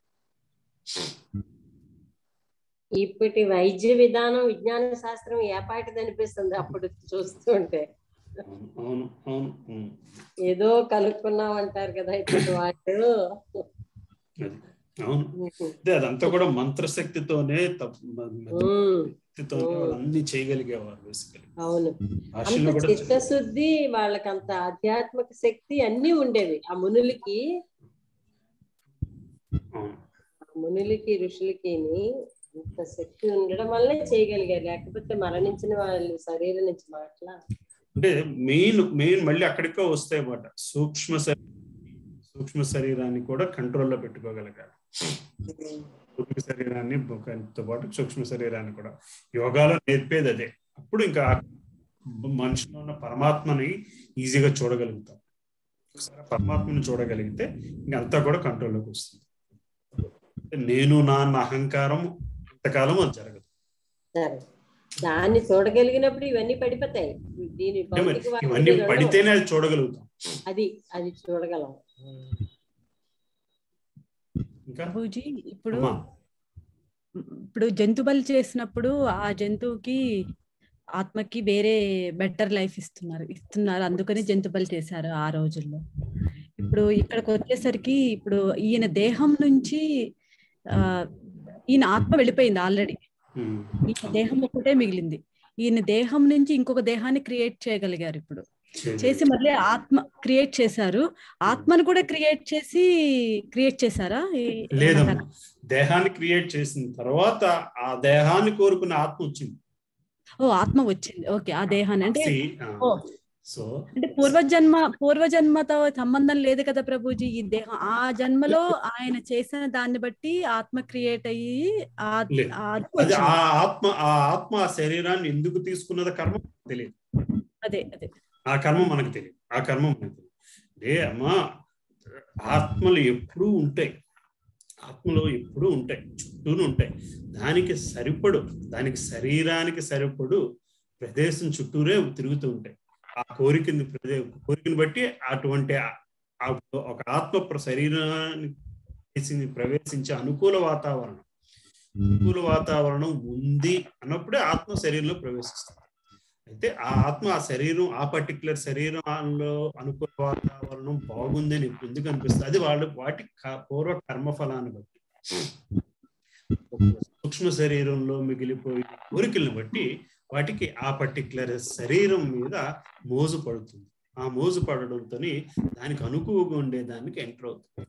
ఇప్పటి వైద్య విధానం విజ్ఞాన శాస్త్రం ఏపాటిది అనిపిస్తుంది అప్పుడు చూస్తుంటే అవును అవును ఉమ్. ఏదో కనుక్కున్నాం అంటారు కదా ఇప్పటి వాళ్ళు అది అవును అదే అదంతా కూడా మంత్రశక్తితోనే తప్ప- మ- మ- ఉమ్, శక్తితోనే వాళ్ళు అన్ని చేయగలిగేవారు బేసికలీ అవును భాషలో అంత కూడా చిత్తశుద్ధి వాళ్ళకంత ఆధ్యాత్మిక శక్తి అన్ని ఉండేవి ఆ మునులకి అవును ఆ మునులకి ఋషులకి అంత శక్తి ఉండడం వల్లే చేయగలిగారు లేకపోతే మరణించిన వాళ్ళు శరీరం నుంచి మాట్లా అంటే మెయిన్ మెయిన్ మళ్ళీ అక్కడికో వస్తాయి అన్నమాట సూక్ష్మ శరీ- సూక్ష్మ శరీరాన్ని కూడా కంట్రోల్లో పెట్టుకోగలగాలి సూక్ష్మ శరీరాన్ని తో పాటు సూక్ష్మ శరీరాన్ని కూడా యోగాలో నేర్పేది అదే అప్పుడు ఇంకా ఆ మనిషిలో ఉన్న పరమాత్మని ఈజీగా చూడగలుగుతాం ఒకసారి పరమాత్మని చూడగలిగితే ఇంక అంతా కూడా కంట్రోల్లోకి వస్తుంది నేను నా అన్న అహంకారం ఇంతకాలం అది జరగదు సరే దాన్ని చూడగలిగినప్పుడు ఇవన్నీ పడిపోతాయి దీని అంటే మరి భౌతిక ఇవన్నీ వాటికి ఉండవు. పడితేనే అది చూడగలుగుతాం అది అది చూడగలం ఇంకా ప్రభుజీ ఇప్పుడు అమ్మా. ఇప్పుడు జంతు బలి చేసినప్పుడు ఆ జంతువుకి ఆత్మకి వేరే బెటర్ లైఫ్ ఇస్తున్నారు ఇస్తున్నారు అందుకని జంతు బలి చేశారు ఆ రోజుల్లో ఇప్పుడు ఇక్కడికి వచ్చేసరికి ఇప్పుడు ఈయన దేహం నుంచి ఆ ఈయన ఆత్మ వెళ్ళిపోయింది ఆల్రెడీ ఉమ్. ఈయన దేహం ఒకటే మిగిలింది ఈయన దేహం నుంచి ఇంకొక దేహాన్ని క్రియేట్ చేయగలిగారు ఇప్పుడు చేసి మళ్ళీ ఆత్మ క్రియేట్ చేశారు ఆత్మను కూడా క్రియేట్ చేసి క్రియేట్ చేశారా ఈ- లేదమ్మా దేహాన్ని క్రియేట్ చేసిన తర్వాత ఆ దేహాన్ని కోరుకున్న ఆత్మ వచ్చింది ఓ ఆత్మ వచ్చింది ఓకే ఆ దేహాన్ని అంటే See, ఆ, ఓ సో అంటే పూర్వజన్మ పూర్వజన్మతో సంబంధం లేదు కదా ప్రభుజీ ఈ దేహం ఆ జన్మలో ఆయన చేసిన దాన్ని బట్టి ఆత్మ క్రియేట్ అయ్యి ఆ- లేదు. ఆ ఆత్మ అది వచ్చింది. ఆ ఆత్మ ఆ ఆత్మ ఆ శరీరాన్ని ఎందుకు తీసుకున్నదో కర్మ మనకు తెలియదు అదే అదే ఆ కర్మ మనకు తెలియదు ఆ కర్మ మనకు తెలియదు ఏ అమ్మా ఆత్మలు ఎప్పుడూ ఉంటాయి ఆత్మలో ఎప్పుడూ ఉంటాయి చుట్టూను ఉంటాయి దానికి సరిపడు దానికి శరీరానికి సరిపడు ప్రదేశం చుట్టూరే తిరుగుతూ ఉంటాయి ఆ కోరికని ప్రదే- కోరికని బట్టి అటువంటి ఆ- ఆ ఒక ఆత్మ ప్ర- శరీరానికి ప్రవేశించి- ప్రవేశించే అనుకూల వాతావరణం అనుకూల వాతావరణం ఉంది అన్నప్పుడే ఆత్మ శరీరంలో ప్రవేశిస్తుంది అయితే ఆ ఆత్మ ఆ శరీరం ఆ పర్టికులర్ శరీరంలో అనుకూల వాతావరణం బాగుందని ఎందుకు అనిపిస్తుంది అది వాళ్ళు వాటి క- పూర్వ కర్మఫలాన్ని బట్టి సూక్ష్మ శరీరంలో మిగిలిపోయిన కోరికలను బట్టి వాటికి ఆ పర్టికులర్ శరీరం మీద మోజు పడుతుంది ఆ మోజు పడడంతో దానికి అనుకువగా ఉండే దానికి ఎంటర్ అవుతుంది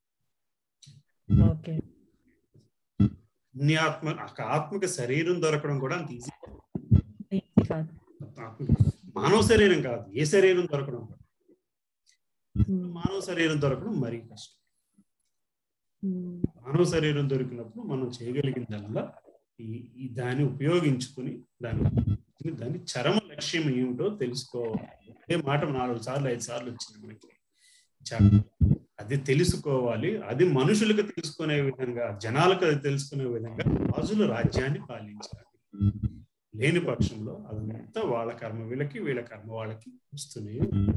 ఓకే అన్ని ఆత్మ ఒక ఆత్మక శరీరం దొరకడం కూడా అంత ఈజీ ఈజీ కాదు మానవ శరీరం కాదు ఏ శరీరం దొరకడం కూడా. ఉమ్, మానవ శరీరం దొరకడం మరీ కష్టం ఉమ్, మానవ శరీరం దొరికినప్పుడు మనం చేయగలిగిందల్లా ఈ ఈ దాన్ని ఉపయోగించుకుని దాన్ని దాని చరమ లక్ష్యం ఏమిటో తెలుసుకోవాలి అదే మాట నాలుగు సార్లు ఐదు సార్లు వచ్చింది మనకి చ- అది తెలుసుకోవాలి అది మనుషులకు తెలుసుకునే విధంగా జనాలకు అది తెలుసుకునే విధంగా రాజులు రాజ్యాన్ని పాలించాలి లేని పక్షంలో అదంతా వాళ్ళ కర్మ వీళ్ళకి వీళ్ళ కర్మ వాళ్ళకి వస్తూనే ఉంటుంది.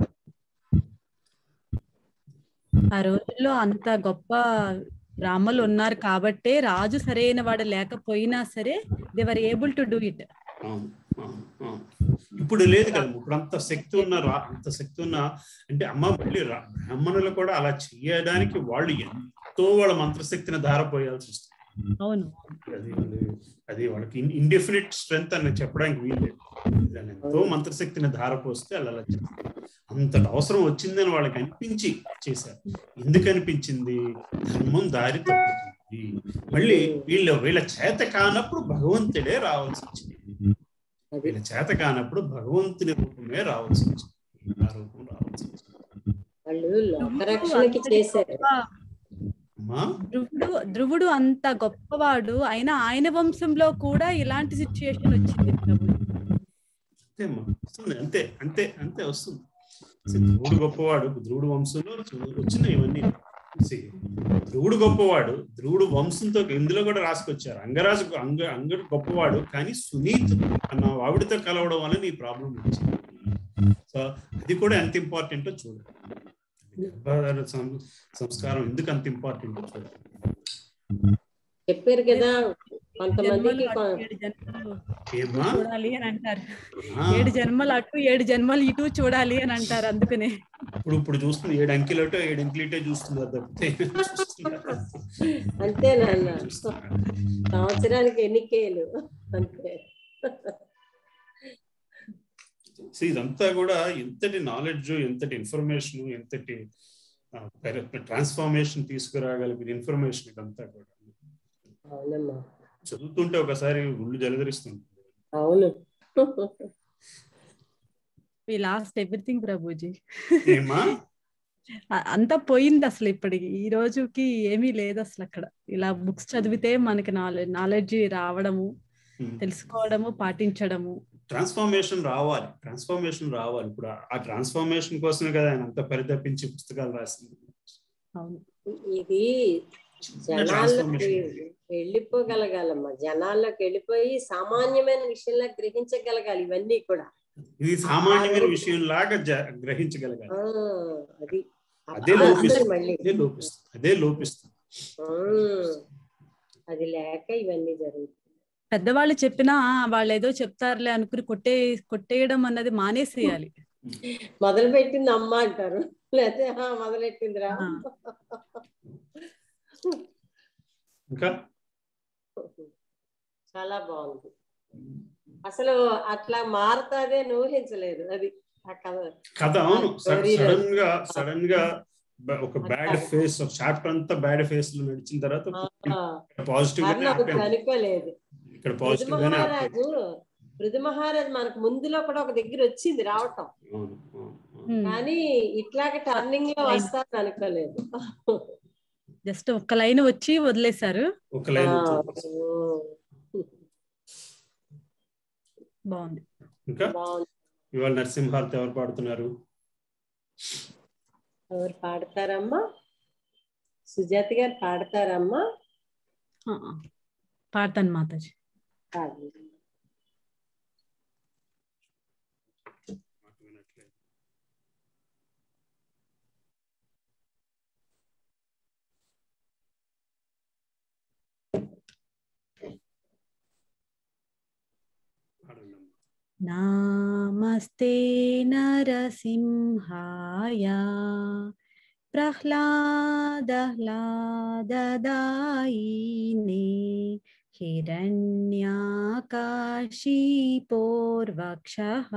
ఆ రోజుల్లో అంత గొప్ప బ్రాహ్మలు ఉన్నారు కాబట్టే రాజు సరైన వాడు లేకపోయినా సరే they were able to do it అవును, అవును, అవును. ఇప్పుడు లేదు కదా ఇప్పుడు అంత శక్తి ఉన్న రా- అంత శక్తి ఉన్న అంటే అమ్మ మళ్ళీ రా- బ్రాహ్మణులు కూడా అలా చేయడానికి వాళ్ళు ఎంతో వాళ్ళ మంత్రశక్తిని ధారపోయాల్సి వస్తుంది అవును అది వాళ్ళు- అది వాళ్ళకి ఇండెఫినిట్ స్ట్రెంగ్త్ అని చెప్పడానికి వీల్లేదు దాన్ని ఎంతో మంత్రశక్తిని ధారపోస్తే వాళ్ళు అలా చేస్తారు అంతటి అవసరం వచ్చిందని వాళ్ళకి అనిపించి చేశారు ఎందుకు అనిపించింది ధర్మం దారి తప్పుతుంది మళ్ళీ వీళ్ళ వీళ్ళ చేత కానప్పుడు భగవంతుడే రావాల్సి వచ్చింది వీళ్ళ చేత కానప్పుడు భగవంతుని రూపమే రావాల్సి వచ్చింది ఆ రూపం రావాల్సి వచ్చింది వాళ్ళు లోకరక్షణకి చేశారు అమ్మా ధ్రువుడు ధ్రువుడు అంత గొప్పవాడు అయినా ఆయన వంశంలో కూడా ఇలాంటి సిచ్యుయేషన్ వచ్చింది ప్రభు అంతే అమ్మా వస్తుంది అంతే అంతే అంతే వస్తుంది See, ధ్రువుడు గొప్పవాడు ధ్రువుడు వంశంలో చూ- వచ్చినాయి ఇవన్నీ See, ధ్రువుడు గొప్పవాడు ధ్రువుడు వంశంతో ఇందులో కూడా రాసుకొచ్చారు అంగరాజు అంగ అంగడు గొప్పవాడు కానీ సునీత్ అన్న ఆవిడతో కలవడం వల్ల నీ ప్రాబ్లం వచ్చింది సో అది కూడా ఎంత ఇంపార్టెంటో చూడండి గర్భాధార సం- సంస్కారం ఎందుకు అంత ఇంపార్టెంటో చూడండి చెప్పారు కదా కొంతమందికి జన్మలు కొ- అటు ఏడు జన్మలు ఏమ్మా చూడాలి అని అంటారు ఆ. ఏడు జన్మలు అటు ఏడు జన్మలు ఇటు చూడాలి అని అంటారు అందుకనే ఇప్పుడు ఇప్పుడు చూస్తుంది ఏడు అంకెలటో ఏడు అంకెలటే చూస్తుంది అది తప్పితే అంతే నాన్న సంవత్సరానికి ఎన్ని కేలు అంతే సో ఇదంతా కూడా ఎంతటి నాలెడ్జ్ ఎంతటి ఇన్ఫర్మేషన్ ఎంతటి ట్రాన్స్ఫర్మేషన్ తీసుకురాగలిగిన ఇన్ఫర్మేషన్ ఇదంతా కూడా అవునమ్మా చదువుతుంటే ఒకసారి ఉళ్ళు జలధరిస్తుంది అవును వి లాస్ట్ ఎవ్రీథింగ్ ప్రభుజీ ఏమా అ- అంతా పోయింది అసలు ఇప్పటికి ఈ రోజుకి ఏమీ లేదు అసలు అక్కడ ఇలా బుక్స్ చదివితే మనకి నాలెడ్జ్ నాలెడ్జ్ రావడము తెలుసుకోవడము పాటించడము ట్రాన్స్ఫర్మేషన్ రావాలి ట్రాన్స్ఫర్మేషన్ రావాలి ఇప్పుడు ఆ- ఆ ట్రాన్స్ఫర్మేషన్ కోసమే కదా ఆయన అంత పరితపించి పుస్తకాలు రాసింది అవును ఇది చిన్న జనాల్లోకి ట్రాన్స్ఫర్మేషన్ వెళ్ళిపోగలగాలమ్మా జనాల్లోకి వెళ్ళిపోయి సామాన్యమైన విషయంలో గ్రహించగలగాలి ఇవన్నీ కూడా ఇది సామాన్యమైన విషయం లాగా జ- గ్రహించగలగాలి ఆ, అది అదే అప్పుడు లోపిస్తుంది వస్తుంది మళ్ళీ అదే లోపిస్తుంది అదే లోపిస్తుంది ఉమ్. అది లేక ఇవన్నీ జరుగుతాయి పెద్దవాళ్ళు చెప్పినా "ఆ, వాళ్ళు ఏదో చెప్తారులే అనుకుని కొట్టే కొట్టేయడం అన్నది మానేసేయాలి మొదలు పెట్టింది అమ్మ అంటారు లేకపోతే "ఆ, మొదలెట్టిందిరా ఇంకా చాలా బాగుంది అసలు అట్లా మారుతాదే అని ఊహించలేదు అది ఆ కథ కథ అవును story లో. సడన్ గా సడన్ గా బ- ఒక బ్యాడ్ ఫేస్ ఒక చాప్టర్ అంతా బ్యాడ్ ఫేస్ లో నడిచిన తర్వాత పాజిటివ్ అన్న గానే ఒకటి ఆపాము. అనుకోలేదు ఇక్కడ పృథు పాజిటివ్ గానే ఆపాము. మహారాజు పృథు మహారాజు మనకు ముందులో కూడా ఒక దగ్గర వచ్చింది రావటం అవును అవును కానీ ఇట్లాగ టర్నింగ్ లో వస్తారు అనుకోలేదు జస్ట్ ఒక్క లైన్ వచ్చి వదిలేశారు ఒక లైన్ ఆ, వచ్చి ఓ. బాగుంది ఇంకా బాగుంది ఇవాళ నరసింహార్తి ఎవరు పాడుతున్నారు ఎవరు పాడతారమ్మా సుజాత గారు పాడతారమ్మా ఆ, ఆ. పాడతాను మాతాజీ పాడండి. नामस्ते नरसिंहाय प्रह्लादह्लाददायिने हिरण्याकाशीपोर्वक्षः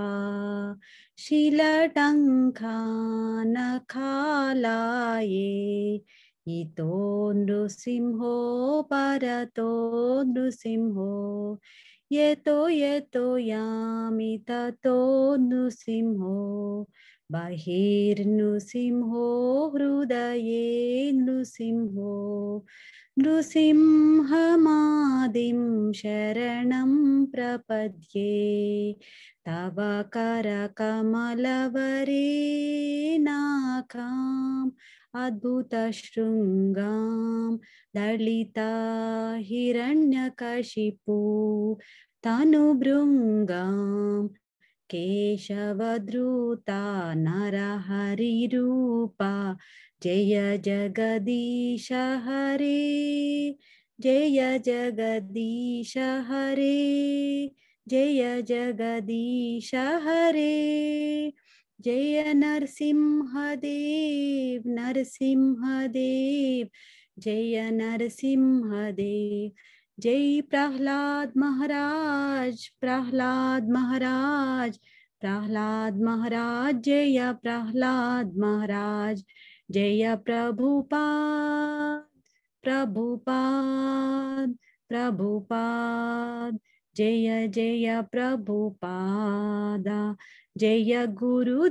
शिलटङ्कानखालाये इतो नृसिंहो परतो नृसिंहो यतो यतो यामि ततो नृसिंहो बहिर्नृसिंहो हृदये नृसिंहो नृसिंहमादिं शरणं प्रपद्ये तव करकमलवरेनाकाम् अद्भुतशृङ्गां दलिता हिरण्यकशिपु तनुभृङ्गां केशवधृता नरहरिरूपा जय जगदीश हरे जय जगदीश हरे जय जगदीश हरे जय नरसिंहदेव नरसिंहदेव जय नरसिंहदेव जय प्रहलाद महाराज प्रहलाद महाराज प्रहलाद महाराज जय प्रहलाद महाराज जय प्रभुपाद प्रभुपाद प्रभुपाद जय जय प्रभुपाद जय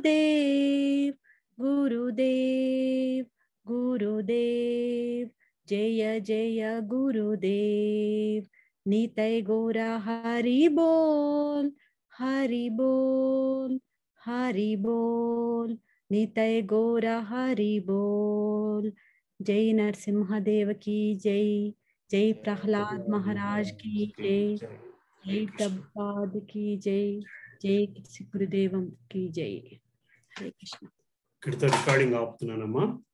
गुरुदेव गुरुदेव गुरुदेव జయ జయ గురుదేవ్ నితై గోరా హరి బోల్ హరి బోల్ హరి బోల్ నితై గోరా హరి బోల్ జై నరసింహదేవ की जय जय प्रहलाद महाराज की जय जय प्रभुपाद की जय जय गुरुदेवम की जय हरे कृष्ण ఇక్కడితో రికార్డింగ్ ఆపుతున్నానమ్మా